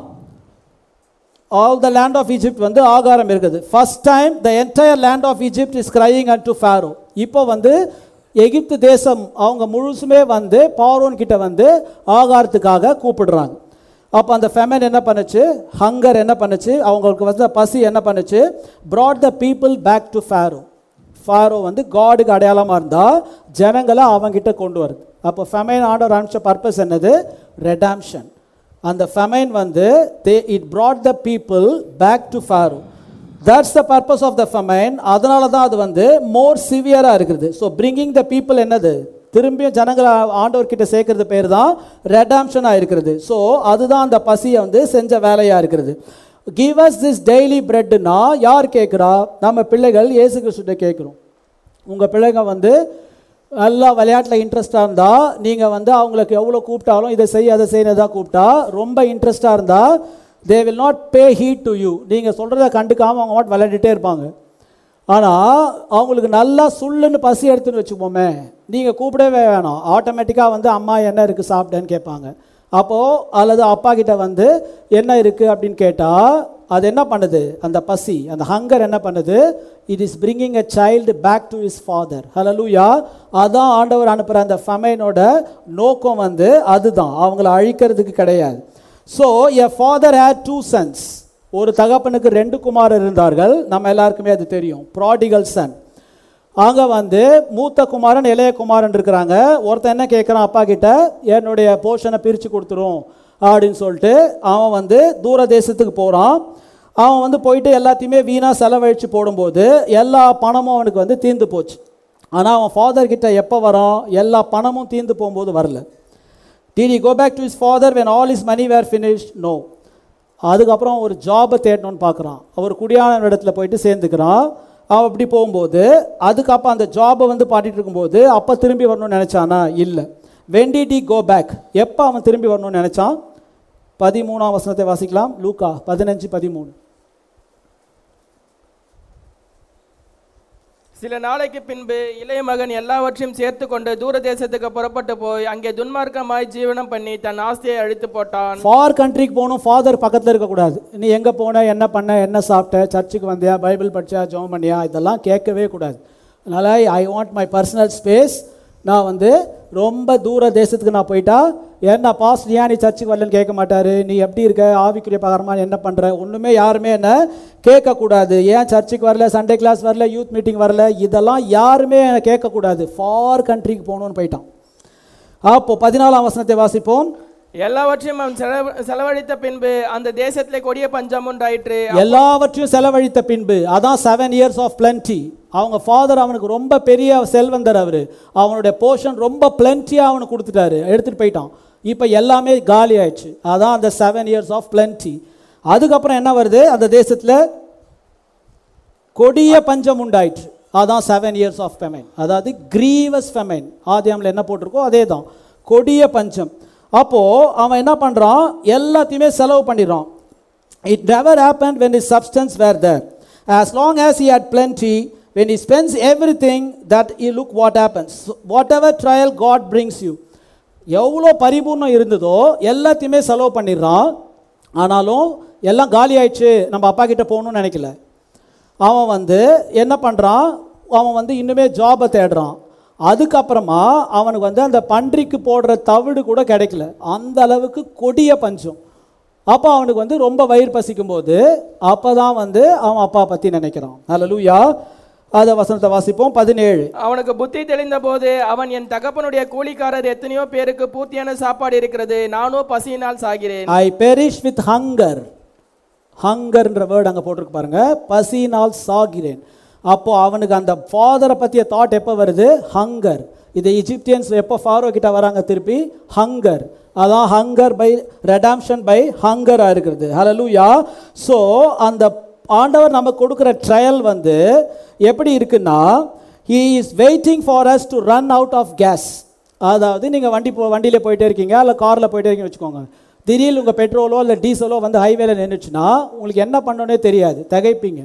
all the land of Egypt வந்து ஆகாரம் இருக்குது first time the entire land of Egypt is crying and to Pharaoh இப்போ வந்து எகிப்து தேசம் அவங்க முழுசுமே வந்து பார்வோன் கிட்ட வந்து ஆகாரத்துக்காக கூப்பிடுறாங்க அப்போ அந்த ஃபெமன் என்ன பண்ணுச்சு ஹங்கர் என்ன பண்ணுச்சு அவங்களுக்கு வந்து பசி என்ன பண்ணுச்சு brought the people back to Pharaoh Pharaoh வந்து காடுக்கு அடையாளமாக இருந்தால் ஜனங்களை அவங்கிட்ட கொண்டு வருது அப்போ ஃபெமைன் ஆர்டர் அனுப்பிச்ச பர்பஸ் என்னது ரெடாம்ஷன் அந்த ஃபெமைன் வந்து they it brought the people back to Pharaoh that's the purpose of the famine அதனால தான் அது வந்து மோர் சிவியராக இருக்குது ஸோ பிரிங்கிங் த பீப்புள் என்னது திரும்பியும் ஜனங்களை ஆண்டவர்கிட்ட சேர்க்கறது பேர் தான் ரெடாம்ஷனாக இருக்கிறது ஸோ அதுதான் அந்த பசியை வந்து செஞ்ச வேலையாக இருக்கிறது கிவ் அஸ் திஸ் டெய்லி பிரெட்னா யார் கேட்குறா நம்ம பிள்ளைகள் இயேசு கிறிஸ்துட்ட கேட்குறோம் உங்கள் பிள்ளைங்க வந்து நல்லா விளையாட்டில் இன்ட்ரெஸ்டாக இருந்தால் நீங்கள் வந்து அவங்களுக்கு எவ்வளோ கூப்பிட்டாலும் இதை செய் அதை செய்யறதா கூப்பிட்டா ரொம்ப இன்ட்ரெஸ்டாக இருந்தால் they will not pay heed to you நீங்கள் சொல்கிறத கண்டுக்காமல் அவங்க மாட்டு விளையாடிட்டே இருப்பாங்க ஆனால் அவங்களுக்கு நல்லா சுள்ளுன்னு பசி எடுத்துன்னு வச்சுப்போமே நீங்கள் கூப்பிடவே வேணாம் ஆட்டோமேட்டிக்காக வந்து அம்மா என்ன இருக்குது சாப்பிட்டேன்னு கேட்பாங்க அப்போது அல்லது அப்பா கிட்ட வந்து என்ன இருக்குது அப்படின்னு கேட்டால் அது என்ன பண்ணுது அந்த பசி அந்த ஹங்கர் என்ன பண்ணுது it is bringing a child back to his father ஹலலூயா அதான் ஆண்டவர் அனுப்புகிற அந்த ஃபமைனோட நோக்கம் வந்து அதுதான் அவங்கள அழிக்கிறதுக்கு கிடையாது so a father had two sons ஒரு தகப்பனுக்கு ரெண்டு குமாரர் இருந்தார்கள் நம்ம எல்லாருக்குமே அது தெரியும் ப்ராடிகல் சன் அங்கே வந்து மூத்த குமாரன் இளைய குமாரன் இருக்கிறாங்க ஒருத்தன் என்ன கேட்குறான் அப்பா கிட்ட என்னுடைய போர்ஷனை பிரித்து கொடுத்துரும் அப்படின்னு சொல்லிட்டு அவன் வந்து தூர தேசத்துக்கு போகிறான் அவன் வந்து போயிட்டு எல்லாத்தையுமே வீணாக செலவழித்து போடும்போது எல்லா பணமும் அவனுக்கு வந்து தீர்ந்து போச்சு ஆனால் அவன் ஃபாதர் கிட்ட எப்போ வரான் எல்லா பணமும் தீர்ந்து போகும்போது வரல did he go back to his father when all his money were finished no அதுக்கப்புறம் ஒரு ஜாபை தேடணும்னு பார்க்குறான் அவர் குடியான இடத்துல போயிட்டு சேர்ந்துக்கிறான் அவன் அப்படி போகும்போது அதுக்கப்புறம் அந்த ஜாபை வந்து பாட்டிட்டு இருக்கும்போது அப்போ திரும்பி வரணும்னு நினச்சானா இல்லை when did he go back எப்போ அவன் திரும்பி வரணும்னு நினச்சான் பதிமூணாம் வசனத்தை வாசிக்கலாம் லூக்கா பதினஞ்சு பதிமூணு சில நாளைக்கு பின்பு இளைய மகன் எல்லாவற்றையும் சேர்த்து கொண்டு தூர தேசத்துக்கு புறப்பட்டு போய் அங்கே துன்மார்க்கமாய் ஜீவனம் பண்ணி தன் ஆஸ்தியை அழித்து போட்டான் ஃபார் கண்ட்ரிக்கு போகணும் ஃபாதர் பக்கத்தில் இருக்கக்கூடாது நீ எங்கே போன என்ன பண்ண என்ன சாப்பிட்ட சர்ச்சுக்கு வந்தியா பைபிள் படிச்சா ஜெபம் பண்ணியா இதெல்லாம் கேட்கவே கூடாது அதனால் I want my personal space நான் வந்து ரொம்ப தூர தேசத்துக்கு நான் போயிட்டா என்ன பாஸ்ட் ஏன் நீ சர்ச்சுக்கு வரலன்னு கேட்க மாட்டாரு நீ எப்படி இருக்க ஆவிக்குரிய பகரமா என்ன பண்ணுற ஒன்றுமே யாருமே என்ன கேட்கக்கூடாது ஏன் சர்ச்சுக்கு வரல சண்டே கிளாஸ் வரல யூத் மீட்டிங் வரல இதெல்லாம் யாருமே என்னை கேட்கக்கூடாது ஃபார் கண்ட்ரிக்கு போகணும்னு போயிட்டான் அப்போ பதினாலாம் வசனத்தை வாசிப்போம் எல்லாவற்றையும் அவன் செலவு செலவழித்த பின்பு அந்த தேசத்திலே கொடிய பஞ்சம் உண்டாயிற்று எல்லாவற்றையும் செலவழித்த பின்பு அதான் செவன் இயர்ஸ் ஆஃப் plenty அவங்க ஃபாதர் அவனுக்கு ரொம்ப பெரிய செல்வந்தர் அவர் அவனுடைய போர்ஷன் ரொம்ப பிளென்ட்டியாக அவனுக்கு கொடுத்துட்டாரு எடுத்துகிட்டு போயிட்டான் இப்போ எல்லாமே காலி ஆயிடுச்சு அதான் அந்த செவன் இயர்ஸ் ஆஃப் plenty அதுக்கப்புறம் என்ன வருது அந்த தேசத்தில் கொடிய பஞ்சம் உண்டாயிற்று அதான் செவன் இயர்ஸ் ஆஃப் ஃபெமைன் அதாவது கிரீவஸ் ஃபெமைன் ஆதியாமில் என்ன போட்டிருக்கோ அதே தான் கொடிய பஞ்சம் அப்போது அவன் என்ன பண்ணுறான் எல்லாத்தையுமே செலவு பண்ணிடுறான் it never happened when his substance were there as long as he had plenty when he spends everything that he look what happens So, whatever trial god brings you எவ்வளோ பரிபூர்ணம் இருந்ததோ எல்லாத்தையுமே செலவு பண்ணிடுறான் ஆனாலும் எல்லாம் காலி ஆயிடுச்சு நம்ம அப்பா கிட்ட போகணும்னு நினைக்கல அவன் வந்து என்ன பண்ணுறான் அவன் வந்து இன்னுமே ஜாபை தேடுறான் அதுக்கப்புறமா அவனுக்கு வந்து அந்த பன்றிக்கு போடுற தவிடு கூட கிடைக்கல அந்த அளவுக்கு கொடிய பஞ்சம் அப்போ அவனுக்கு வந்து ரொம்ப வயிறு பசிக்கும் போது அப்போ தான் வந்து அவன் அப்பா பற்றி நினைக்கிறான் ஹalleluya அதை வசனத்தை வாசிப்போம் பதினேழு அவனுக்கு புத்தி தெளிந்த போது அவன் என் தகப்பனுடைய கூலிக்காரர் எத்தனையோ பேருக்கு பூர்த்தியான சாப்பாடு இருக்கிறது நானோ பசியினால் சாகிறேன் ஐ பெரிஷ் வித் ஹங்கர் ஹங்கர்ன்ற வேர்டு அங்கே போட்டிருக்கு பாருங்க பசினால் சாகிறேன் அப்போ அவனுக்கு அந்த ஃபாதரை பற்றிய தாட் எப்போ வருது ஹங்கர் இது இஜிப்தியன்ஸ் எப்போ ஃபாரோ கிட்ட வராங்க திருப்பி ஹங்கர் அதான் ஹங்கர் பை ரெடாம்ஷன் பை ஹங்கராக இருக்கிறது ஹalleluya ஸோ அந்த ஆண்டவர் நமக்கு கொடுக்குற ட்ரையல் வந்து எப்படி இருக்குன்னா he is waiting for us to run out of gas அதாவது நீங்கள் வண்டி போ வண்டியில் போயிட்டே இருக்கீங்க இல்லை காரில் போயிட்டே இருக்கீங்கன்னு வச்சுக்கோங்க திடீர்னு உங்கள் பெட்ரோலோ இல்லை டீசலோ வந்து ஹைவேல நின்றுச்சுன்னா உங்களுக்கு என்ன பண்ணணுன்னே தெரியாது திகைப்பீங்க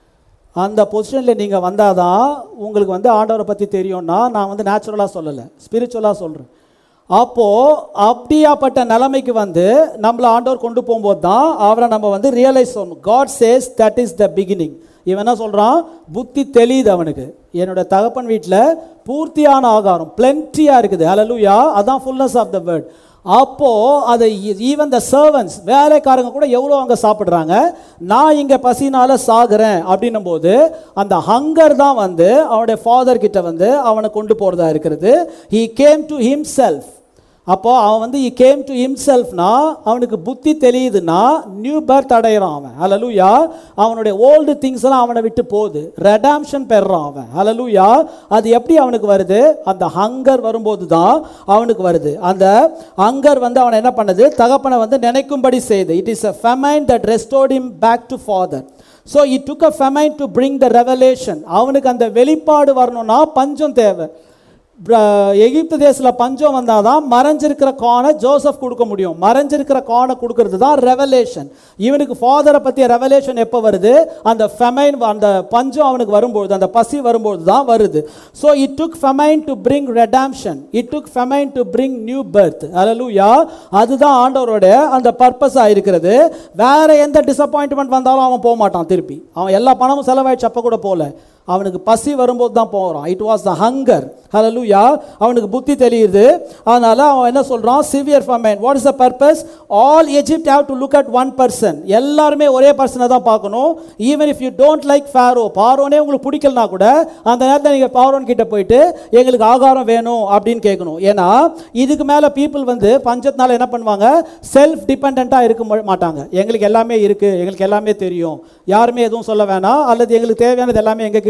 அந்த பொசிஷனில் நீங்கள் வந்தால் தான் உங்களுக்கு வந்து ஆண்டவரை பற்றி தெரியும்னா நான் வந்து நேச்சுரலாக சொல்லலை ஸ்பிரிச்சுவலாக சொல்கிறேன் அப்போது அப்படியாப்பட்ட நிலைமைக்கு வந்து நம்மளை ஆண்டவர் கொண்டு போகும்போது தான் அவரை நம்ம வந்து ரியலைஸ் பண்ணணும் God says that is the beginning இவன் என்ன சொல்கிறான் புத்தி தெளியுது அவனுக்கு என்னோட தகப்பன் வீட்டில் பூர்த்தியான ஆகாரம் பிளென்ட்டியாக இருக்குது ஹalleluya அதான் ஃபுல்னஸ் ஆஃப் த வேர்ட் அப்போது அதை ஈவன் த சர்வன்ஸ் வேலைக்காரங்க கூட எவ்வளோ அங்கே சாப்பிட்றாங்க நான் இங்கே பசினால சாகுறேன் அப்படின்னும் போது அந்த ஹங்கர் தான் வந்து அவனுடைய ஃபாதர் கிட்ட வந்து அவனை கொண்டு போகிறதா இருக்கிறது ஹீ கேம் டு ஹிம்செல்ஃப் அப்போ அவன் வந்து இ கேம் டு ஹிம்செல்ஃப்னா அவனுக்கு புத்தி தெரியுதுன்னா நியூ பர்த் அடையிறான் அவன் ஹalleluya அவனுடைய ஓல்டு திங்ஸ் எல்லாம் அவனை விட்டு போகுது ரெடாம்ஷன் பெறான் அவன் ஹalleluya அது எப்படி அவனுக்கு வருது அந்த ஹங்கர் வரும்போது தான் அவனுக்கு வருது அந்த ஹங்கர் வந்து அவனை என்ன பண்ணுது தகப்பனை வந்து நினைக்கும்படி செய்து it is a famine that restored him back to father so it took a famine to bring the revelation அவனுக்கு அந்த வெளிப்பாடு வரணும்னா பஞ்சம் தேவை பிர- எகிப்து தேசத்தில் பஞ்சம் வந்தால் தான் மறைஞ்சிருக்கிற கானை ஜோசப் கொடுக்க முடியும் மறைஞ்சிருக்கிற கானை கொடுக்கறது தான் ரெவலேஷன் இவனுக்கு ஃபாதரை பற்றிய ரெவலேஷன் எப்போ வருது அந்த ஃபெமைன் அந்த பஞ்சம் அவனுக்கு வரும்பொழுது அந்த பசி வரும்பொழுது தான் வருது so it took famine to bring redemption it took famine to bring new birth அலலுயா அதுதான் ஆண்டவரோட அந்த பர்பஸாக இருக்கிறது வேற எந்த டிசப்பாயின்ட்மெண்ட் வந்தாலும் அவன் போக மாட்டான் திருப்பி அவன் எல்லா பணமும் செலவாயிடுச்சு அப்போ கூட போகல அவனுக்கு பசி வரும்போது தான் போகிறான் இட் வாஸ் த ஹங்கர் ஹalleluya அவனுக்கு புத்தி தெரியுது அதனால அவன் என்ன சொல்றான் severe famine what is the purpose all Egypt have to look at one person எல்லாருமே ஒரே பர்சனை தான் பார்க்கணும் even if you don't like Pharaoh பாரோனே உங்களுக்கு பிடிக்கலனா கூட அந்த நேரத்தில் நீங்கள் பாரோன் கிட்ட போயிட்டு எங்களுக்கு ஆகாரம் வேணும் அப்படின்னு கேட்கணும் ஏன்னா இதுக்கு மேலே பீப்புள் வந்து பஞ்சத்தினால என்ன பண்ணுவாங்க செல்ஃப் டிபெண்ட்டாக இருக்க ம- மாட்டாங்க எங்களுக்கு எல்லாமே இருக்குது எங்களுக்கு எல்லாமே தெரியும் யாருமே எதுவும் சொல்ல வேணாம் அல்லது எங்களுக்கு தேவையானது எல்லாமே எங்கள் கிட்ட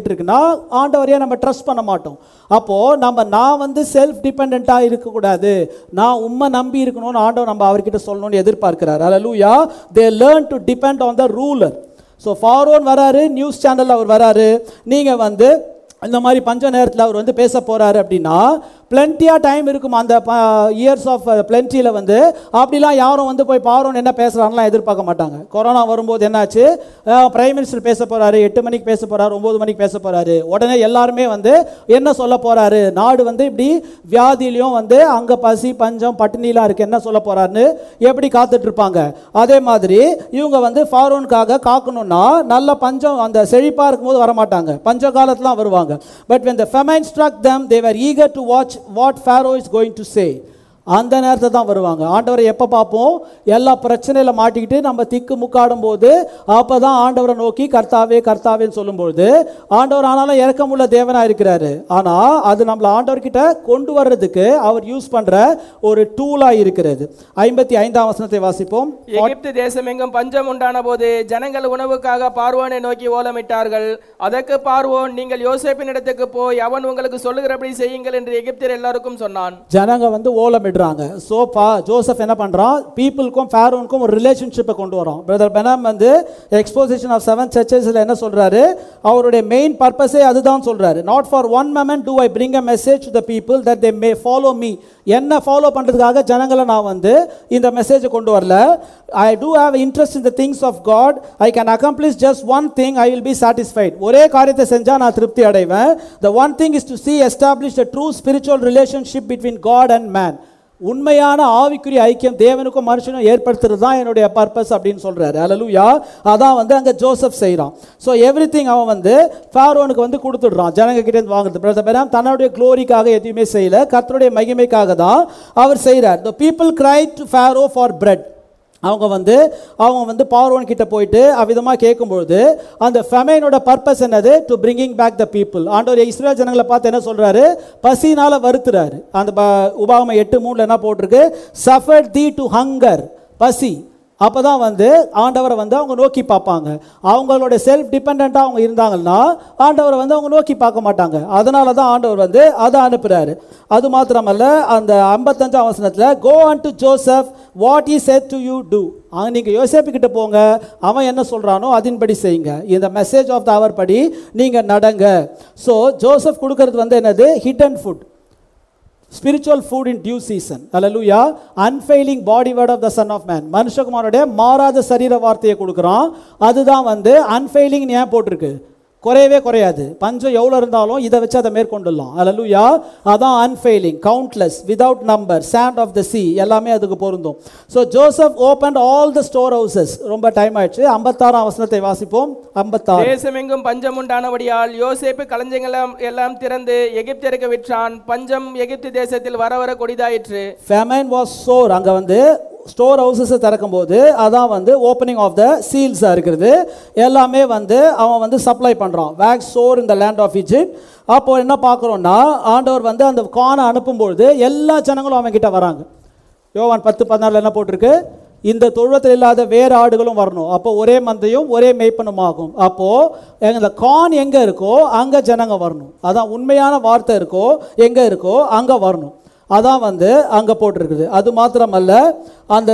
போய்கிட்டு இருக்குன்னா ஆண்டவரையே நம்ம ட்ரஸ்ட் பண்ண மாட்டோம் அப்போது நம்ம நான் வந்து செல்ஃப் டிபெண்ட்டாக இருக்கக்கூடாது நான் உண்மை நம்பி இருக்கணும்னு ஆண்டவர் நம்ம அவர்கிட்ட சொல்லணும்னு எதிர்பார்க்கிறார் அல்லூயா they learn to depend on the ruler so ஃபாரோன் வராரு நியூஸ் சேனலில் அவர் வராரு நீங்கள் வந்து இந்த மாதிரி பஞ்ச நேரத்தில் அவர் வந்து பேச போகிறாரு அப்படின்னா பிளென்ட்டியாக டைம் இருக்கும் அந்த இயர்ஸ் ஆஃப் பிளென்ட்டியில் வந்து அப்படிலாம் யாரும் வந்து போய் பாரோன்னு என்ன பேசுகிறாங்கலாம் எதிர்பார்க்க மாட்டாங்க கொரோனா வரும்போது என்னாச்சு பிரைம் மினிஸ்டர் பேச போகிறாரு எட்டு மணிக்கு பேச போகிறாரு ஒம்பது மணிக்கு பேச போகிறாரு உடனே எல்லாருமே வந்து என்ன சொல்ல போகிறாரு நாடு வந்து இப்படி வியாதியிலையும் வந்து அங்கே பசி பஞ்சம் பட்டினிலாம் இருக்குது என்ன சொல்ல போகிறாருன்னு எப்படி காத்துட்டு இருப்பாங்க அதே மாதிரி இவங்க வந்து ஃபாரோனுக்காக காக்கணும்னா நல்ல பஞ்சம் அந்த செழிப்பாக இருக்கும்போது வரமாட்டாங்க பஞ்ச காலத்துலாம் வருவாங்க but when the famine struck them they were eager to watch what pharaoh is going to say அந்த நேரத்தை தான் வருவாங்க ஆண்டவரை எப்போ பார்ப்போம் எல்லா பிரச்சனையில் மாட்டிக்கிட்டு நம்ம திக்கு முக்காடும் போது அப்போ தான் ஆண்டவரை நோக்கி கர்த்தாவே கர்த்தாவேன்னு சொல்லும்பொழுது ஆண்டவர் ஆனாலும் இறக்கமுள்ள தேவனாக இருக்கிறாரு ஆனால் அது நம்மளை ஆண்டவர்கிட்ட கொண்டு வர்றதுக்கு அவர் யூஸ் பண்ணுற ஒரு டூலாக இருக்கிறது ஐம்பத்தி ஐந்தாம் வசனத்தை வாசிப்போம் எகிப்து தேசமெங்கும் பஞ்சம் உண்டான போது ஜனங்கள் உணவுக்காக பார்வோனை நோக்கி ஓலமிட்டார்கள் அதற்கு பார்வோன் நீங்கள் யோசேப்பின் இடத்துக்கு போய் அவன் உங்களுக்கு சொல்லுகிறபடி செய்யுங்கள் என்று எகிப்தியர் எல்லாருக்கும் சொன்னான் ஜனங்க வந்து ஓலமிடுறாங்க ஸோ பா ஜோசப் என்ன பண்ணுறான் பீப்புளுக்கும் ஃபேரோனுக்கும் ஒரு ரிலேஷன்ஷிப்பை கொண்டு வரோம் பிரதர் பெனாம் வந்து எக்ஸ்போசிஷன் ஆஃப் செவன் சர்ச்சஸில் என்ன சொல்கிறாரு அவருடைய மெயின் பர்பஸே அதுதான் சொல்கிறாரு not for one moment do I bring a message to the people that they may follow me என்ன ஃபாலோ பண்ணுறதுக்காக ஜனங்களை நான் வந்து இந்த மெசேஜை கொண்டு வரல I do have interest in the things of God I can accomplish just one thing I will be satisfied ஒரே காரியத்தை செஞ்சால் நான் திருப்தி அடைவேன் the one thing is to see establish a true spiritual relationship between God and man உண்மையான ஆவிக்குரிய ஐக்கியம் தேவனுக்கும் மனுஷனும் ஏற்படுத்துறது தான் என்னுடைய பர்பஸ் அப்படின்னு சொல்றாரு அல்லலுயா அதான் வந்து அங்கே ஜோசப் செய்கிறான் ஸோ எவ்ரி அவன் வந்து ஃபாரோனுக்கு வந்து கொடுத்துடுறான் ஜனங்க கிட்ட இருந்து வாங்குறது பிரதர் பெராம் தன்னுடைய க்ளோரிக்காக எதுவுமே செய்யல கர்த்தருடைய மகிமைக்காக தான் அவர் செய்கிறார் the people cry to Pharaoh for bread அவங்க வந்து அவங்க வந்து பார்வோன் கிட்ட போயிட்டு அவ்விதமாக கேட்கும்பொழுது அந்த ஃபெமைனோட பர்பஸ் என்னது to bringing back the people ஆண்டவர் இஸ்ரேல் ஜனங்களை பார்த்து என்ன சொல்றாரு பசினால வருத்துறாரு அந்த ப- உபாகமம் எட்டு மூணுல என்ன போட்டிருக்கு சஃபர் தி டு ஹங்கர் பசி அப்போ தான் வந்து ஆண்டவரை வந்து அவங்க நோக்கி பார்ப்பாங்க அவங்களோட செல்ஃப் டிபெண்ட்டாக அவங்க இருந்தாங்கன்னா ஆண்டவரை வந்து அவங்க நோக்கி பார்க்க மாட்டாங்க அதனால தான் ஆண்டவர் வந்து அதை அனுப்புகிறாரு அது மாத்திரமல்ல அந்த ஐம்பத்தஞ்சாம் வசனத்தில் go on to Joseph what he said to you do நீங்கள் யோசேப்பு கிட்ட போங்க அவன் என்ன சொல்கிறானோ அதன்படி செய்யுங்க இந்த மெசேஜ் ஆஃப் த அவர் படி நீங்கள் நடங்க ஸோ ஜோசப் கொடுக்கறது வந்து என்னது hidden food spiritual food in due season அல்லலுயா unfailing body word of the son of man மனுஷகுமாரோடைய மாறாத சரீர வார்த்தையை கொடுக்குறான் அதுதான் வந்து அன்ஃபெயிலிங் ஏன் போட்டிருக்கு குறையவே குறையாது பஞ்சம் எவ்வளோ இருந்தாலும் இதை வச்சு அதை மேற்கொண்டுடலாம் அல்லலுயா அதான் unfailing countless without number sand of the sea எல்லாமே அதுக்கு பொருந்தும் so Joseph open all the store houses ரொம்ப டைம் ஆயிடுச்சு ஐம்பத்தாறாம் வசனத்தை வாசிப்போம் ஐம்பத்தாறு தேசமெங்கும் பஞ்சம் உண்டானபடியால் யோசேப்பு களஞ்சங்களம் எல்லாம் திறந்து எகிப்தியருக்கு விற்றான் பஞ்சம் எகிப்து தேசத்தில் வர வர கொடிதாயிற்று ஃபெமைன் வாஸ் சோர் அங்கே வந்து ஸ்டோர் ஹவுசஸை திறக்கும்போது அதான் வந்து ஓப்பனிங் ஆஃப் த சீல்ஸாக இருக்கிறது எல்லாமே வந்து அவன் வந்து சப்ளை பண்ணுறான் வேக்ஸ் சோர் இந்த லேண்ட் ஆஃப் Egypt அப்போ என்ன பார்க்குறோன்னா ஆண்டவர் வந்து அந்த கானை அனுப்பும்பொழுது எல்லா ஜனங்களும் அவன் கிட்ட வராங்க யோவான் பத்து பதினாலில் என்ன போட்டிருக்கு இந்த தொழுவத்தில் இல்லாத வேறு ஆடுகளும் வரணும் அப்போ ஒரே மந்தையும் ஒரே மேய்ப்பனும் ஆகும் அப்போது இந்த கான் எங்கே இருக்கோ அங்கே ஜனங்க வரணும் அதான் உண்மையான வார்த்தை இருக்கோ எங்கே இருக்கோ அங்கே வரணும் அதான் வந்து அங்கே போட்டிருக்குது அது மாத்திரமல்ல அந்த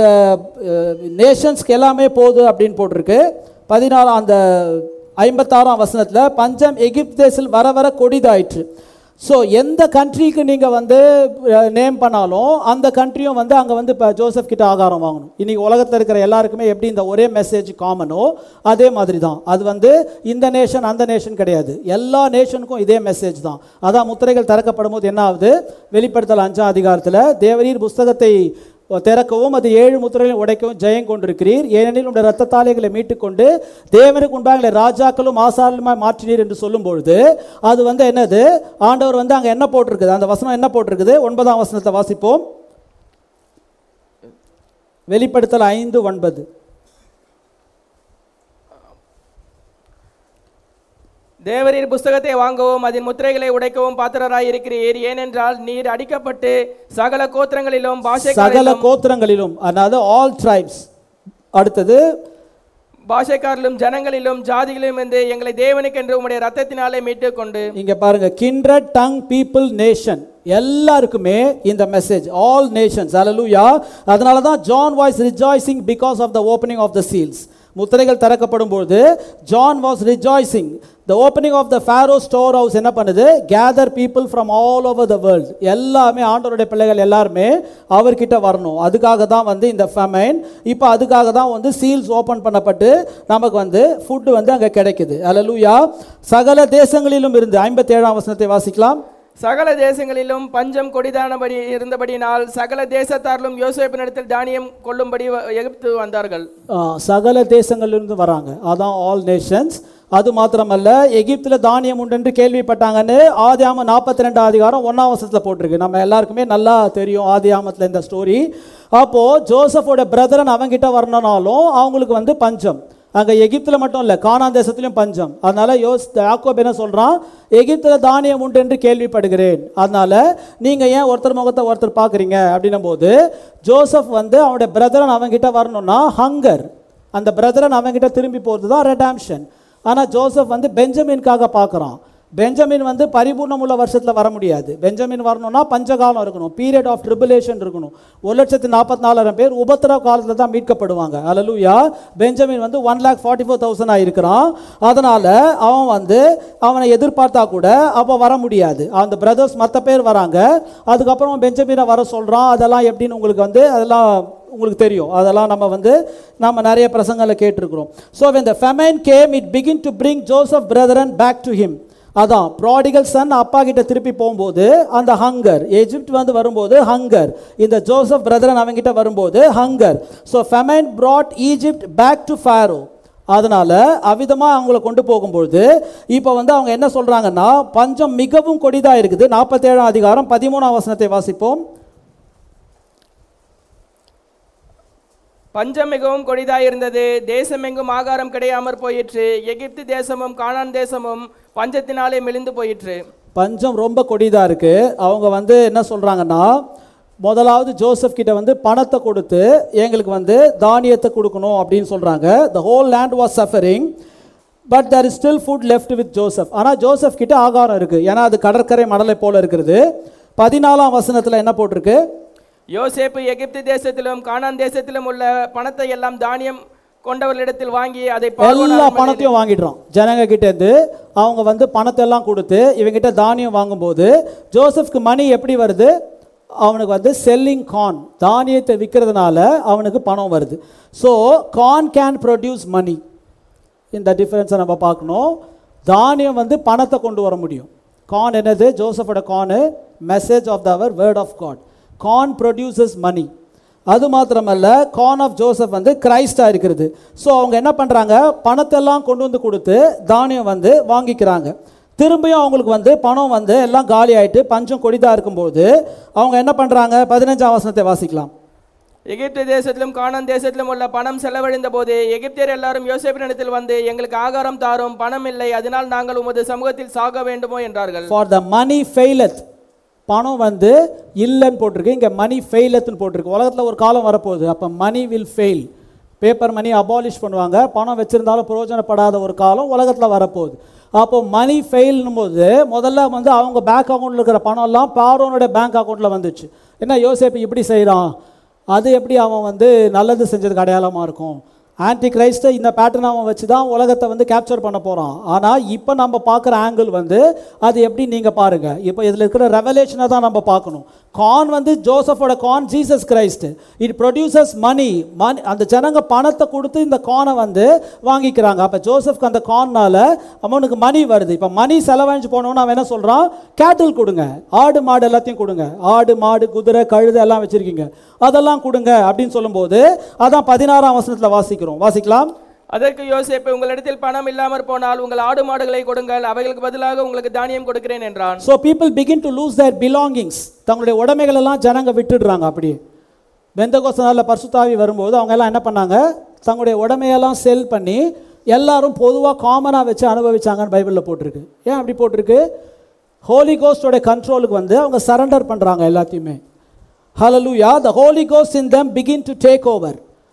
நேஷன்ஸ்க்கு எல்லாமே போகுது அப்படின்னு போட்டிருக்கு பதினாலாம் அந்த ஐம்பத்தாறாம் வசனத்தில் பஞ்சம் எகிப்து தேசத்தில் வர வர கொடிதாயிற்று ஸோ எந்த கண்ட்ரிக்கு நீங்கள் வந்து நேம் பண்ணாலும் அந்த கண்ட்ரியும் வந்து அங்கே வந்து இப்போ ஜோசப் கிட்ட ஆகாரம் வாங்கணும் இன்னைக்கு உலகத்தில் இருக்கிற எல்லாருக்குமே எப்படி இந்த ஒரே மெசேஜ் காமனோ அதே மாதிரி தான் அது வந்து இந்த நேஷன் அந்த நேஷன் கிடையாது எல்லா நேஷனுக்கும் இதே மெசேஜ் தான் அதான் முத்திரைகள் திறக்கப்படும் போது என்ன ஆகுது வெளிப்படுத்தல் அஞ்சாம் அதிகாரத்தில் தேவரீர் புஸ்தகத்தை திறக்கவும் அது ஏழு முத்திரைகளையும் உடைக்கவும் ஜெயம் கொண்டிருக்கிறீர் ஏனெனில் உடைய ரத்தத்தாலைகளை மீட்டுக்கொண்டு தேவனுக்கு உண்டாக ராஜாக்களும் ஆசாரலுமாய் மாற்றினீர் என்று சொல்லும் பொழுது அது வந்து என்னது ஆண்டவர் வந்து அங்கே என்ன போட்டிருக்குது அந்த வசனம் என்ன போட்டிருக்குது ஒன்பதாம் வசனத்தை வாசிப்போம் வெளிப்படுத்தல் ஐந்து ஒன்பது தேவரீர் புஸ்தகத்தை வாங்கவும் அதன் முத்திரைகளை உடைக்கவும் பாத்திரராய் இருக்கிறீர் ஏனென்றால் நீர் அடிக்கப்பட்டு சகல கோத்திரங்களிலும் சகல பாஷைகளிலும் கோத்திரங்களிலும் அதாவது ஆல் ட்ரைப்ஸ் அடுத்தது பாஷைக்காரிலும் ஜனங்களிலும் ஜாதிகளிலும் இருந்து எங்களை தேவனுக்கென்று உம்முடைய ரத்தத்தினாலே மீட்டுக் கொண்டு இங்க பாருங்க kindred டங் பீப்புள் நேஷன் எல்லாருக்குமே இந்த மெசேஜ் ஆல் நேஷன்ஸ் அல்லூயா அதனால தான் John was rejoicing because of the opening of the seals முத்திரைகள் திறக்கப்படும் பொழுது John was rejoicing the opening of the Pharaoh store house என்ன பண்ணுது gather people from all over the world எல்லாமே ஆண்டவருடைய பிள்ளைகள் எல்லாருமே அவர்கிட்ட வரணும் அதுக்காக தான் வந்து இந்த ஃபெமைன் இப்போ அதுக்காக தான் வந்து சீல்ஸ் ஓப்பன் பண்ணப்பட்டு நமக்கு வந்து ஃபுட்டு வந்து அங்கே கிடைக்குது அல்லூயா சகல தேசங்களிலும் இருந்து ஐம்பத்தி ஏழாம் வசனத்தை வாசிக்கலாம் சகல தேசங்களிலும் பஞ்சம் கொடிதானபடி இருந்தபடியினால் சகல தேசத்தாரிலும் யோசேப்பினிடத்தில் தானியம் கொள்ளும்படி வ- எகிப்து வந்தார்கள் ஆ, சகல தேசங்களிலிருந்து வராங்க அதான் ஆல் நேஷன்ஸ் அது மாத்திரமல்ல எகிப்தில் தானியம் உண்டு என்று கேள்விப்பட்டாங்கன்னு ஆதியாம நாற்பத்தி ரெண்டு அதிகாரம் ஒன்றாம் வருஷத்தில் போட்டிருக்கு நம்ம எல்லாருக்குமே நல்லா தெரியும் ஆதியாமத்தில் இந்த ஸ்டோரி அப்போது ஜோசஃபோட பிரதரன் அவங்கிட்ட வரணுனாலும் அவங்களுக்கு வந்து பஞ்சம் அங்கே எகிப்தில் மட்டும் இல்லை கானான் தேசத்துலையும் பஞ்சம் அதனால யோஸ் யாக்கோப் என்ன சொல்கிறான் எகிப்தில் தானியம் உண்டு என்று கேள்விப்படுகிறேன் அதனால நீங்கள் ஏன் ஒருத்தர் முகத்தை ஒருத்தர் பார்க்குறீங்க அப்படின்னும் போது ஜோசப் வந்து அவனுடைய பிரதரன் அவங்கிட்ட வரணும்னா ஹங்கர் அந்த பிரதரன் அவங்கிட்ட திரும்பி போகிறது தான் ரெடாம்ஷன் ஆனால் ஜோசப் வந்து பெஞ்சமின்காக பார்க்குறான் பெஞ்சமின் வந்து பரிபூர்ணம் உள்ள வருஷத்தில் வர முடியாது பெஞ்சமின் வரணும்னா பஞ்சகாலம் இருக்கணும் பீரியட் ஆஃப் ட்ரிபுலேஷன் இருக்கணும் ஒரு லட்சத்து நாற்பத்தி நாலாயிரம் பேர் உபத்திரவ காலத்தில் தான் மீட்கப்படுவாங்க அல்லூயா பெஞ்சமின் வந்து one lakh forty four thousand ஆயிருக்கிறான் அதனால் அவன் வந்து அவனை எதிர்பார்த்தா கூட அப்போ வர முடியாது அந்த பிரதர்ஸ் மற்ற பேர் வராங்க அதுக்கப்புறம் பெஞ்சமினை வர சொல்கிறான் அதெல்லாம் எப்படின்னு உங்களுக்கு வந்து அதெல்லாம் உங்களுக்கு தெரியும் அதெல்லாம் நம்ம வந்து நம்ம நிறைய பிரசங்களில் கேட்டிருக்கிறோம் so when the famine came it begin to bring joseph brethren back to him அதான் ப்ராடிகல் சன் அப்பா கிட்ட திருப்பி போகும்போது அந்த ஹங்கர் எஜிப்ட் வந்து வரும்போது ஹங்கர் இந்த ஜோசப் பிரதரன் அவங்கிட்ட வரும்போது hunger so famine brought Egypt back to Pharaoh அதனால அவிதமாக அவங்கள கொண்டு போகும்பொழுது இப்போ வந்து அவங்க என்ன சொல்றாங்கன்னா பஞ்சம் மிகவும் கொடிதா இருக்குது நாற்பத்தேழாம் அதிகாரம் பதிமூணாம் வசனத்தை வாசிப்போம் பஞ்சம் மிகவும் கொடிதாயிருந்தது தேசமெங்கும் ஆகாரம் கிடையாமற் போயிற்று எகிப்து தேசமும் கானான் தேசமும் பஞ்சத்தினாலே மெலிந்து போயிற்று பஞ்சம் ரொம்ப கொடிதா இருக்கு அவங்க வந்து என்ன சொல்றாங்கன்னா முதலாவது ஜோசப் கிட்ட வந்து பணத்தை கொடுத்து எங்களுக்கு வந்து தானியத்தை கொடுக்கணும் அப்படின்னு சொல்றாங்க the whole land was suffering but there is still food left with Joseph ஆனால் ஜோசப் கிட்ட ஆகாரம் இருக்கு ஏன்னா அது கடற்கரை மணலை போல இருக்கிறது பதினாலாம் வசனத்தில் என்ன போட்டிருக்கு யோசேப்பு எகிப்து தேசத்திலும் கானான் தேசத்திலும் உள்ள பணத்தை எல்லாம் தானியம் கொண்டவர்களிடத்தில் வாங்கி அதை எல்லா பார்வோன் பணத்தையும் வாங்கிடுறான் ஜனங்க கிட்ட இருந்து அவங்க வந்து பணத்தை எல்லாம் கொடுத்து இவங்கிட்ட தானியம் வாங்கும்போது ஜோசப்க்கு மணி எப்படி வருது அவனுக்கு வந்து செல்லிங் கார்ன் தானியத்தை விற்கிறதுனால அவனுக்கு பணம் வருது so corn can produce money இந்த டிஃபரன்ஸை நம்ம பார்க்கணும் தானியம் வந்து பணத்தை கொண்டு வர முடியும் கான் என்னது ஜோசஃபோட corn message of the hour word of God corn produces money அது மாத்திரமல்ல கான் ஆஃப் ஜோசப் வந்து கிரைஸ்டாக இருக்கிறது ஸோ அவங்க என்ன பண்ணுறாங்க பணத்தெல்லாம் கொண்டு வந்து கொடுத்து தானியம் வந்து வாங்கிக்கிறாங்க திரும்பியும் அவங்களுக்கு வந்து பணம் வந்து எல்லாம் காலி ஆயிட்டு பஞ்சம் கொடிதாக இருக்கும்போது அவங்க என்ன பண்ணுறாங்க பதினஞ்சாம் வசனத்தை வாசிக்கலாம் எகிப்து தேசத்திலும் கானான் தேசத்திலும் உள்ள பணம் செலவழிந்த போது எகிப்தியர் எல்லாரும் யோசேப்பினிடத்தில் வந்து எங்களுக்கு ஆகாரம் தாரும் பணம் இல்லை அதனால் நாங்கள் உமது சமூகத்தில் சாக வேண்டுமோ என்றார்கள் ஃபார் த மணி ஃபெயிலத் பணம் வந்து இல்லைன்னு போட்டிருக்கு இங்கே மணி ஃபெயிலத்துன்னு போட்டிருக்கு உலகத்தில் ஒரு காலம் வரப்போகுது அப்போ money will fail paper money abolish பண்ணுவாங்க பணம் வச்சுருந்தாலும் பிரயோஜனப்படாத ஒரு காலம் உலகத்தில் வரப்போகுது அப்போ மணி ஃபெயில்னும் போது முதல்ல வந்து அவங்க பேங்க் அக்கௌண்ட்டில் இருக்கிற பணம்லாம் பார்வோனுடைய பேங்க் அக்கௌண்ட்டில் வந்துச்சு என்ன யோசேப்பு இப்படி செய்கிறான் அது எப்படி அவன் வந்து நல்லது செஞ்சதுக்கு அடையாளமாக இருக்கும் ஆன்டி கிரைஸ்ட்டை இந்த பேட்டர்ன் அவன் வச்சு தான் உலகத்தை வந்து கேப்சர் பண்ண போகிறான் ஆனால் இப்போ நம்ம பார்க்குற ஆங்கிள் வந்து அது எப்படி நீங்கள் பாருங்கள் இப்போ இதில் இருக்கிற ரெவலேஷனை தான் நம்ம பார்க்கணும் கான் வந்து ஜோசஃபோட corn Jesus Christ it produces money money அந்த ஜனங்க பணத்தை கொடுத்து இந்த கானை வந்து வாங்கிக்கிறாங்க அப்போ ஜோசப்க்கு அந்த கான்னால அவனுக்கு மணி வருது இப்போ மணி செலவழிஞ்சு போனோன்னு அவன் என்ன சொல்கிறான் கேட்டில் கொடுங்க ஆடு மாடு எல்லாத்தையும் கொடுங்க ஆடு மாடு குதிரை கழுதை எல்லாம் வச்சுருக்கீங்க அதெல்லாம் கொடுங்க அப்படின்னு சொல்லும்போது அதான் பதினாறாம் வசனத்தில் வாசிக்கிறோம் வாசிக்கலாம் அதற்கு யோசேப்பு உங்களிடத்தில் பணம் இல்லாமற் போனால் உங்கள் ஆடு மாடுகளை கொடுங்கள் அவைகளுக்கு பதிலாக உங்களுக்கு தானியம் கொடுக்கிறேன் என்றான் so people begin to lose their belongings தங்களுடைய உடைமைகள் எல்லாம் ஜனங்க விட்டுடுறாங்க அப்படியே பெந்தகோச நாளில் பரிசுத்தாவி வரும்போது அவங்க எல்லாம் என்ன பண்ணாங்க தங்களுடைய உடைமையெல்லாம் செல் பண்ணி எல்லாரும் பொதுவாக காமனாக வச்சு அனுபவிச்சாங்கன்னு பைபிளில் போட்டிருக்கு ஏன் அப்படி போட்டிருக்கு ஹோலி கோஸ்டோட கண்ட்ரோலுக்கு வந்து அவங்க சரண்டர் பண்ணுறாங்க எல்லாத்தையுமே ஹalleluya the holy ghost in them begin to take over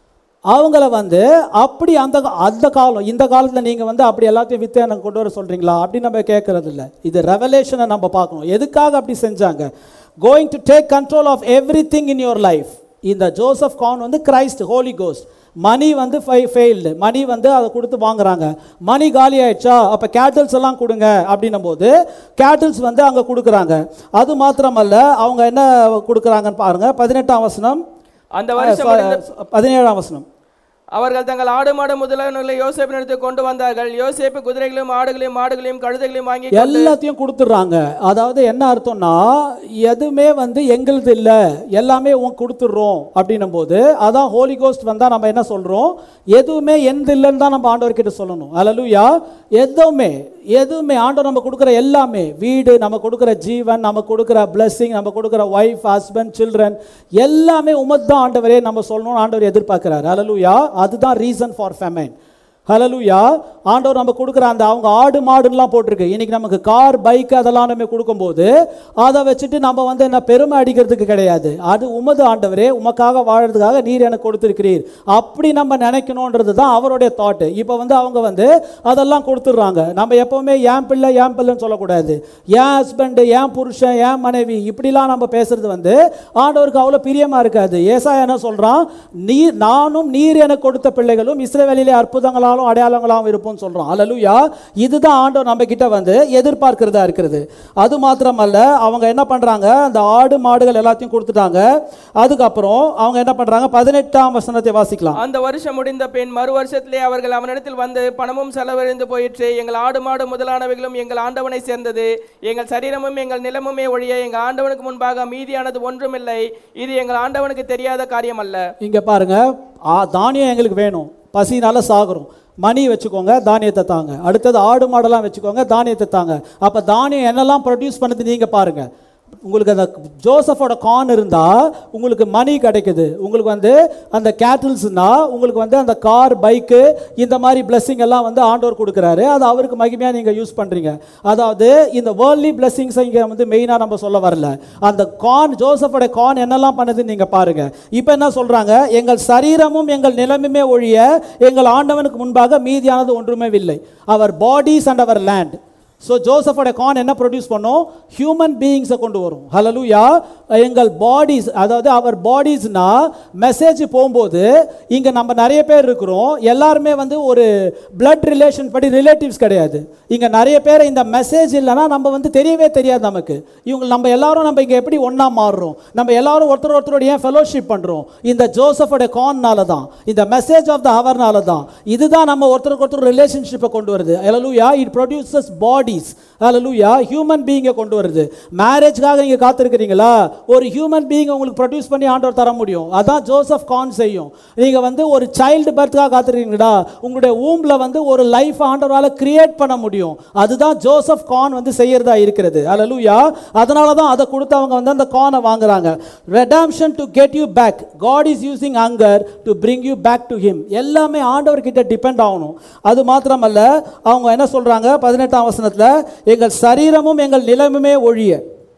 அவங்கள வந்து அப்படி அந்த கா- அந்த காலம் இந்த காலத்தில் நீங்கள் வந்து அப்படி எல்லாத்தையும் வித்து எனக்கு கொண்டு வர சொல்கிறீங்களா அப்படி நம்ம கேட்கறது இல்லை இது ரெவலேஷனை நம்ம பார்க்கணும் எதுக்காக அப்படி செஞ்சாங்க going to take control of everything in your life இந்த ஜோசப் கான் வந்து கிரைஸ்ட் ஹோலி கோஸ்ட் மணி வந்து ஃபை ஃபெயில்டு மணி வந்து அதை கொடுத்து வாங்குறாங்க மணி காலி ஆயிடுச்சா அப்போ கேட்டில்ஸ் எல்லாம் கொடுங்க அப்படின்னும் போது கேட்டில்ஸ் வந்து அங்கே கொடுக்குறாங்க அது மாத்திரமல்ல அவங்க என்ன கொடுக்குறாங்கன்னு பாருங்க பதினெட்டாம் வசனம் அந்த வருஷம் முடிந்த பதினேழாம் வசனம் அவர்கள் தங்கள் ஆடு மாடு முதலானவர்களை யோசேப்பினிடத்தில் கொண்டு வந்தார்கள் யோசேப்பு குதிரைகளையும் ஆடுகளையும் மாடுகளையும் கழுதைகளையும் வாங்கி எல்லாத்தையும் கொடுத்துட்றாங்க அதாவது என்ன அர்த்தம்னா எதுவுமே வந்து எங்களுது இல்லை எல்லாமே உன் கொடுத்துட்றோம் அப்படின்னும் போது அதான் ஹோலி கோஸ்ட் வந்தால் நம்ம என்ன சொல்கிறோம் எதுவுமே எந்த இல்லைன்னு தான் நம்ம ஆண்டவர்கிட்ட சொல்லணும் அல்லலுயா எதுவுமே எதுவுமே ஆண்டவர் நம்ம கொடுக்குற எல்லாமே வீடு நம்ம கொடுக்குற ஜீவன் நம்ம கொடுக்குற blessing நம்ம கொடுக்குற ஒய்ஃப் ஹஸ்பண்ட் சில்ட்ரன் எல்லாமே உமது தான் ஆண்டவரே நம்ம சொல்லணும்னு ஆண்டவர் எதிர்பார்க்கிறார் அல்லலுயா அதுதான் ரீசன் ஃபார் ஃபெமைன் ஹலலுயா ஆண்டவர் நம்ம கொடுக்குற அந்த அவங்க ஆடு மாடுலாம் போட்டிருக்கு இன்னைக்கு நமக்கு கார் பைக் அதெல்லாம் நம்ம கொடுக்கும்போது அதை வச்சுட்டு நம்ம வந்து என்ன பெருமை அடிக்கிறதுக்கு கிடையாது அது உமது ஆண்டவரே உமக்காக வாழறதுக்காக நீர் எனக்கு கொடுத்துருக்கிறீர் அப்படி நம்ம நினைக்கணுன்றது தான் அவருடைய தாட்டு இப்போ வந்து அவங்க வந்து அதெல்லாம் கொடுத்துட்றாங்க நம்ம எப்போவுமே ஏன் பிள்ளை ஏன் பிள்ளைன்னு சொல்லக்கூடாது ஏன் ஹஸ்பண்டு ஏன் புருஷன் ஏன் மனைவி இப்படிலாம் நம்ம பேசுறது வந்து ஆண்டவருக்கு அவ்வளோ பிரியமாக இருக்காது ஏசா என்ன சொல்கிறான் நீர் நானும் நீர் எனக்கு கொடுத்த பிள்ளைகளும் இஸ்ரவேலிலே அற்புதங்களாலும் அடையாளங்களாகவும் இருப்போம்னு சொல்கிறோம் அல்லலுயா இதுதான் ஆண்டவர் நம்ம கிட்ட வந்து எதிர்பார்க்கிறதா இருக்கிறது அது மாத்திரமல்ல அவங்க என்ன பண்ணுறாங்க அந்த ஆடு மாடுகள் எல்லாத்தையும் கொடுத்துட்டாங்க அதுக்கப்புறம் அவங்க என்ன பண்ணுறாங்க பதினெட்டாம் வசனத்தை வாசிக்கலாம் அந்த வருஷம் முடிந்த பின் மறு வருஷத்திலே அவர்கள் அவனிடத்தில் வந்து பணமும் செலவழிந்து போயிற்று எங்கள் ஆடு மாடு முதலானவைகளும் எங்கள் ஆண்டவனை சேர்ந்தது எங்கள் சரீரமும் எங்கள் நிலமுமே ஒழிய எங்கள் ஆண்டவனுக்கு முன்பாக மீதியானது ஒன்றுமில்லை இது எங்கள் ஆண்டவனுக்கு தெரியாத காரியம் அல்ல இங்கே பாருங்க ஆ, தானியம் எங்களுக்கு வேணும் பசினால சாகுறோம் மணி வச்சுக்கோங்க தானியத்தை தாங்க அடுத்தது ஆடு மாடெல்லாம் வச்சுக்கோங்க தானியத்தை தாங்க அப்போ தானியம் என்னெல்லாம் ப்ரொடியூஸ் பண்ணுது நீங்கள் பாருங்க உங்களுக்கு அந்த ஜோசஃபோட கான் இருந்தால் உங்களுக்கு மணி கிடைக்குது உங்களுக்கு வந்து அந்த கேட்டில்ஸ்னா உங்களுக்கு வந்து அந்த கார் பைக்கு இந்த மாதிரி blessing எல்லாம் வந்து ஆண்டவர் கொடுக்குறாரு அது அவருக்கு மகிமையாக நீங்கள் யூஸ் பண்ணுறீங்க அதாவது இந்த வேர்ல்ட்லி பிளெஸ்ஸிங்ஸை இங்கே வந்து மெயினாக நம்ம சொல்ல வரல அந்த கான் ஜோசஃபோட கான் என்னெல்லாம் பண்ணுதுன்னு நீங்கள் பாருங்க இப்போ என்ன சொல்கிறாங்க எங்கள் சரீரமும் எங்கள் நிலமுமே ஒழிய எங்கள் ஆண்டவனுக்கு முன்பாக மீதியானது ஒன்றுமே இல்லை our bodies and our land so ஜோசஃபோட கான் என்ன ப்ரொடியூஸ் பண்ணும் ஹியூமன் பீயிங்ஸை கொண்டு வரும் ஹலலூயா எங்கள் பாடிஸ் அதாவது அவர் பாடிஸ்னா மெசேஜ் போகும்போது இங்கே நம்ம நிறைய பேர் இருக்கிறோம் எல்லாருமே வந்து ஒரு blood ரிலேஷன் படி ரிலேட்டிவ்ஸ் கிடையாது இங்கே நிறைய பேர் இந்த மெசேஜ் இல்லைன்னா நம்ம வந்து தெரியவே தெரியாது நமக்கு இவங்க நம்ம எல்லாரும் நம்ம இங்கே எப்படி ஒன்றா மாறுறோம் நம்ம எல்லாரும் ஒருத்தர் ஒருத்தரோட ஏன் ஃபெலோஷிப் பண்ணுறோம் இந்த ஜோசஃபோட கான்னால தான் இந்த மெசேஜ் ஆஃப் த ஹவர்னால தான் இதுதான் நம்ம ஒருத்தருக்கு ஒருத்தர் ரிலேஷன்ஷிப்பை கொண்டு வருது ஹalleluya இட் ப்ரொடியூசஸ் பாடிஸ் ஹalleluya ஹியூமன் பீயிங்கை கொண்டு வருது மேரேஜ்க்காக நீங்கள் காத்திருக்கிறீங்களா ஒரு ஹியூமன் பீயிங் உங்களுக்கு ப்ரொடியூஸ் பண்ணி ஆண்டவர் தர முடியும் அதான் ஜோசப் கான் செய்யும் நீங்கள் வந்து ஒரு சைல்டு பர்த்காக காத்திருக்கீங்களா உங்களுடைய ஊம்ல வந்து ஒரு லைஃப் ஆண்டவரால் கிரியேட் பண்ண முடியும் அதுதான் ஜோசப் கான் வந்து செய்யறதா இருக்கிறது ஹalleluya அதனால தான் அதை கொடுத்து அவங்க வந்து அந்த கானை வாங்குறாங்க redemption to get you back God is using hunger to bring you back to him எல்லாமே ஆண்டவர் கிட்ட டிபெண்ட் ஆகணும் அது மாத்திரமல்ல அவங்க என்ன சொல்றாங்க பதினெட்டாம் வசனத்துல எங்கள் சரீரமும் எங்கள் நிலமுமே ஒழிய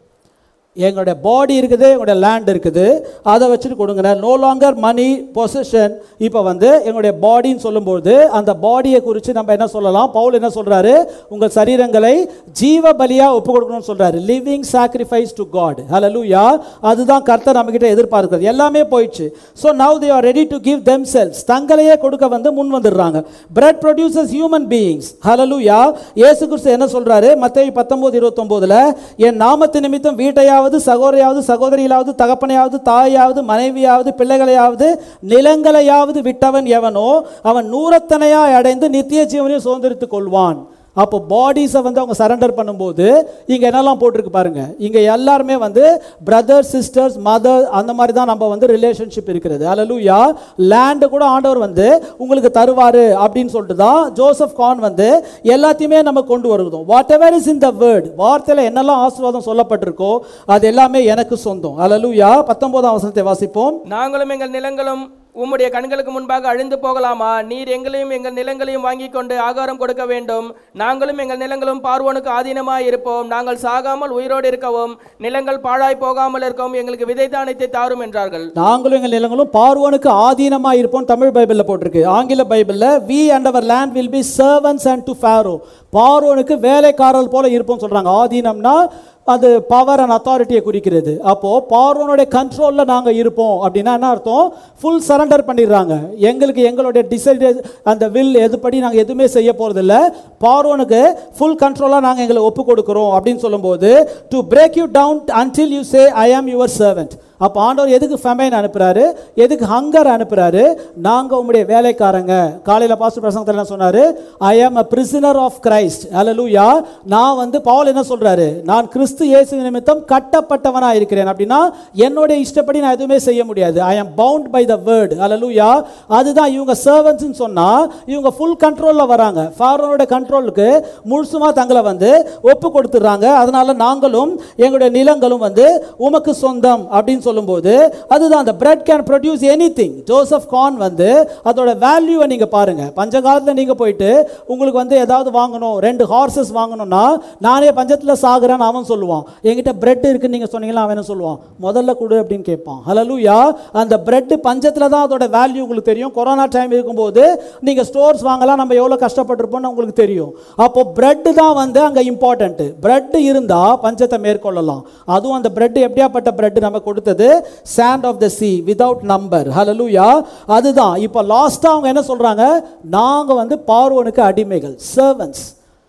எங்களுடைய பாடி இருக்குது எங்களுடைய லேண்ட் இருக்குது அதை வச்சுட்டு கொடுங்க நோ லாங்கர் மணி பொசிஷன் இப்போ வந்து எங்களுடைய பாடின்னு சொல்லும்போது அந்த பாடியை குறித்து நம்ம என்ன சொல்லலாம் பவுல் என்ன சொல்றாரு உங்கள் சரீரங்களை ஜீவ பலியாக ஒப்பு கொடுக்கணும்னு சொல்றாரு லிவிங் சாக்ரிஃபைஸ் டு காட் ஹalleluya அதுதான் கர்த்தர் நம்மகிட்ட எதிர்பார்க்கிறது எல்லாமே போயிடுச்சு so now they are ready to give themselves தங்களையே கொடுக்க வந்து முன் வந்துடுறாங்க பிரெட் ப்ரொடியூசஸ் ஹியூமன் பீயிங்ஸ் ஹalleluya இயேசு கிறிஸ்து என்ன சொல்றாரு மத்தேயு பத்தொன்பது இருபத்தொம்போதுல என் நாமத்து நிமித்தம் வீட்டையாவது சகோதரியாவது சகோதரியிலாவது தகப்பனையாவது தாயாவது மனைவியாவது பிள்ளைகளையாவது நிலங்களையாவது விட்டவன் எவனோ அவன் நூறத்தனையாய் அடைந்து நித்திய ஜீவனையும் சுதந்திரித்துக் கொள்வான் அப்போ பாடிஸை வந்து அவங்க சரண்டர் பண்ணும்போது இங்கே என்னெல்லாம் போட்டிருக்கு பாருங்க இங்கே எல்லாருமே வந்து பிரதர் சிஸ்டர்ஸ் மதர் அந்த மாதிரி தான் நம்ம வந்து ரிலேஷன்ஷிப் இருக்கிறது அல்லலுயா லேண்டு கூட ஆண்டவர் வந்து உங்களுக்கு தருவார் அப்படின்னு சொல்லிட்டு தான் ஜோசப் கான் வந்து எல்லாத்தையுமே நம்ம கொண்டு வருகிறோம் whatever is in the word வார்த்தையில் என்னெல்லாம் ஆசீர்வாதம் சொல்லப்பட்டிருக்கோ அது எல்லாமே எனக்கு சொந்தம் அல்லலுயா பத்தொன்பதாம் வசனத்தை வாசிப்போம் நாங்களும் எங்கள் நிலங்களும் உம்முடைய கண்களுக்கு முன்பாக அழிந்து போகலாமா நீர் எங்களையும் எங்கள் நிலங்களையும் வாங்கிக் கொண்டு ஆகாரம் கொடுக்க வேண்டும் நாங்களும் எங்கள் நிலங்களும் பார்வோனுக்கு ஆதீனமாய் இருப்போம் நாங்கள் சாகாமல் உயிரோடு இருக்கவும் நிலங்கள் பாழாய் போகாமல் இருக்கவும் எங்களுக்கு விதை தானியத்தை தாரும் என்றார்கள் நாங்களும் எங்கள் நிலங்களும் பார்வோனுக்கு ஆதீனமா இருப்போம் தமிழ் பைபிள்ல போட்டிருக்கு ஆங்கில பைபிள்ல we and our land will be servants and to Pharaoh பார்வோனுக்கு வேலைக்காரர் போல இருப்போம் சொல்றாங்க ஆதீனம்னா அது பவர் அண்ட் அத்தாரிட்டியை குறிக்கிறது அப்போ பார்வோனுடைய கண்ட்ரோல்ல நாங்க இருப்போம் அப்படின்னா என்ன அர்த்தம் ஃபுல் சரண்டர் பண்ணிடுறாங்க எங்களுக்கு எங்களுடைய டிசைட் அந்த வில் எதுபடி நாங்க எதுவுமே செய்ய போறது இல்ல பார்வோனுக்கு ஃபுல் கண்ட்ரோலா நாங்க எங்களை ஒப்பு கொடுக்கிறோம் அப்படின்னு சொல்லும்போது to break you down until you say I am your servant அப்போ ஆண்டவர் எதுக்கு ஃபெமைன் அனுப்புறாரு எதுக்கு ஹங்கர் அனுப்புறாரு நாங்க உங்களுடைய வேலைக்காரங்க காலையில பாஸ்டர் பிரசங்கத்தில் என்ன சொன்னாரு I am a prisoner of Christ அல்லேலூயா நான் வந்து பவுல் என்ன சொல்றாரு நான் கிறிஸ்து இயேசு நிமித்தம் கட்டப்பட்டவனா இருக்கிறேன் அப்படின்னா என்னுடைய இஷ்டப்படி நான் எதுவுமே செய்ய முடியாது I am bound by the word அல்லேலூயா அதுதான் இவங்க சர்வன்ட்ஸ்னு சொன்னா இவங்க ஃபுல் கண்ட்ரோல்ல வராங்க ஃபாரோனோட கண்ட்ரோலுக்கு முழுசுமா தங்களை வந்து ஒப்பு கொடுத்துடுறாங்க அதனால நாங்களும் எங்களுடைய நிலங்களும் வந்து உமக்கு சொந்தம் அப்படின்னு சொல்லும்போது அதுதான் அந்த bread can produce anything Joseph corn வந்து அதோட வேல்யூவை நீங்க பாருங்க பஞ்ச காலத்துல நீங்க போயிட்டு உங்களுக்கு வந்து ஏதாவது வாங்கணும் ரெண்டு ஹார்சஸ் வாங்கணும்னா நானே பஞ்சத்துல சாகுறேன்னு அவன் சொல்லுவான் என்கிட்ட பிரெட் இருக்குன்னு நீங்க சொன்னீங்களா அவன் என்ன சொல்லுவான் முதல்ல கொடு அப்படின்னு கேட்பான் ஹலலூயா அந்த பிரெட் பஞ்சத்துல தான் அதோட வேல்யூ உங்களுக்கு தெரியும் கொரோனா டைம் இருக்கும்போது நீங்க ஸ்டோர்ஸ் வாங்கலாம் நம்ம எவ்வளவு கஷ்டப்பட்டிருப்போம்னு உங்களுக்கு தெரியும் அப்போ பிரெட் தான் வந்து அங்க இம்பார்ட்டன்ட் பிரெட் இருந்தா பஞ்சத்தை மேற்கொள்ளலாம் அதுவும் அந்த பிரெட் எப்படியாப்பட்ட பிரெட் நம்ம கொடுத்தது sand of the sea without number ஹலலூயா அதுதான் இப்போ லாஸ்டா அவங்க என்ன சொல்றாங்க நாங்க வந்து பார்வோனுக்கு அடிமைகள் சர்வன்ஸ்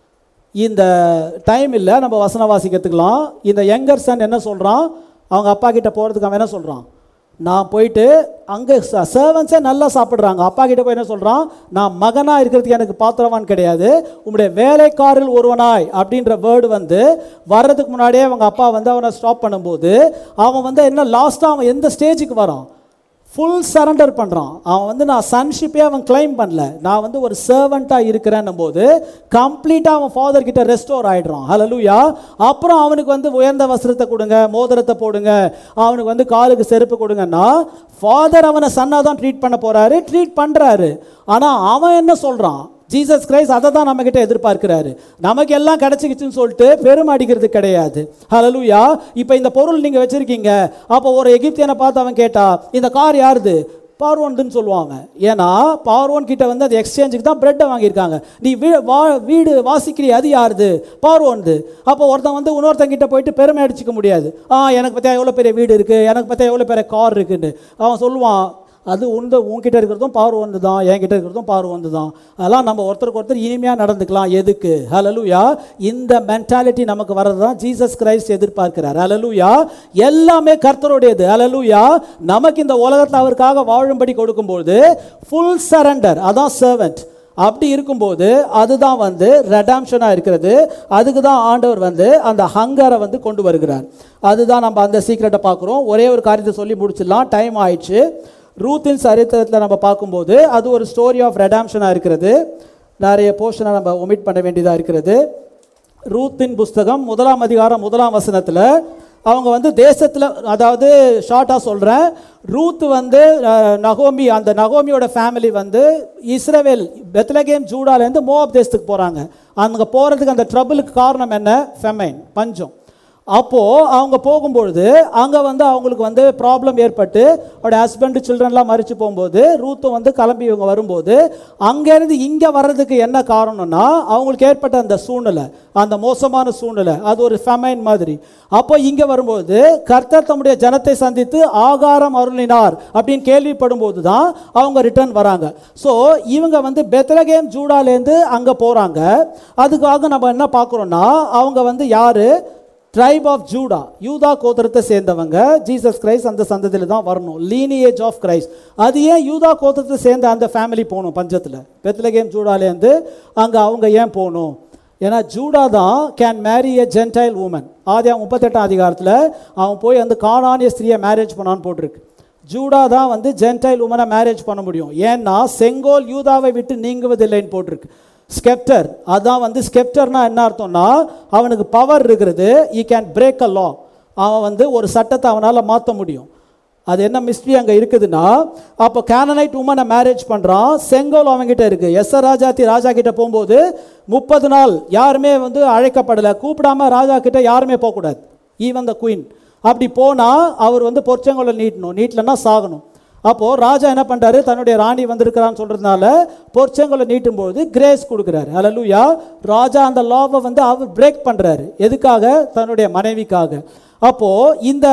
இந்த டைம் இல்லை நம்ம வசன வாசிக்கிறதுக்கலாம் இந்த யங்கர் சன் என்ன சொல்றான் அவங்க அப்பா கிட்ட போறதுக்கு அவன் என்ன சொல்றான் நான் போயிட்டு அங்கே சர்வன்ஸே நல்லா சாப்பிட்றாங்க அப்பா கிட்ட போய் என்ன சொல்றான் நான் மகனா இருக்கிறதுக்கு எனக்கு பாத்திரவான் கிடையாது உங்களுடைய வேலைக்காரில் ஒருவனாய் அப்படின்ற வேர்டு வந்து வர்றதுக்கு முன்னாடியே அவங்க அப்பா வந்து அவனை ஸ்டாப் பண்ணும்போது அவன் வந்து என்ன லாஸ்ட்டாக அவன் எந்த ஸ்டேஜுக்கு வரான் ஃபுல் சரண்டர் பண்ணுறான் அவன் வந்து நான் சன்ஷிப்பே அவன் கிளைம் பண்ணல நான் வந்து ஒரு சர்வெண்ட்டாக இருக்கிறேன்னும் போது கம்ப்ளீட்டாக அவன் ஃபாதர் கிட்ட ரெஸ்டோர் ஆயிடுறான் ஹலலூயா அப்புறம் அவனுக்கு வந்து உயர்ந்த வஸ்திரத்தை கொடுங்க மோதிரத்தை போடுங்க அவனுக்கு வந்து காலுக்கு செருப்பு கொடுங்கன்னா ஃபாதர் அவனை சன்னாக தான் ட்ரீட் பண்ண போறாரு ட்ரீட் பண்ணுறாரு ஆனால் அவன் என்ன சொல்கிறான் ஜீசஸ் கிரைஸ்ட் அதை தான் நம்மக்கிட்ட எதிர்பார்க்கிறாரு நமக்கு எல்லாம் கிடைச்சிக்கிச்சுன்னு சொல்லிட்டு பெருமை அடிக்கிறது கிடையாது ஹalleluya இப்போ இந்த பொருள் நீங்கள் வச்சிருக்கீங்க அப்போ ஒரு எகிப்தியனை பார்த்து அவன் கேட்டா இந்த கார் யாருது பார்வோன்துன்னு சொல்லுவாங்க ஏன்னா பார்வோன் கிட்ட வந்து அது எக்ஸ்சேஞ்சுக்கு தான் பிரெட்டை வாங்கியிருக்காங்க நீ வீ வா வீடு வாசிக்கிறிய அது யாருது பார்வோன்து அப்போ ஒருத்தன் வந்து இன்னொருத்தன் கிட்ட போயிட்டு பெருமை அடிச்சுக்க முடியாது ஆ எனக்கு பார்த்தா எவ்வளோ பெரிய வீடு இருக்குது எனக்கு பார்த்தா எவ்வளோ பெரிய கார் இருக்குன்னு அவன் சொல்லுவான் அது உந்த உன்கிட்ட இருக்கிறதும் பார்வை வந்து தான் என்கிட்ட இருக்கிறதும் பார்வை வந்து தான் அதெல்லாம் நம்ம ஒருத்தருக்கு ஒருத்தர் இனிமையாக நடந்துக்கலாம் எதுக்கு ஹலலூயா இந்த மென்டாலிட்டி நமக்கு வர்றது தான் ஜீசஸ் கிரைஸ்ட் எதிர்பார்க்கிறார் ஹலலூயா எல்லாமே கர்த்தருடையது ஹலலூயா நமக்கு இந்த உலகத்தில் அவருக்காக வாழும்படி கொடுக்கும்போது ஃபுல் சரண்டர் அதான் சர்வெண்ட் அப்படி இருக்கும்போது அதுதான் வந்து ரெடாம்ஷனாக இருக்கிறது அதுக்கு தான் ஆண்டவர் வந்து அந்த ஹங்கரை வந்து கொண்டு வருகிறார் அதுதான் நம்ம அந்த சீக்கிரட்டை பார்க்குறோம் ஒரே ஒரு காரியத்தை சொல்லி முடிச்சிடலாம் டைம் ஆயிடுச்சு ரூத்தின் சரித்திரத்தில் நம்ம பார்க்கும்போது அது ஒரு ஸ்டோரி ஆஃப் ரெடாம்ஷனாக இருக்கிறது நிறைய போர்ஷனை நம்ம ஒமிட் பண்ண வேண்டியதாக இருக்கிறது ரூத்தின் புஸ்தகம் முதலாம் அதிகாரம் முதலாம் வசனத்தில் அவங்க வந்து தேசத்தில் அதாவது ஷார்ட்டாக சொல்கிறேன் ரூத் வந்து அஹ், நகோமி அந்த நகோமியோட ஃபேமிலி வந்து இஸ்ரவேல் பெத்லகேம் ஜூடாலேருந்து மோவாப் தேசத்துக்கு போகிறாங்க அங்கே போகிறதுக்கு அந்த ட்ரபிளுக்கு காரணம் என்ன ஃபெமைன் பஞ்சம் அப்போது அவங்க போகும்பொழுது அங்கே வந்து அவங்களுக்கு வந்து ப்ராப்ளம் ஏற்பட்டு அவருடைய ஹஸ்பண்டு சில்ட்ரன்லாம் மறித்து போகும்போது ரூத்தும் வந்து கிளம்பி இவங்க வரும்போது அங்கேருந்து இங்கே வர்றதுக்கு என்ன காரணம்னா அவங்களுக்கு ஏற்பட்ட அந்த சூழ்நிலை அந்த மோசமான சூழ்நிலை அது ஒரு ஃபெமைன் மாதிரி அப்போ இங்கே வரும்போது கர்த்தர் தம்முடைய ஜனத்தை சந்தித்து ஆகாரம் அருளினார் அப்படின்னு கேள்விப்படும்போது தான் அவங்க ரிட்டர்ன் வராங்க ஸோ இவங்க வந்து பெத்லகேம் ஜூடாலேருந்து அங்கே போகிறாங்க அதுக்காக நம்ம என்ன பார்க்குறோன்னா அவங்க வந்து யார் ட்ரைப் ஆஃப் ஜூடா யூதா கோத்திரத்தை சேர்ந்தவங்க ஜீசஸ் கிரைஸ்ட் அந்த சந்ததியில் தான் வரணும் லீனியேஜ் ஆஃப் கிரைஸ்ட் அது ஏன் யூதா கோத்திரத்தை சேர்ந்த அந்த ஃபேமிலி போகணும் பஞ்சத்தில் பெத்லகேம் ஜூடாலேருந்து அங்கே அவங்க ஏன் போகணும் ஏன்னா ஜூடா தான் can marry a gentile woman ஆதியா முப்பத்தெட்டாம் அதிகாரத்தில் அவன் போய் அந்த காணானிய ஸ்திரியை மேரேஜ் பண்ணான்னு போட்டிருக்கு ஜூடா தான் வந்து ஜென்டைல் உமனை மேரேஜ் பண்ண முடியும் ஏன்னா செங்கோல் யூதாவை விட்டு நீங்குவதில்லைன்னு போட்டிருக்கு ஸ்கெப்டர் அதான் வந்து ஸ்கெப்டர்னா என்ன அர்த்தம்னா அவனுக்கு பவர் இருக்கிறது ஈ கேன் பிரேக் அ லா அவன் வந்து ஒரு சட்டத்தை அவனால் மாற்ற முடியும் அது என்ன மிஸ்ட்ரி அங்கே இருக்குதுன்னா அப்போ கேனனைட் உமனை மேரேஜ் பண்ணுறான் செங்கோல் அவங்ககிட்ட இருக்கு எஸ் ராஜாத்தி ராஜா கிட்ட போகும்போது முப்பது நாள் யாருமே வந்து அழைக்கப்படலை கூப்பிடாம ராஜா கிட்ட யாருமே போகக்கூடாது ஈவன் த குயின் அப்படி போனால் அவர் வந்து பொற்செங்கோலை நீட்டணும் நீட்டலன்னா சாகணும் அப்போது ராஜா என்ன பண்ணுறாரு தன்னுடைய ராணி வந்திருக்கிறான்னு சொல்கிறதுனால பொற்செங்கோலை நீட்டும்போது கிரேஸ் கொடுக்குறாரு அல்லூயா ராஜா அந்த லாவை வந்து அவர் பிரேக் பண்ணுறாரு எதுக்காக தன்னுடைய மனைவிக்காக அப்போது இந்த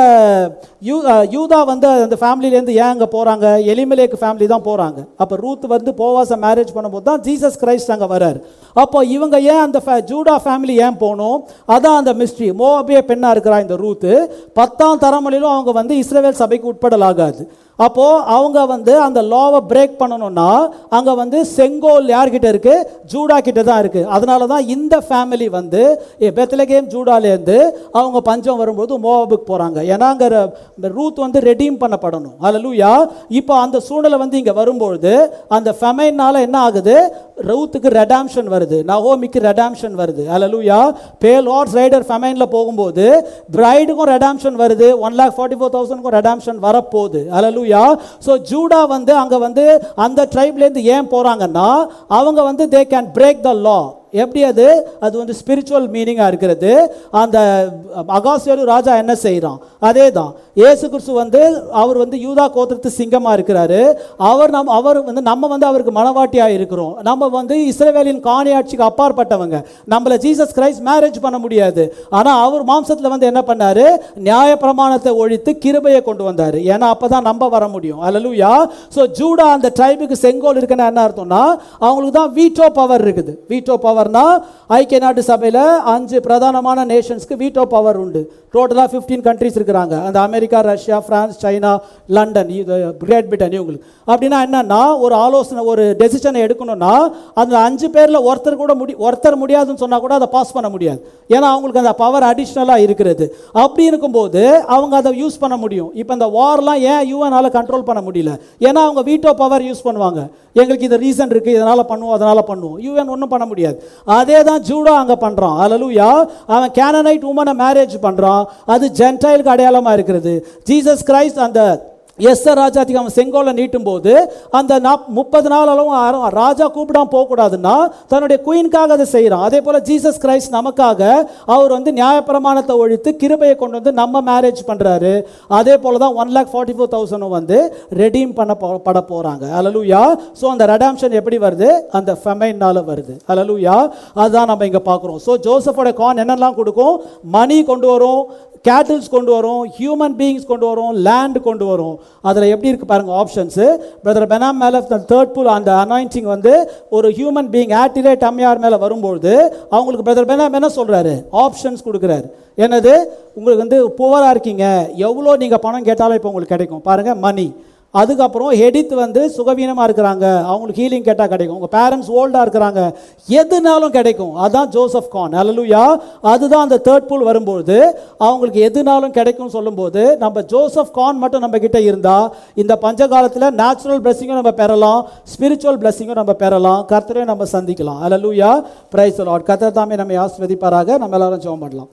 யூ அஹ், யூதா வந்து அந்த ஃபேமிலியிலேருந்து ஏன் அங்கே போகிறாங்க எலிமலேக்கு ஃபேமிலி தான் போகிறாங்க அப்போ ரூத் வந்து போவாச மேரேஜ் பண்ணும்போது தான் ஜீசஸ் கிரைஸ்ட் அங்கே வராரு அப்போ இவங்க ஏன் அந்த fa- ஜூடா ஃபேமிலி ஏன் போகணும் அதான் அந்த மிஸ்ட்ரி மோபிய பெண்ணாக இருக்கிறா இந்த ரூத்து பத்தாம் தலைமுறையிலும் அவங்க வந்து இஸ்ரேல் சபைக்கு உட்படலாகாது அப்போது அவங்க வந்து அந்த லாவை பிரேக் பண்ணணும்னா அங்கே வந்து செங்கோல் யார்கிட்ட இருக்கு ஜூடா கிட்ட தான் இருக்கு அதனால தான் இந்த ஃபேமிலி வந்து பெத்தலகேம் ஜூடாலேருந்து அவங்க பஞ்சம் வரும்போது மோவாபுக்கு போகிறாங்க ஏன்னா அங்கே ரூத் வந்து ரெடீம் பண்ணப்படணும் அல்லூயா இப்போ அந்த சூழ்நிலை வந்து இங்கே வரும்பொழுது அந்த ஃபெமைனால என்ன ஆகுது ரூத்துக்கு ரெடாம்ஷன் வருது நகோமிக்கு ரெடாம்ஷன் வருது அல்லூயா பேல் ஹார்ஸ் ரைடர் ஃபெமைனில் போகும்போது பிரைடுக்கும் ரெடாம்ஷன் வருது ஒன் லேக் ஃபார்ட்டி ஃபோர் தௌசண்ட்க்கும் ரெடாம்ஷன் வரப்போகுது அல்லூயா ஸோ ஜூடா வந்து அங்கே வந்து அந்த ட்ரைப்லேருந்து ஏன் போகிறாங்கன்னா அவங்க வந்து தே கேன் பிரேக் த லா எப்படி அது அது வந்து ஸ்பிரிச்சுவல் மீனிங்காக இருக்கிறது அந்த அகாசியரு ராஜா என்ன செய்கிறான் அதே தான் இயேசு கிறிஸ்து வந்து அவர் வந்து யூதா கோத்திரத்து சிங்கமாக இருக்கிறாரு அவர் நம் அவர் வந்து நம்ம வந்து அவருக்கு மனவாட்டியாக இருக்கிறோம் நம்ம வந்து இஸ்ரவேலின் காணியாட்சிக்கு அப்பாற்பட்டவங்க நம்மளை ஜீசஸ் கிரைஸ்ட் மேரேஜ் பண்ண முடியாது ஆனால் அவர் மாம்சத்தில் வந்து என்ன பண்ணாரு நியாய பிரமாணத்தை ஒழித்து கிருபையை கொண்டு வந்தார் ஏன்னா அப்போ தான் நம்ம வர முடியும் அல்லலுயா ஸோ ஜூடா அந்த ட்ரைபுக்கு செங்கோல் இருக்குன்னு என்ன அர்த்தம்னா அவங்களுக்கு தான் வீட்டோ பவர் இருக்குது வீட்டோ பவர்னா ஐக்கிய நாட்டு சபையில் அஞ்சு பிரதானமான நேஷன்ஸ்க்கு வீட்டோ பவர் உண்டு டோட்டலாக ஃபிஃப்டீன் கண்ட்ரிஸ் இருக்கிறாங்க அந்த America Russia France China London இது கிரேட் பிரிட்டன் இவங்களுக்கு அப்படின்னா என்னன்னா ஒரு ஆலோசனை ஒரு டெசிஷனை எடுக்கணும்னா அந்த அஞ்சு பேரில் ஒருத்தர் கூட முடி ஒருத்தர் முடியாதுன்னு சொன்னால் கூட அதை பாஸ் பண்ண முடியாது ஏன்னா அவங்களுக்கு அந்த பவர் அடிஷ்னலாக இருக்கிறது அப்படி இருக்கும்போது அவங்க அதை யூஸ் பண்ண முடியும் இப்போ இந்த வார்லாம் ஏன் யூஎனால் கண்ட்ரோல் பண்ண முடியல ஏன்னா அவங்க வீட்டோ பவர் யூஸ் பண்ணுவாங்க எங்களுக்கு இது ரீசன் இருக்குது இதனால் பண்ணுவோம் அதனால் பண்ணுவோம் யூஎன் ஒன்றும் பண்ண முடியாது அதே தான் ஜூடா அங்கே பண்ணுறான் அலலுயா அவன் கேனனைட் உமனை மேரேஜ் பண்ணுறான் அது ஜென்டைலுக்கு அடையாளமாக இருக்கிறது ஜீசஸ் கிரைஸ்ட் அந்த எஸ் ராஜாத்திக்கு அவன் செங்கோலை நீட்டும் போது அந்த நாப் முப்பது நாள் அளவும் யாரும் ராஜா கூப்பிடாம போகக்கூடாதுன்னா தன்னுடைய குயின்காக அதை செய்கிறான் அதே போல் ஜீசஸ் கிரைஸ்ட் நமக்காக அவர் வந்து நியாயப்பிரமாணத்தை ஒழித்து கிருபையை கொண்டு வந்து நம்ம மேரேஜ் பண்ணுறாரு அதே போல் தான் ஒன் லேக் ஃபார்ட்டி ஃபோர் தௌசண்டும் வந்து ரெடீம் பண்ண போ- பட போகிறாங்க அலலுயா ஸோ அந்த ரெடாம்ஷன் எப்படி வருது அந்த ஃபெமைனால் வருது அலலுயா அதுதான் நம்ம இங்கே பார்க்குறோம் ஸோ ஜோசஃபோட கான் என்னெல்லாம் கொடுக்கும் மணி கொண்டு வரும் கேட்டில்ஸ் கொண்டு வரும் ஹியூமன் பீயிங்ஸ் கொண்டு வரும் லேண்ட் கொண்டு வரும் அதில் எப்படி இருக்கு பாருங்க ஆப்ஷன்ஸு பிரதர் பெனாம் மேலே தேர்ட் புல் அந்த அனாயிண்டிங் வந்து ஒரு ஹியூமன் பீயிங் ஆக்டிவேட் அம்மையார் மேலே வரும்பொழுது அவங்களுக்கு பிரதர் பெனாம் என்ன சொல்கிறாரு ஆப்ஷன்ஸ் கொடுக்குறாரு என்னது உங்களுக்கு வந்து புவராக இருக்கீங்க எவ்வளோ நீங்கள் பணம் கேட்டாலும் இப்போ உங்களுக்கு கிடைக்கும் பாருங்கள் மணி அதுக்கப்புறம் ஹெடித் வந்து சுகவீனமாக இருக்கிறாங்க அவங்களுக்கு ஹீலிங் கேட்டால் கிடைக்கும் உங்கள் பேரண்ட்ஸ் ஓல்டாக இருக்கிறாங்க எதுனாலும் கிடைக்கும் அதான் ஜோசப் கான் அல்லலுயா அதுதான் அந்த தேர்ட் பூல் வரும்போது அவங்களுக்கு எதுனாலும் கிடைக்கும்னு சொல்லும்போது நம்ம ஜோசப் கான் மட்டும் நம்ம கிட்ட இருந்தால் இந்த பஞ்ச காலத்தில் நேச்சுரல் பிளெஸிங்கும் நம்ம பெறலாம் ஸ்பிரிச்சுவல் பிளெஸிங்கும் நம்ம பெறலாம் கர்த்தரையும் நம்ம சந்திக்கலாம் அல்லலுயா பிரைஸ் லார்ட் கர்த்தர் தாமே நம்ம ஆஸ்வதிப்பாராக நம்ம எல்லாரும் ஜெபம் பண்ணலாம்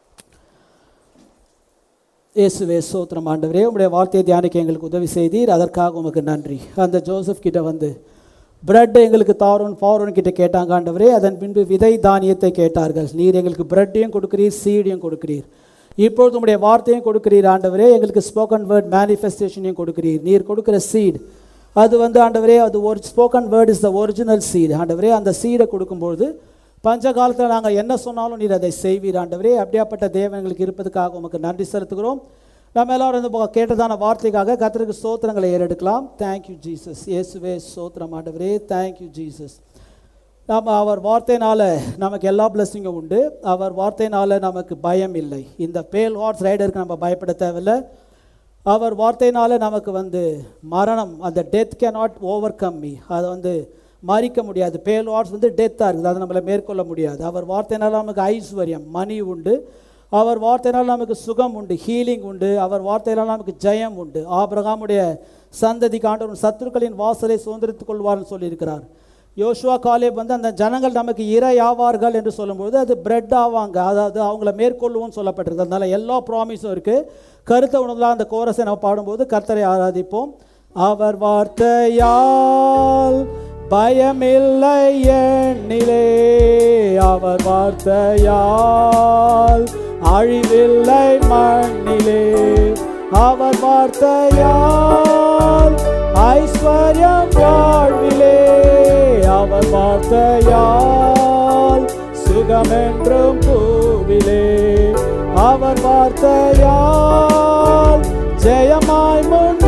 இயேசுவே சோத்திரம் ஆண்டவரே உங்களுடைய வார்த்தையை தியானிக்க எங்களுக்கு உதவி செய்தீர் அதற்காக உமக்கு நன்றி அந்த ஜோசப் கிட்ட வந்து பிரெட் எங்களுக்கு தாரோன் ஃபாரோன் கிட்ட கேட்டாங்க ஆண்டவரே அதன் பின்பு விதை தானியத்தை கேட்டார்கள் நீர் எங்களுக்கு பிரெட்டையும் கொடுக்கிறீர் சீடையும் கொடுக்கிறீர் இப்பொழுது உங்களுடைய வார்த்தையும் கொடுக்கிறீர் ஆண்டவரே எங்களுக்கு ஸ்போக்கன் வேர்ட் மேனிஃபெஸ்டேஷனையும் கொடுக்கிறீர் நீர் கொடுக்கிற சீட் அது வந்து ஆண்டவரே அது ஒரு spoken word is the original seed ஆண்டவரே அந்த சீடை கொடுக்கும்பொழுது பஞ்ச காலத்தில் நாங்கள் என்ன சொன்னாலும் நீர் அதை செய்வீர் ஆண்டவரே அப்படியாப்பட்ட தேவன் எங்களுக்கு இருப்பதுக்காக உமக்கு நன்றி செலுத்துகிறோம் நம்ம எல்லாரும் இந்த பக்கம் கேட்டதான வார்த்தைக்காக கர்த்தருக்கு ஸ்தோத்திரங்களை ஏறெடுக்கலாம் தேங்க்யூ ஜீசஸ் இயேசுவே ஸ்தோத்திரம் ஆண்டவரே தேங்க்யூ ஜீசஸ் நாம் அவர் வார்த்தையினால நமக்கு எல்லா பிளஸ்ஸிங்கும் உண்டு அவர் வார்த்தையினால நமக்கு பயம் இல்லை இந்த பேல் ஹார்ஸ் ரைடருக்கு நம்ம பயப்பட தேவையில்லை அவர் வார்த்தையினால நமக்கு வந்து மரணம் அந்த death cannot overcome me அதை வந்து மறிக்க முடியாது பேல் வார்ஸ் வந்து டெத்தாக இருக்குது அதை நம்மளை மேற்கொள்ள முடியாது அவர் வார்த்தையினால நமக்கு ஐஸ்வர்யம் மணி உண்டு அவர் வார்த்தையினால் நமக்கு சுகம் உண்டு ஹீலிங் உண்டு அவர் வார்த்தையினால் நமக்கு ஜெயம் உண்டு ஆபிரகாமுடைய சந்ததிக்கு ஆண்டவர் சத்துருக்களின் வாசலை சுதந்திரித்துக் கொள்வார்னு சொல்லியிருக்கிறார் யோசுவா காலேப் வந்து அந்த ஜனங்கள் நமக்கு இரை ஆவார்கள் என்று சொல்லும்போது அது பிரெட் ஆவாங்க அதாவது அவங்கள மேற்கொள்ளுவோம்னு சொல்லப்பட்டிருக்கு அதனால எல்லா ப்ராமிஸும் இருக்குது கருத்தை உணர்ந்தா அந்த கோரஸை நம்ம பாடும்போது கர்த்தரை ஆராதிப்போம் அவர் வார்த்தையால் பயமில்லை எண்ணிலே அவர் வார்த்தையால் அழிவில்லை மண்ணிலே அவர் வார்த்தையால் ஐஸ்வர்யம் வாழ்விலே அவர் வார்த்தையால் சுகமென்றும் பூவிலே அவர் வார்த்தையால் ஜெயமாய்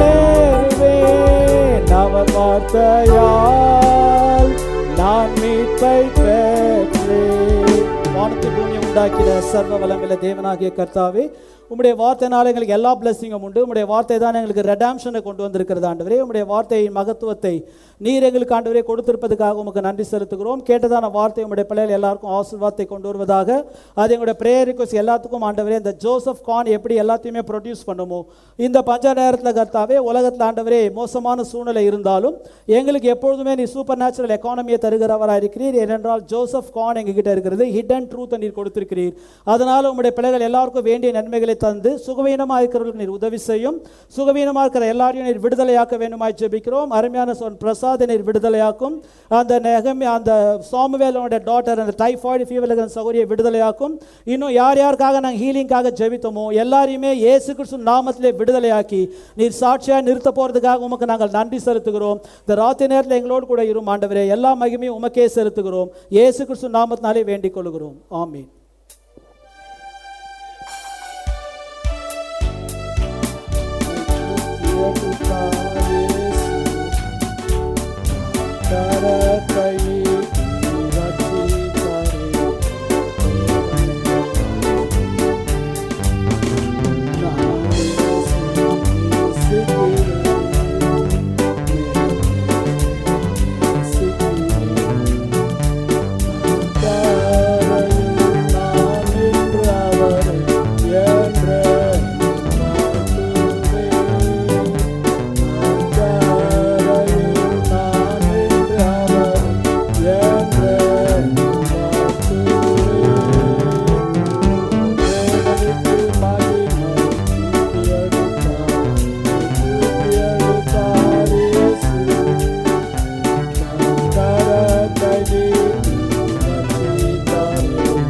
முன்னேறுவேன் அவர் வார்த்தையால் நான் மீட்பை பெற்றேன் வானத்தை பூமியை உண்டாக்கிற சர்வ வளமில்ல தேவனாகிய கர்த்தாவே உம்முடைய வார்த்தைனால எங்களுக்கு எல்லா பிளஸ்ஸிங்கும் உண்டு உம்முடைய வார்த்தை தான் எங்களுக்கு ரெடாம்ஷனை கொண்டு வந்திருக்கிறது ஆண்டவரே உம்முடைய வார்த்தையின் மகத்துவத்தை நீர் எங்களுக்கு ஆண்டவரே கொடுத்திருப்பதுக்காக உமக்கு நன்றி செலுத்துகிறோம் கேட்டதான வார்த்தை உம்முடைய பிள்ளைகள் எல்லாருக்கும் ஆசீர்வாதத்தை கொண்டு வருவதாக அது எங்களுடைய ப்ரேயர் ரிக்வஸ்ட் எல்லாத்துக்கும் ஆண்டவரே இந்த ஜோசப் கான் எப்படி எல்லாத்தையுமே ப்ரொடியூஸ் பண்ணுமோ இந்த பஞ்ச நேரத்தில் கர்த்தாவே உலகத்தில் ஆண்டவரே மோசமான சூழ்நிலை இருந்தாலும் எங்களுக்கு எப்பொழுதுமே நீ சூப்பர் நேச்சுரல் எக்கானமியை தருகிறவராக இருக்கிறீர் ஏனென்றால் ஜோசப் கான் எங்ககிட்ட இருக்கிறது ஹிடன் ட்ரூத் நீர் கொடுத்திருக்கிறீர் அதனால் உம்முடைய பிள்ளைகள் எல்லாருக்கும் வேண்டிய நன்மைகளை தந்து சுகவீனமாக இருக்கிறவர்களுக்கு நீர் உதவி செய்யும் சுகவீனமாக இருக்கிற எல்லாரையும் நீர் விடுதலையாக்க வேண்டுமாய் ஜெபிக்கிறோம் அருமையான சொன் பிரசாத் நீர் விடுதலையாக்கும் அந்த நெகமி அந்த சாமுவேலோட டாட்டர் அந்த டைஃபாய்டு ஃபீவர் இருக்கிற சௌகரிய விடுதலையாக்கும் இன்னும் யார் யாருக்காக நாங்கள் ஹீலிங்காக ஜெபித்தோமோ எல்லாரையுமே இயேசு கிறிஸ்து நாமத்திலே விடுதலையாக்கி நீர் சாட்சியாக நிறுத்த போகிறதுக்காக உமக்கு நாங்கள் நன்றி செலுத்துகிறோம் இந்த ராத்திரி நேரத்தில் எங்களோடு கூட இரும் ஆண்டவரே எல்லா மகிமையும் உமக்கே செலுத்துகிறோம் இயேசு கிறிஸ்து நாமத்தினாலே வேண்டிக் கொள்கிறோம் ஆமீன்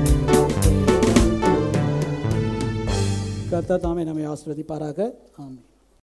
கர்த்தர் தாமே நம்மை ஆசிர்வதிப்பாராக ஆமென்